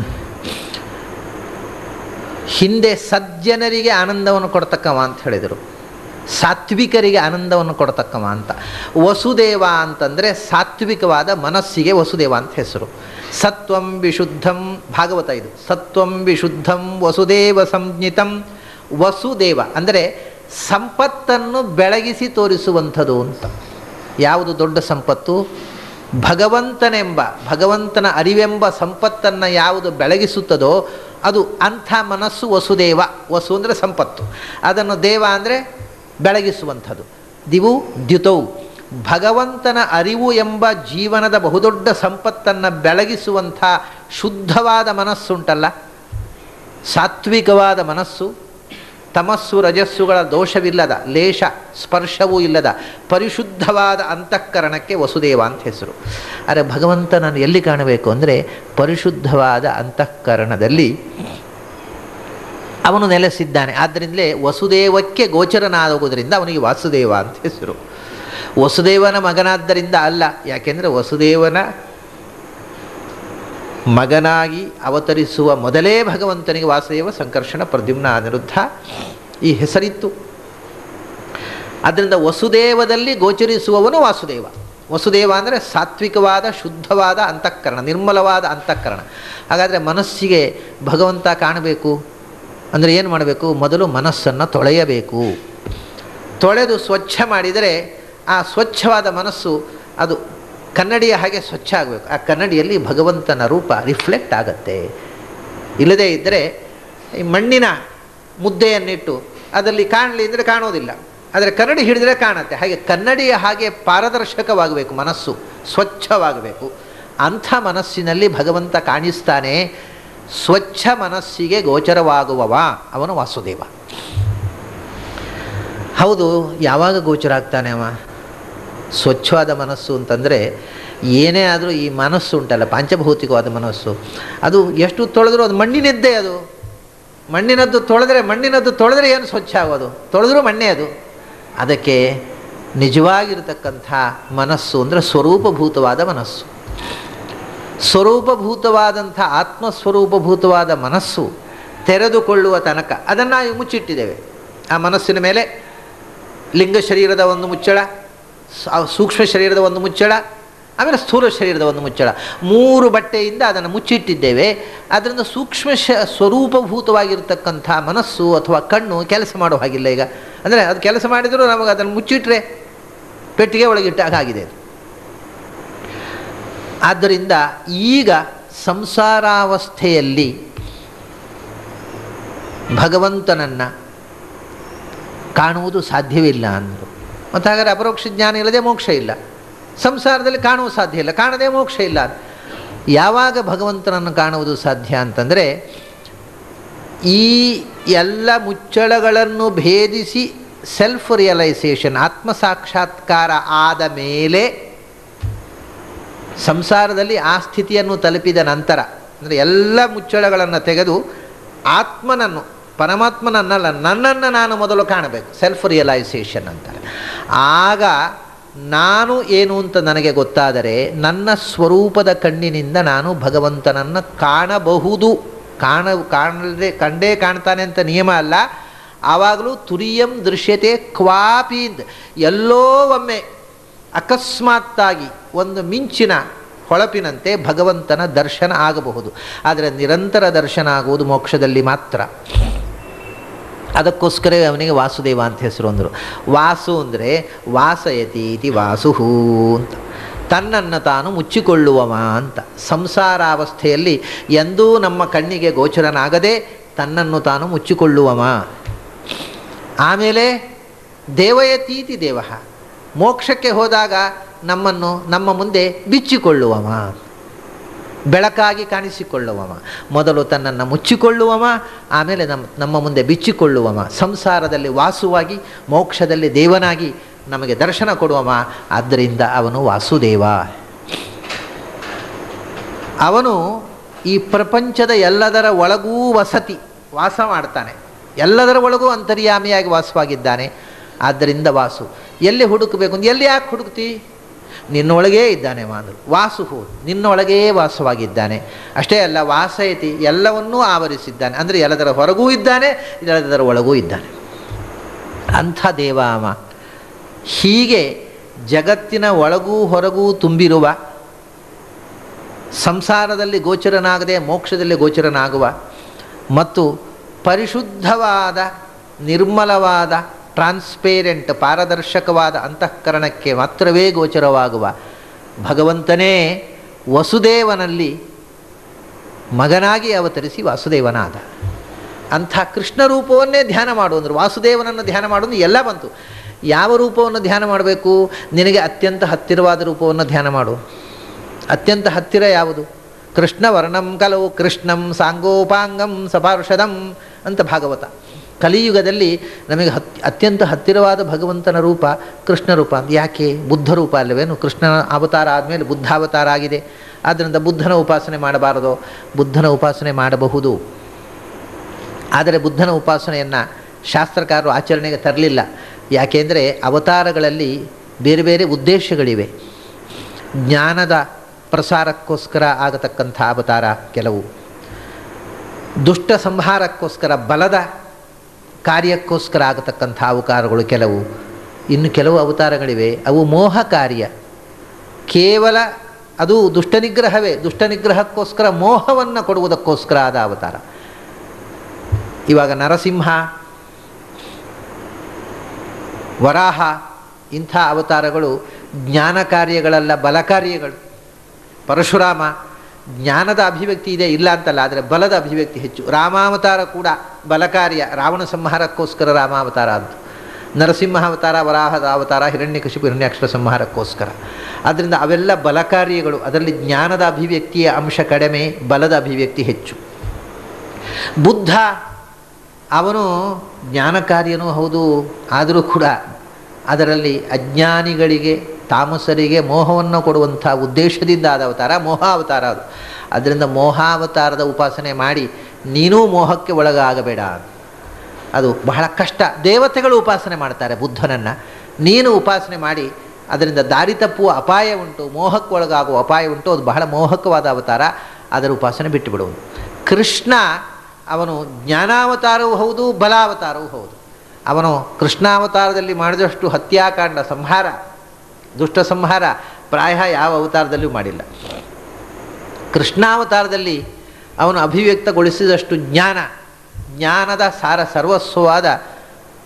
ಹಿಂದೆ ಸಜ್ಜನರಿಗೆ ಆನಂದವನ್ನು ಕೊಡ್ತಕ್ಕವ ಅಂತ ಹೇಳಿದರು ಸಾತ್ವಿಕರಿಗೆ ಆನಂದವನ್ನು ಕೊಡ್ತಕ್ಕವ ಅಂತ ವಸುದೇವ ಅಂತಂದರೆ ಸಾತ್ವಿಕವಾದ ಮನಸ್ಸಿಗೆ ವಸುದೇವ ಅಂತ ಹೆಸರು ಸತ್ವಂ ವಿಶುದ್ಧಂ ಭಾಗವತ ಇದು ಸತ್ವಂ ವಿಶುದ್ಧಂ ವಸುದೇವ ಸಂಜ್ಞಿತಂ ವಸುದೇವ ಅಂದರೆ ಸಂಪತ್ತನ್ನು ಬೆಳಗಿಸಿ ತೋರಿಸುವಂಥದ್ದು ಅಂತ ಯಾವುದು ದೊಡ್ಡ ಸಂಪತ್ತು ಭಗವಂತನೆಂಬ ಭಗವಂತನ ಅರಿವೆಂಬ ಸಂಪತ್ತನ್ನು ಯಾವುದು ಬೆಳಗಿಸುತ್ತದೋ ಅದು ಅಂಥ ಮನಸ್ಸು ವಸುದೇವ ವಸು ಅಂದರೆ ಸಂಪತ್ತು ಅದನ್ನು ದೇವ ಅಂದರೆ ಬೆಳಗಿಸುವಂಥದ್ದು ದಿವು ದ್ಯುತೌ ಭಗವಂತನ ಅರಿವು ಎಂಬ ಜೀವನದ ಬಹುದೊಡ್ಡ ಸಂಪತ್ತನ್ನು ಬೆಳಗಿಸುವಂಥ ಶುದ್ಧವಾದ ಮನಸ್ಸುಂಟಲ್ಲ ಸಾತ್ವಿಕವಾದ ಮನಸ್ಸು ತಮಸ್ಸು ರಜಸ್ಸುಗಳ ದೋಷವಿಲ್ಲದ ಲೇಷ ಸ್ಪರ್ಶವೂ ಇಲ್ಲದ ಪರಿಶುದ್ಧವಾದ ಅಂತಃಕರಣಕ್ಕೆ ವಸುದೇವ ಅಂತ ಹೆಸರು ಆದರೆ ಭಗವಂತನನ್ನು ಎಲ್ಲಿ ಕಾಣಬೇಕು ಅಂದರೆ ಪರಿಶುದ್ಧವಾದ ಅಂತಃಕರಣದಲ್ಲಿ ಅವನು ನೆಲೆಸಿದ್ದಾನೆ ಆದ್ದರಿಂದಲೇ ವಸುದೇವಕ್ಕೆ ಗೋಚರನಾಗುವುದರಿಂದ ಅವನಿಗೆ ವಾಸುದೇವ ಅಂತ ಹೆಸರು ವಸುದೇವನ ಮಗನಾದ್ದರಿಂದ ಅಲ್ಲ ಯಾಕೆಂದರೆ ವಸುದೇವನ ಮಗನಾಗಿ ಅವತರಿಸುವ ಮೊದಲೇ ಭಗವಂತನಿಗೆ ವಾಸುದೇವ ಸಂಕರ್ಷಣ ಪ್ರದ್ಯುಮ್ನ ಅನಿರುದ್ಧ ಈ ಹೆಸರಿತ್ತು ಅದರಿಂದ ವಸುದೇವದಲ್ಲಿ ಗೋಚರಿಸುವವನು ವಾಸುದೇವ ವಸುದೇವ ಅಂದರೆ ಸಾತ್ವಿಕವಾದ ಶುದ್ಧವಾದ ಅಂತಃಕರಣ ನಿರ್ಮಲವಾದ ಅಂತಃಕರಣ ಹಾಗಾದರೆ ಮನಸ್ಸಿಗೆ ಭಗವಂತ ಕಾಣಬೇಕು ಅಂದರೆ ಏನು ಮಾಡಬೇಕು ಮೊದಲು ಮನಸ್ಸನ್ನು ತೊಳೆಯಬೇಕು ತೊಳೆದು ಸ್ವಚ್ಛ ಮಾಡಿದರೆ ಆ ಸ್ವಚ್ಛವಾದ ಮನಸ್ಸು ಅದು ಕನ್ನಡಿಯ ಹಾಗೆ ಸ್ವಚ್ಛ ಆಗಬೇಕು ಆ ಕನ್ನಡಿಯಲ್ಲಿ ಭಗವಂತನ ರೂಪ ರಿಫ್ಲೆಕ್ಟ್ ಆಗತ್ತೆ ಇಲ್ಲದೇ ಇದ್ದರೆ ಈ ಮಣ್ಣಿನ ಮುದ್ದೆಯನ್ನಿಟ್ಟು ಅದರಲ್ಲಿ ಕಾಣಲಿ ಅಂದರೆ ಕಾಣೋದಿಲ್ಲ ಆದರೆ ಕನ್ನಡಿ ಹಿಡಿದರೆ ಕಾಣುತ್ತೆ ಹಾಗೆ ಕನ್ನಡಿಯ ಹಾಗೆ ಪಾರದರ್ಶಕವಾಗಬೇಕು ಮನಸ್ಸು ಸ್ವಚ್ಛವಾಗಬೇಕು ಅಂಥ ಮನಸ್ಸಿನಲ್ಲಿ ಭಗವಂತ ಕಾಣಿಸ್ತಾನೆ ಸ್ವಚ್ಛ ಮನಸ್ಸಿಗೆ ಗೋಚರವಾಗುವವ ಅವನು ವಾಸುದೇವ ಹೌದು ಯಾವಾಗ ಗೋಚರ ಆಗ್ತಾನೆ ಅವ ಸ್ವಚ್ಛವಾದ ಮನಸ್ಸು ಅಂತಂದರೆ ಏನೇ ಆದರೂ ಈ ಮನಸ್ಸು ಉಂಟಲ್ಲ ಪಾಂಚಭೌತಿಕವಾದ ಮನಸ್ಸು ಅದು ಎಷ್ಟು ತೊಳೆದ್ರೂ ಅದು ಮಣ್ಣಿನದ್ದೇ ಅದು ಮಣ್ಣಿನದ್ದು ತೊಳೆದ್ರೆ ಮಣ್ಣಿನದ್ದು ತೊಳೆದ್ರೆ ಏನು ಸ್ವಚ್ಛ ಆಗೋದು ತೊಳೆದ್ರೂ ಮಣ್ಣೇ ಅದು ಅದಕ್ಕೆ ನಿಜವಾಗಿರತಕ್ಕಂಥ ಮನಸ್ಸು ಅಂದರೆ ಸ್ವರೂಪಭೂತವಾದ ಮನಸ್ಸು ಸ್ವರೂಪಭೂತವಾದಂಥ ಆತ್ಮಸ್ವರೂಪಭೂತವಾದ ಮನಸ್ಸು ತೆರೆದುಕೊಳ್ಳುವ ತನಕ ಅದನ್ನು ನಾವು ಮುಚ್ಚಿಟ್ಟಿದ್ದೇವೆ ಆ ಮನಸ್ಸಿನ ಮೇಲೆ ಲಿಂಗ ಶರೀರದ ಒಂದು ಮುಚ್ಚಳ ಸೂಕ್ಷ್ಮ ಶರೀರದ ಒಂದು ಮುಚ್ಚಳ ಆಮೇಲೆ ಸ್ಥೂಲ ಶರೀರದ ಒಂದು ಮುಚ್ಚಳ ಮೂರು ಬಟ್ಟೆಯಿಂದ ಅದನ್ನು ಮುಚ್ಚಿಟ್ಟಿದ್ದೇವೆ ಅದರಿಂದ ಸೂಕ್ಷ್ಮ ಶ ಸ್ವರೂಪಭೂತವಾಗಿರ್ತಕ್ಕಂಥ ಮನಸ್ಸು ಅಥವಾ ಕಣ್ಣು ಕೆಲಸ ಮಾಡೋ ಹಾಗಿಲ್ಲ ಈಗ ಅಂದರೆ ಅದು ಕೆಲಸ ಮಾಡಿದರೂ ನಮಗೆ ಅದನ್ನು ಮುಚ್ಚಿಟ್ರೆ ಪೆಟ್ಟಿಗೆ ಒಳಗಿಟ್ಟಾಗ ಆಗಿದೆ ಅದು ಆದ್ದರಿಂದ ಈಗ ಸಂಸಾರಾವಸ್ಥೆಯಲ್ಲಿ ಭಗವಂತನನ್ನು ಕಾಣುವುದು ಸಾಧ್ಯವಿಲ್ಲ ಅಂದರು ಮತ್ತು ಹಾಗಾದರೆ ಅಪರೋಕ್ಷ ಜ್ಞಾನ ಇಲ್ಲದೆ ಮೋಕ್ಷ ಇಲ್ಲ ಸಂಸಾರದಲ್ಲಿ ಕಾಣುವ ಸಾಧ್ಯ ಇಲ್ಲ ಕಾಣದೇ ಮೋಕ್ಷ ಇಲ್ಲ ಯಾವಾಗ ಭಗವಂತನನ್ನು ಕಾಣುವುದು ಸಾಧ್ಯ ಅಂತಂದರೆ ಈ ಎಲ್ಲ ಮುಚ್ಚಳಗಳನ್ನು ಭೇದಿಸಿ ಸೆಲ್ಫ್ ರಿಯಲೈಸೇಷನ್ ಆತ್ಮ ಸಾಕ್ಷಾತ್ಕಾರ ಆದ ಮೇಲೆ ಸಂಸಾರದಲ್ಲಿ ಆ ಸ್ಥಿತಿಯನ್ನು ತಲುಪಿದ ನಂತರ ಅಂದರೆ ಎಲ್ಲ ಮುಚ್ಚಳಗಳನ್ನು ತೆಗೆದು ಆತ್ಮನನ್ನು ಪರಮಾತ್ಮನನ್ನಲ್ಲ ನನ್ನನ್ನು ನಾನು ಮೊದಲು ಕಾಣಬೇಕು ಸೆಲ್ಫ್ ರಿಯಲೈಸೇಷನ್ ಅಂತಾರೆ ಆಗ ನಾನು ಏನು ಅಂತ ನನಗೆ ಗೊತ್ತಾದರೆ ನನ್ನ ಸ್ವರೂಪದ ಕಣ್ಣಿನಿಂದ ನಾನು ಭಗವಂತನನ್ನು ಕಾಣಬಹುದು ಕಾಣ ಕಾಣದೆ ಕಂಡೇ ಕಾಣ್ತಾನೆ ಅಂತ ನಿಯಮ ಅಲ್ಲ ಆವಾಗಲೂ ತುರಿಯಂ ದೃಶ್ಯತೆ ಕ್ವಾಪಿ ಎಲ್ಲೋ ಒಮ್ಮೆ ಅಕಸ್ಮಾತ್ತಾಗಿ ಒಂದು ಮಿಂಚಿನ ಹೊಳಪಿನಂತೆ ಭಗವಂತನ ದರ್ಶನ ಆಗಬಹುದು ಆದರೆ ನಿರಂತರ ದರ್ಶನ ಆಗುವುದು ಮೋಕ್ಷದಲ್ಲಿ ಮಾತ್ರ ಅದಕ್ಕೋಸ್ಕರವೇ ಅವನಿಗೆ ವಾಸುದೇವ ಅಂತ ಹೆಸರು ಅಂದರು ವಾಸು ಅಂದರೆ ವಾಸಯತಿ ಇತಿ ವಾಸುಹೂ ಅಂತ ತನ್ನನ್ನು ತಾನು ಮುಚ್ಚಿಕೊಳ್ಳುವವ ಅಂತ ಸಂಸಾರಾವಸ್ಥೆಯಲ್ಲಿ ಎಂದೂ ನಮ್ಮ ಕಣ್ಣಿಗೆ ಗೋಚರನಾಗದೆ ತನ್ನನ್ನು ತಾನು ಮುಚ್ಚಿಕೊಳ್ಳುವವ ಆಮೇಲೆ ದೇವಯತೀತಿ ದೇವ ಮೋಕ್ಷಕ್ಕೆ ಹೋದಾಗ ನಮ್ಮನ್ನು ನಮ್ಮ ಮುಂದೆ ಬಿಚ್ಚಿಕೊಳ್ಳುವವ ಬೆಳಕಾಗಿ ಕಾಣಿಸಿಕೊಳ್ಳುವವ ಮೊದಲು ತನ್ನನ್ನು ಮುಚ್ಚಿಕೊಳ್ಳುವವ ಆಮೇಲೆ ನಮ್ಮ ನಮ್ಮ ಮುಂದೆ ಬಿಚ್ಚಿಕೊಳ್ಳುವವ ಸಂಸಾರದಲ್ಲಿ ವಾಸುವಾಗಿ ಮೋಕ್ಷದಲ್ಲಿ ದೇವನಾಗಿ ನಮಗೆ ದರ್ಶನ ಕೊಡುವವ ಆದ್ದರಿಂದ ಅವನು ವಾಸುದೇವ ಅವನು ಈ ಪ್ರಪಂಚದ ಎಲ್ಲದರ ಒಳಗೂ ವಸತಿ ವಾಸ ಮಾಡ್ತಾನೆ ಎಲ್ಲದರ ಒಳಗೂ ಅಂತರ್ಯಾಮಿಯಾಗಿ ವಾಸವಾಗಿದ್ದಾನೆ ಆದ್ದರಿಂದ ವಾಸು ಎಲ್ಲಿ ಹುಡುಕಬೇಕು ಅಂತ ಎಲ್ಲಿ ಯಾಕೆ ಹುಡುಕ್ತಿ ನಿನ್ನೊಳಗೇ ಇದ್ದಾನೆ ಮಾಂದ್ರು ವಾಸು ಹೋದು ನಿನ್ನೊಳಗೇ ವಾಸವಾಗಿದ್ದಾನೆ ಅಷ್ಟೇ ಅಲ್ಲ ವಾಸಯತಿ ಎಲ್ಲವನ್ನೂ ಆವರಿಸಿದ್ದಾನೆ ಅಂದರೆ ಎಲ್ಲದರ ಹೊರಗೂ ಇದ್ದಾನೆ ಎಲ್ಲದರ ಒಳಗೂ ಇದ್ದಾನೆ ಅಂಥ ದೇವ ಅವ ಹೀಗೆ ಜಗತ್ತಿನ ಒಳಗೂ ಹೊರಗೂ ತುಂಬಿರುವ ಸಂಸಾರದಲ್ಲಿ ಗೋಚರನಾಗದೆ ಮೋಕ್ಷದಲ್ಲಿ ಗೋಚರನಾಗುವ ಮತ್ತು ಪರಿಶುದ್ಧವಾದ ನಿರ್ಮಲವಾದ ಟ್ರಾನ್ಸ್ಪೇರೆಂಟ್ ಪಾರದರ್ಶಕವಾದ ಅಂತಃಕರಣಕ್ಕೆ ಮಾತ್ರವೇ ಗೋಚರವಾಗುವ ಭಗವಂತನೇ ವಸುದೇವನಲ್ಲಿ ಮಗನಾಗಿ ಅವತರಿಸಿ ವಾಸುದೇವನಾದ ಅಂಥ ಕೃಷ್ಣ ರೂಪವನ್ನೇ ಧ್ಯಾನ ಮಾಡು ಅಂದರು ವಾಸುದೇವನನ್ನು ಧ್ಯಾನ ಮಾಡೋದು ಎಲ್ಲ ಬಂತು ಯಾವ ರೂಪವನ್ನು ಧ್ಯಾನ ಮಾಡಬೇಕು ನಿನಗೆ ಅತ್ಯಂತ ಹತ್ತಿರವಾದ ರೂಪವನ್ನು ಧ್ಯಾನ ಮಾಡು ಅತ್ಯಂತ ಹತ್ತಿರ ಯಾವುದು ಕೃಷ್ಣ ವರ್ಣಂ ಕಲವು ಕೃಷ್ಣಂ ಸಾಂಗೋಪಾಂಗಂ ಸಪಾರ್ಷದಂ ಅಂತ ಭಾಗವತ ಕಲಿಯುಗದಲ್ಲಿ ನಮಗೆ ಹತ್ ಅತ್ಯಂತ ಹತ್ತಿರವಾದ ಭಗವಂತನ ರೂಪ ಕೃಷ್ಣ ರೂಪ ಅಂತ ಯಾಕೆ ಬುದ್ಧ ರೂಪ ಅಲ್ಲವೇನು ಕೃಷ್ಣನ ಅವತಾರ ಆದಮೇಲೆ ಬುದ್ಧಾವತಾರ ಆಗಿದೆ ಆದ್ದರಿಂದ ಬುದ್ಧನ ಉಪಾಸನೆ ಮಾಡಬಾರದು ಬುದ್ಧನ ಉಪಾಸನೆ ಮಾಡಬಹುದು ಆದರೆ ಬುದ್ಧನ ಉಪಾಸನೆಯನ್ನು ಶಾಸ್ತ್ರಕಾರರು ಆಚರಣೆಗೆ ತರಲಿಲ್ಲ ಯಾಕೆಂದರೆ ಅವತಾರಗಳಲ್ಲಿ ಬೇರೆ ಬೇರೆ ಉದ್ದೇಶಗಳಿವೆ ಜ್ಞಾನದ ಪ್ರಸಾರಕ್ಕೋಸ್ಕರ ಆಗತಕ್ಕಂಥ ಅವತಾರ ಕೆಲವು ದುಷ್ಟ ಸಂಹಾರಕ್ಕೋಸ್ಕರ ಬಲದ ಕಾರ್ಯಕ್ಕೋಸ್ಕರ ಆಗತಕ್ಕಂಥ ಅವತಾರಗಳು ಕೆಲವು ಇನ್ನು ಕೆಲವು ಅವತಾರಗಳಿವೆ ಅವು ಮೋಹ ಕಾರ್ಯ ಕೇವಲ ಅದು ದುಷ್ಟ ನಿಗ್ರಹವೇ ದುಷ್ಟ ನಿಗ್ರಹಕ್ಕೋಸ್ಕರ ಮೋಹವನ್ನು ಕೊಡುವುದಕ್ಕೋಸ್ಕರ ಆದ ಅವತಾರ ಇವಾಗ ನರಸಿಂಹ ವರಾಹ ಇಂಥ ಅವತಾರಗಳು ಜ್ಞಾನ ಕಾರ್ಯಗಳಲ್ಲ ಬಲ ಕಾರ್ಯಗಳು ಪರಶುರಾಮ ಜ್ಞಾನದ ಅಭಿವ್ಯಕ್ತಿ ಇದೆ ಇಲ್ಲ ಅಂತಲ್ಲ ಆದರೆ ಬಲದ ಅಭಿವ್ಯಕ್ತಿ ಹೆಚ್ಚು ರಾಮಾವತಾರ ಕೂಡ ಬಲಕಾರ್ಯ ರಾವಣ ಸಂಹಾರಕ್ಕೋಸ್ಕರ ರಾಮಾವತಾರ ಅಂತ ನರಸಿಂಹ ಅವತಾರ ವರಾಹದ ಅವತಾರ ಹಿರಣ್ಯಕಶಿಪು ಹಿರಣ್ಯಾಕ್ಷರ ಸಂಹಾರಕ್ಕೋಸ್ಕರ ಆದ್ದರಿಂದ ಅವೆಲ್ಲ ಬಲಕಾರ್ಯಗಳು ಅದರಲ್ಲಿ ಜ್ಞಾನದ ಅಭಿವ್ಯಕ್ತಿಯ ಅಂಶ ಕಡಿಮೆ ಬಲದ ಅಭಿವ್ಯಕ್ತಿ ಹೆಚ್ಚು ಬುದ್ಧ ಅವನು ಜ್ಞಾನ ಕಾರ್ಯನೂ ಹೌದು ಆದರೂ ಕೂಡ ಅದರಲ್ಲಿ ಅಜ್ಞಾನಿಗಳಿಗೆ ತಾಮಸರಿಗೆ ಮೋಹವನ್ನು ಕೊಡುವಂಥ ಉದ್ದೇಶದಿಂದ ಆದ ಅವತಾರ ಮೋಹಾವತಾರ ಅದು ಅದರಿಂದ ಮೋಹಾವತಾರದ ಉಪಾಸನೆ ಮಾಡಿ ನೀನೂ ಮೋಹಕ್ಕೆ ಒಳಗಾಗಬೇಡ ಅದು ಬಹಳ ಕಷ್ಟ ದೇವತೆಗಳು ಉಪಾಸನೆ ಮಾಡ್ತಾರೆ ಬುದ್ಧನನ್ನು ನೀನು ಉಪಾಸನೆ ಮಾಡಿ ಅದರಿಂದ ದಾರಿ ತಪ್ಪುವ ಅಪಾಯ ಉಂಟು ಮೋಹಕ್ಕೆ ಒಳಗಾಗುವ ಅಪಾಯ ಉಂಟು ಅದು ಬಹಳ ಮೋಹಕವಾದ ಅವತಾರ ಅದರ ಉಪಾಸನೆ ಬಿಟ್ಟು ಬಿಡುವುದು ಕೃಷ್ಣ ಅವನು ಜ್ಞಾನಾವತಾರವೂ ಹೌದು ಬಲಾವತಾರವೂ ಹೌದು ಅವನು ಕೃಷ್ಣಾವತಾರದಲ್ಲಿ ಮಾಡಿದಷ್ಟು ಹತ್ಯಾಕಾಂಡ ಸಂಹಾರ ದುಷ್ಟ ಸಂಹಾರ ಪ್ರಾಯ ಯಾವ ಅವತಾರದಲ್ಲಿಯೂ ಮಾಡಿಲ್ಲ ಕೃಷ್ಣಾವತಾರದಲ್ಲಿ ಅವನು ಅಭಿವ್ಯಕ್ತಗೊಳಿಸಿದಷ್ಟು ಜ್ಞಾನ ಜ್ಞಾನದ ಸಾರ ಸರ್ವಸ್ವವಾದ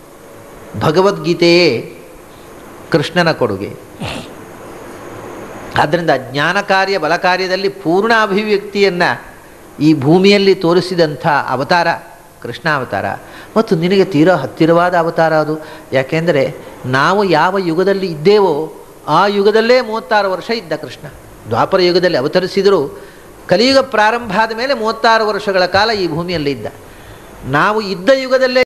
ಭಗವದ್ಗೀತೆಯೇ ಕೃಷ್ಣನ ಕೊಡುಗೆ ಆದ್ದರಿಂದ ಜ್ಞಾನ ಕಾರ್ಯ ಬಲ ಕಾರ್ಯದಲ್ಲಿ ಪೂರ್ಣ ಅಭಿವ್ಯಕ್ತಿಯನ್ನು ಈ ಭೂಮಿಯಲ್ಲಿ ತೋರಿಸಿದಂಥ ಅವತಾರ ಕೃಷ್ಣಾವತಾರ ಮತ್ತು ನಿನಗೆ ತೀರಾ ಹತ್ತಿರವಾದ ಅವತಾರ ಅದು ಯಾಕೆಂದರೆ ನಾವು ಯಾವ ಯುಗದಲ್ಲಿ ಇದ್ದೇವೋ ಆ ಯುಗದಲ್ಲೇ ಮೂವತ್ತಾರು ವರ್ಷ ಇದ್ದ ಕೃಷ್ಣ ದ್ವಾಪರ ಯುಗದಲ್ಲಿ ಅವತರಿಸಿದರೂ ಕಲಿಯುಗ ಪ್ರಾರಂಭ ಆದ ಮೇಲೆ ಮೂವತ್ತಾರು ವರ್ಷಗಳ ಕಾಲ ಈ ಭೂಮಿಯಲ್ಲಿ ಇದ್ದ ನಾವು ಇದ್ದ ಯುಗದಲ್ಲೇ